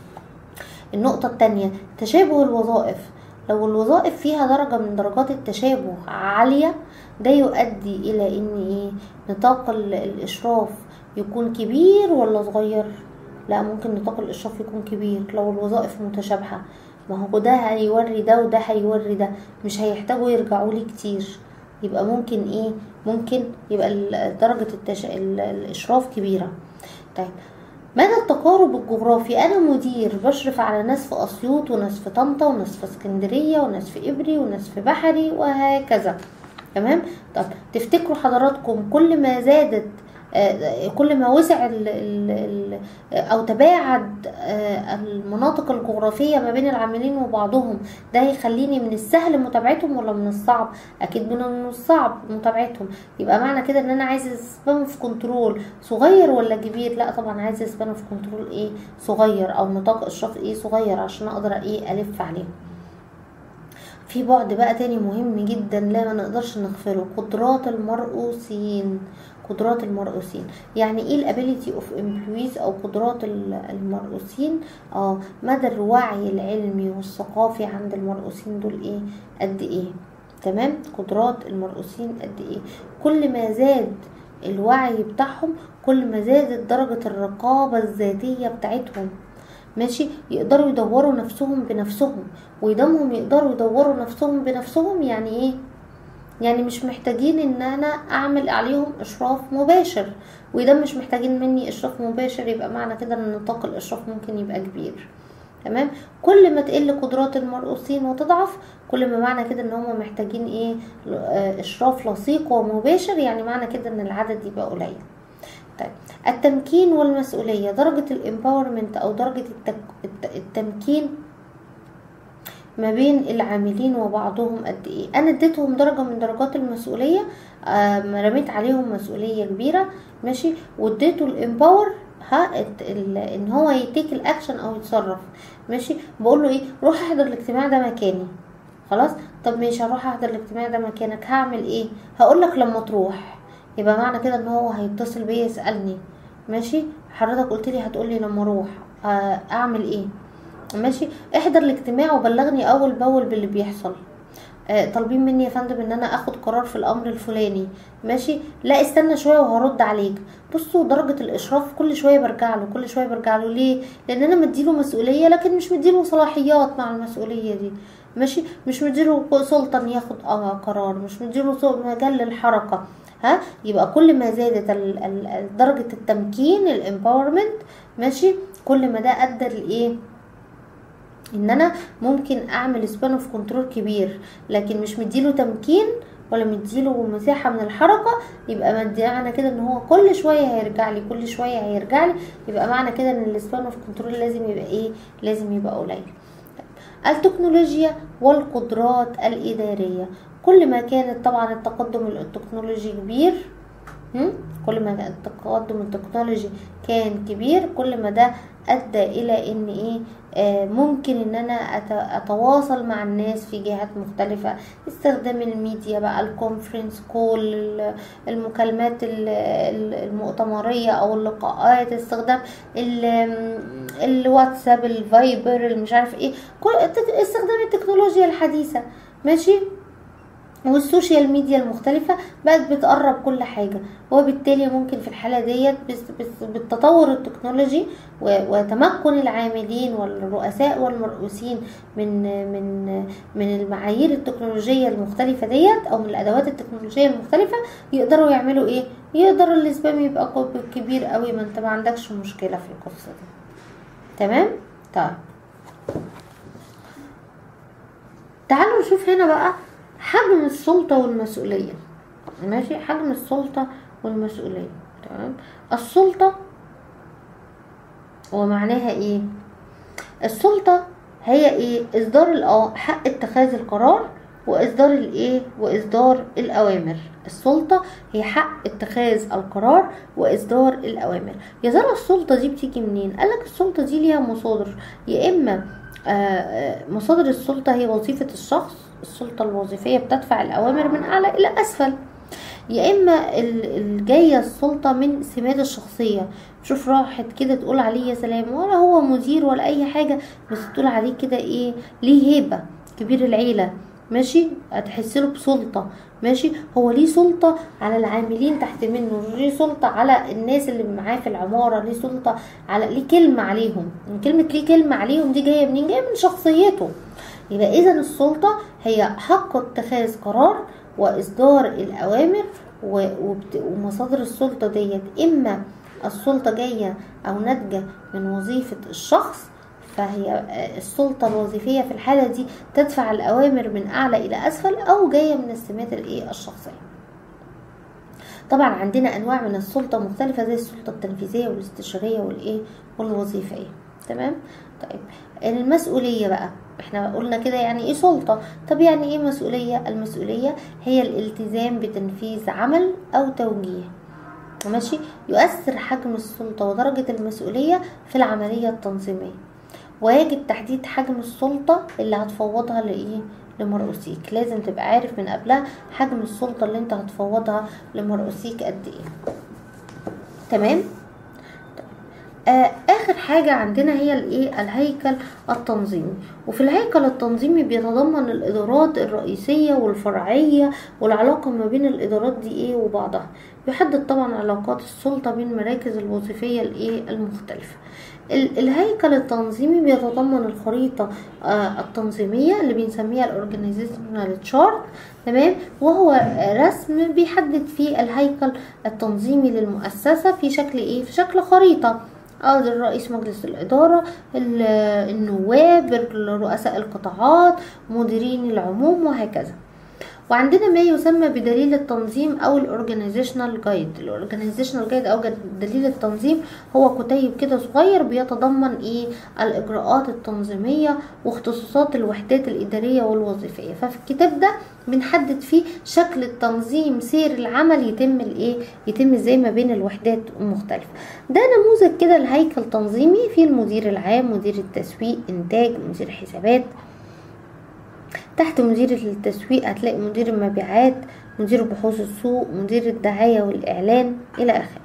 النقطة التانية تشابه الوظائف لو الوظائف فيها درجة من درجات التشابه عالية ده يؤدي إلى إن إيه نطاق ال- الإشراف يكون كبير ولا صغير لا ممكن نطاق الإشراف يكون كبير لو الوظائف متشابهة ما هو ده هيوري ده وده هيوري ده مش هيحتاجوا يرجعوا لي كتير يبقى ممكن ايه ممكن يبقى ال- درجة التش... ال- الإشراف كبيرة طيب مدى التقارب الجغرافي انا مدير بشرف على ناس في اسيوط وناس في طنطا وناس في اسكندريه وناس في ابري وناس في بحري وهكذا تمام طب تفتكروا حضراتكم كل ما زادت آه، كل ما وسع ال ال ال او تباعد آه، المناطق الجغرافيه ما بين العاملين وبعضهم ده هيخليني من السهل متابعتهم ولا من الصعب اكيد من الصعب متابعتهم يبقى معنى كده ان انا عايزه سبان في كنترول صغير ولا كبير لا طبعا عايزه سبان في كنترول ايه صغير او نطاق اشراف ايه صغير عشان اقدر ايه الف عليه في بعد بقى تاني مهم جدا لا ما نقدرش نغفله قدرات المرؤوسين قدرات المرؤوسين يعني ايه الابيليتي اوف امبلويز او قدرات المرؤوسين اه مدى الوعي العلمي والثقافي عند المرؤوسين دول ايه قد ايه تمام قدرات المرؤوسين قد ايه كل ما زاد الوعي بتاعهم كل ما زادت درجة الرقابة الذاتية بتاعتهم ماشي يقدروا يدوروا نفسهم بنفسهم ويدامهم يقدروا يدوروا نفسهم بنفسهم يعني ايه يعني مش محتاجين ان انا اعمل عليهم اشراف مباشر واذا مش محتاجين مني اشراف مباشر يبقى معنى كده ان نطاق الاشراف ممكن يبقى كبير تمام كل ما تقل قدرات المرؤوسين وتضعف كل ما معنى كده ان هم محتاجين ايه اشراف لصيق ومباشر يعني معنى كده ان العدد يبقى قليل طيب التمكين والمسؤولية درجة الامباورمنت او درجة التمكين ما بين العاملين وبعضهم قد ايه انا اديتهم درجه من درجات المسؤوليه آه رميت عليهم مسؤوليه كبيره ماشي واديته الامباور ها ان هو يتيك الاكشن او يتصرف ماشي بقول له ايه روح احضر الاجتماع ده مكاني خلاص طب ماشي هروح احضر الاجتماع ده مكانك هعمل ايه هقول لك لما تروح يبقى معنى كده ان هو هيتصل بيا يسالني ماشي حضرتك قلت لي هتقولي لما اروح آه اعمل ايه ماشي احضر الاجتماع وبلغني اول باول باللي بيحصل آه طالبين مني يا فندم ان انا اخد قرار في الامر الفلاني ماشي لا استنى شويه وهرد عليك بصوا درجه الاشراف كل شويه برجع له كل شويه برجع له ليه لان انا مديله مسؤوليه لكن مش مديله صلاحيات مع المسؤوليه دي ماشي مش مديله سلطه ان ياخد قرار مش مديله مجال للحركه ها يبقى كل ما زادت درجه التمكين الامباورمنت ماشي كل ما ده ادى لايه ان انا ممكن اعمل سبان اوف كنترول كبير لكن مش مديله تمكين ولا مديله مساحة من الحركة يبقى معنى كده ان هو كل شوية هيرجع لي كل شوية هيرجع لي يبقى معنى كده ان السبان اوف كنترول لازم يبقى ايه لازم يبقى قليل التكنولوجيا والقدرات الإدارية كل ما كانت طبعا التقدم التكنولوجي كبير كل ما التقدم التكنولوجي كان كبير كل ما ده ادى الى ان ايه آه ممكن ان انا اتواصل مع الناس في جهات مختلفة استخدام الميديا بقى الكونفرنس كول المكالمات المؤتمرية او اللقاءات استخدام الواتساب الفايبر مش عارف ايه كل استخدام التكنولوجيا الحديثة ماشي والسوشيال ميديا المختلفة بقت بتقرب كل حاجة وبالتالي ممكن في الحالة ديت بالتطور التكنولوجي وتمكن العاملين والرؤساء والمرؤوسين من من من المعايير التكنولوجية المختلفة ديت او من الادوات التكنولوجية المختلفة يقدروا يعملوا ايه يقدر الاسبام يبقى كبير قوي ما انت ما عندكش مشكلة في القصة دي تمام طيب تعالوا نشوف هنا بقى حجم السلطة والمسؤولية ماشي حجم السلطة والمسؤولية تمام السلطة ومعناها ايه السلطة هي ايه اصدار حق اتخاذ القرار واصدار الايه واصدار الاوامر السلطة هي حق اتخاذ القرار واصدار الاوامر يا ترى السلطة دي بتيجي منين قالك السلطة دي ليها مصادر يا اما مصادر السلطة هي وظيفة الشخص السلطة الوظيفية بتدفع الأوامر من أعلى إلى أسفل يا إما الجاية السلطة من سمات الشخصية شوف راحت كده تقول عليه يا سلام ولا هو مدير ولا أي حاجة بس تقول عليه كده إيه ليه هيبة كبير العيلة ماشي هتحس له بسلطة ماشي هو ليه سلطة على العاملين تحت منه ليه سلطة على الناس اللي معاه في العمارة ليه سلطة على ليه كلمة عليهم كلمة ليه كلمة عليهم دي جاية منين جاية من شخصيته يبقى اذا السلطة هي حق اتخاذ قرار واصدار الاوامر ومصادر السلطة ديت اما السلطة جاية او ناتجة من وظيفة الشخص فهي السلطة الوظيفية في الحالة دي تدفع الأوامر من أعلى إلى أسفل أو جاية من السمات الإيه الشخصية طبعا عندنا أنواع من السلطة مختلفة زي السلطة التنفيذية والاستشارية والإيه والوظيفية تمام طيب المسؤولية بقى احنا قلنا كده يعني ايه سلطة طب يعني ايه مسؤولية المسؤولية هي الالتزام بتنفيذ عمل او توجيه ماشي يؤثر حجم السلطة ودرجة المسؤولية في العملية التنظيمية ويجب تحديد حجم السلطة اللي هتفوضها لإيه لمرؤوسيك لازم تبقى عارف من قبلها حجم السلطة اللي انت هتفوضها لمرؤوسيك قد ايه تمام آه اخر حاجة عندنا هي الايه الهيكل التنظيمي وفي الهيكل التنظيمي بيتضمن الادارات الرئيسية والفرعية والعلاقة ما بين الادارات دي ايه وبعضها بيحدد طبعا علاقات السلطة بين المراكز الوظيفية الايه المختلفة الهيكل التنظيمي بيتضمن الخريطة آه التنظيمية اللي بنسميها الاورجانيزيشنال تشارت تمام وهو رسم بيحدد فيه الهيكل التنظيمي للمؤسسة في شكل ايه في شكل خريطة أو رئيس مجلس الإدارة النواب رؤساء القطاعات مديرين العموم وهكذا وعندنا ما يسمى بدليل التنظيم او الاورجانيزيشنال جايد الاورجانيزيشنال جايد او دليل التنظيم هو كتيب كده صغير بيتضمن ايه الاجراءات التنظيميه واختصاصات الوحدات الاداريه والوظيفيه ففي الكتاب ده بنحدد فيه شكل التنظيم سير العمل يتم الايه يتم ازاي ما بين الوحدات المختلفه ده نموذج كده لهيكل تنظيمي فيه المدير العام مدير التسويق انتاج مدير حسابات تحت مدير التسويق هتلاقي مدير المبيعات مدير بحوث السوق مدير الدعاية والإعلان إلى آخره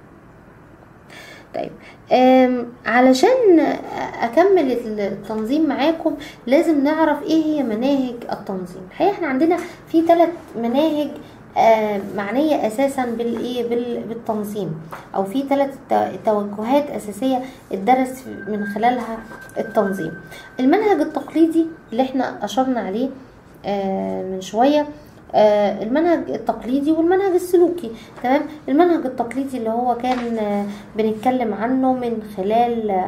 طيب علشان اكمل التنظيم معاكم لازم نعرف ايه هي مناهج التنظيم الحقيقه احنا عندنا في ثلاث مناهج آه معنيه اساسا بالايه بالتنظيم او في ثلاث توجهات اساسيه اتدرس من خلالها التنظيم المنهج التقليدي اللي احنا اشرنا عليه آه من شويه آه المنهج التقليدي والمنهج السلوكي تمام المنهج التقليدي اللي هو كان بنتكلم عنه من خلال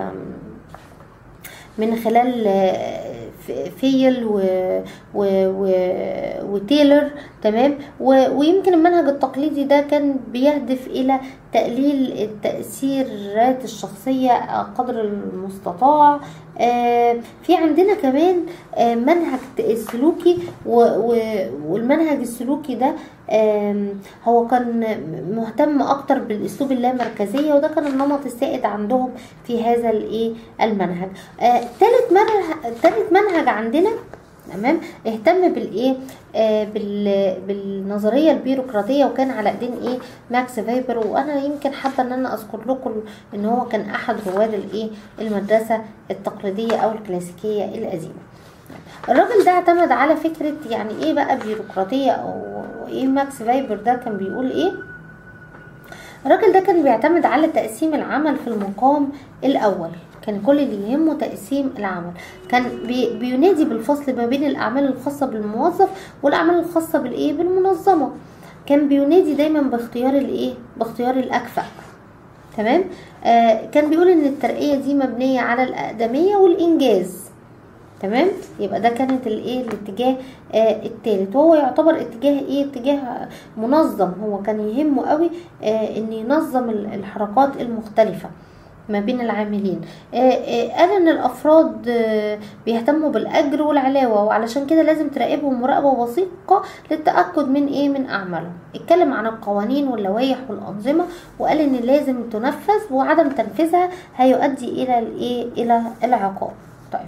من خلال فيل و... و... و... وتيلر تمام و... ويمكن المنهج التقليدي ده كان بيهدف الى تقليل التأثيرات الشخصية قدر المستطاع آه في عندنا كمان آه منهج سلوكي والمنهج السلوكي ده آه هو كان مهتم اكتر بالاسلوب اللامركزية وده كان النمط السائد عندهم في هذا الايه المنهج ثالث منهج ثالث منهج عندنا تمام اهتم بالايه آه بال بالنظريه البيروقراطيه وكان على ايدين ايه ماكس فايبر وانا يمكن حابه ان انا اذكر لكم ان هو كان احد رواد الايه المدرسه التقليديه او الكلاسيكيه القديمه الراجل ده اعتمد على فكره يعني ايه بقى بيروقراطيه او ايه ماكس فايبر ده كان بيقول ايه الراجل ده كان بيعتمد على تقسيم العمل في المقام الاول كان كل اللي يهمه تقسيم العمل كان بي بينادي بالفصل ما بين الاعمال الخاصه بالموظف والاعمال الخاصه بالايه بالمنظمه كان بينادي دايما باختيار الايه باختيار الاكفأ تمام آه كان بيقول ان الترقيه دي مبنيه على الاقدميه والانجاز تمام يبقى ده كانت الايه الاتجاه آه التالت وهو يعتبر اتجاه ايه اتجاه منظم هو كان يهمه قوي آه ان ينظم الحركات المختلفه ما بين العاملين قال ان الافراد بيهتموا بالاجر والعلاوه وعلشان كده لازم تراقبهم مراقبه وثيقه للتاكد من ايه من اعمالهم اتكلم عن القوانين واللوائح والانظمه وقال ان لازم تنفذ وعدم تنفيذها هيؤدي الى الايه الى العقاب طيب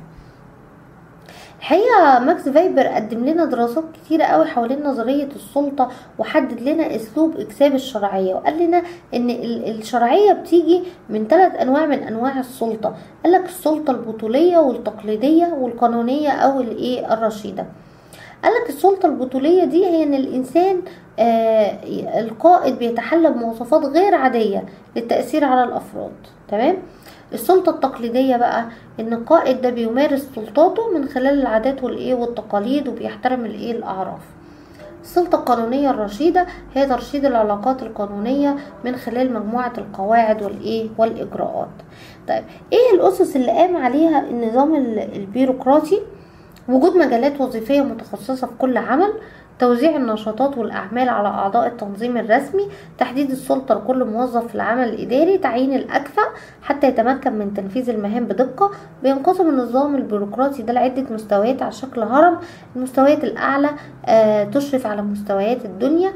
الحقيقه ماكس فايبر قدم لنا دراسات كتيرة قوي حوالين نظرية السلطة وحدد لنا اسلوب اكساب الشرعية وقال لنا ان الشرعية بتيجي من ثلاث انواع من انواع السلطة قال لك السلطة البطولية والتقليدية والقانونية او الايه الرشيدة قال لك السلطة البطولية دي هي ان الانسان آه القائد بيتحلى بمواصفات غير عادية للتأثير على الافراد تمام السلطة التقليدية بقى ان القائد ده بيمارس سلطاته من خلال العادات والايه والتقاليد وبيحترم الايه الاعراف السلطة القانونية الرشيدة هي ترشيد العلاقات القانونية من خلال مجموعة القواعد والايه والاجراءات طيب ايه الاسس اللي قام عليها النظام البيروقراطي وجود مجالات وظيفية متخصصة في كل عمل توزيع النشاطات والأعمال على أعضاء التنظيم الرسمي تحديد السلطة لكل موظف في العمل الإداري تعيين الأكفأ حتى يتمكن من تنفيذ المهام بدقة بينقسم النظام البيروقراطي ده لعدة مستويات على شكل هرم المستويات الأعلى آه تشرف على مستويات الدنيا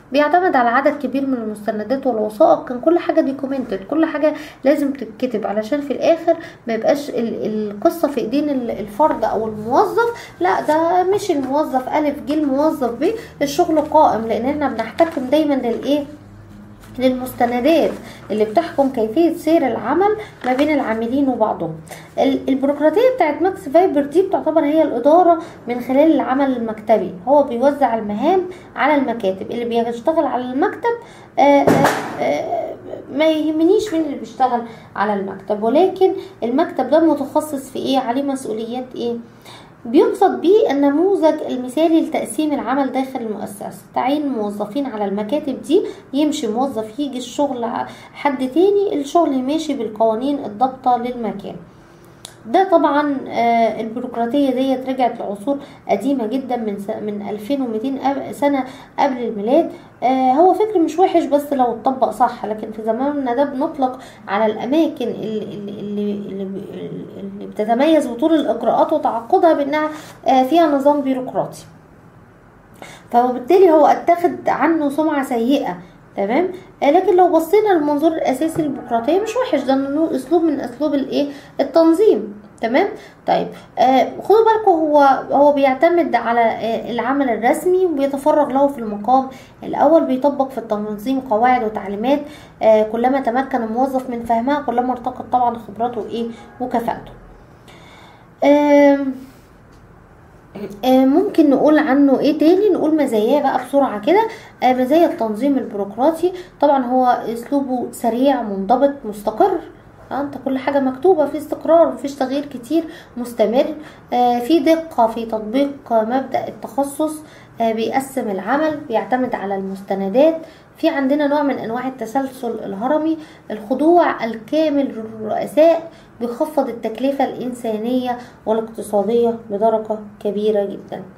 بيعتمد على عدد كبير من المستندات والوثائق كان كل حاجه ديكومنتد كل حاجه لازم تتكتب علشان في الاخر ما يبقاش ال- القصه في ايدين ال- الفرد او الموظف لا ده مش الموظف الف جه الموظف ب الشغل قائم لان احنا بنحتكم دايما للايه للمستندات اللي بتحكم كيفية سير العمل ما بين العاملين وبعضهم ال- البيروقراطية بتاعت ماكس فايبر دي بتعتبر هي الإدارة من خلال العمل المكتبي هو بيوزع المهام على المكاتب اللي بيشتغل على المكتب آه، آه، آه، ما يهمنيش مين اللي بيشتغل على المكتب ولكن المكتب ده متخصص في ايه عليه مسؤوليات ايه بيقصد بيه النموذج المثالي لتقسيم العمل داخل المؤسسة تعيين موظفين على المكاتب دي يمشي موظف يجي الشغل ع- حد تاني الشغل ماشي بالقوانين الضابطة للمكان ده طبعا آه، البيروقراطية ديت رجعت لعصور قديمة جدا من س- من 2200 أب- سنة قبل الميلاد آه، هو فكر مش وحش بس لو اتطبق صح لكن في زماننا ده بنطلق على الأماكن اللي, اللي, اللي, اللي, اللي بتتميز بطول الإجراءات وتعقدها بأنها آه، فيها نظام بيروقراطي فبالتالي هو اتخذ عنه سمعة سيئة تمام آه، لكن لو بصينا للمنظور الاساسي للبيروقراطيه مش وحش ده إنه اسلوب من اسلوب الايه التنظيم تمام طيب آه خدوا بالكم هو هو بيعتمد على آه العمل الرسمي وبيتفرغ له في المقام الاول بيطبق في التنظيم قواعد وتعليمات آه كلما تمكن الموظف من فهمها كلما ارتقت طبعا خبراته ايه وكفاءته آم، آه، ممكن نقول عنه ايه تاني نقول مزاياه بقى بسرعة كده آه، مزايا التنظيم البيروقراطي طبعا هو اسلوبه سريع منضبط مستقر آه، انت كل حاجة مكتوبة في استقرار مفيش تغيير كتير مستمر آه، في دقة في تطبيق مبدأ التخصص آه، بيقسم العمل بيعتمد على المستندات في عندنا نوع من انواع التسلسل الهرمي الخضوع الكامل للرؤساء بيخفض التكلفة الإنسانية والاقتصادية بدرجة كبيرة جدا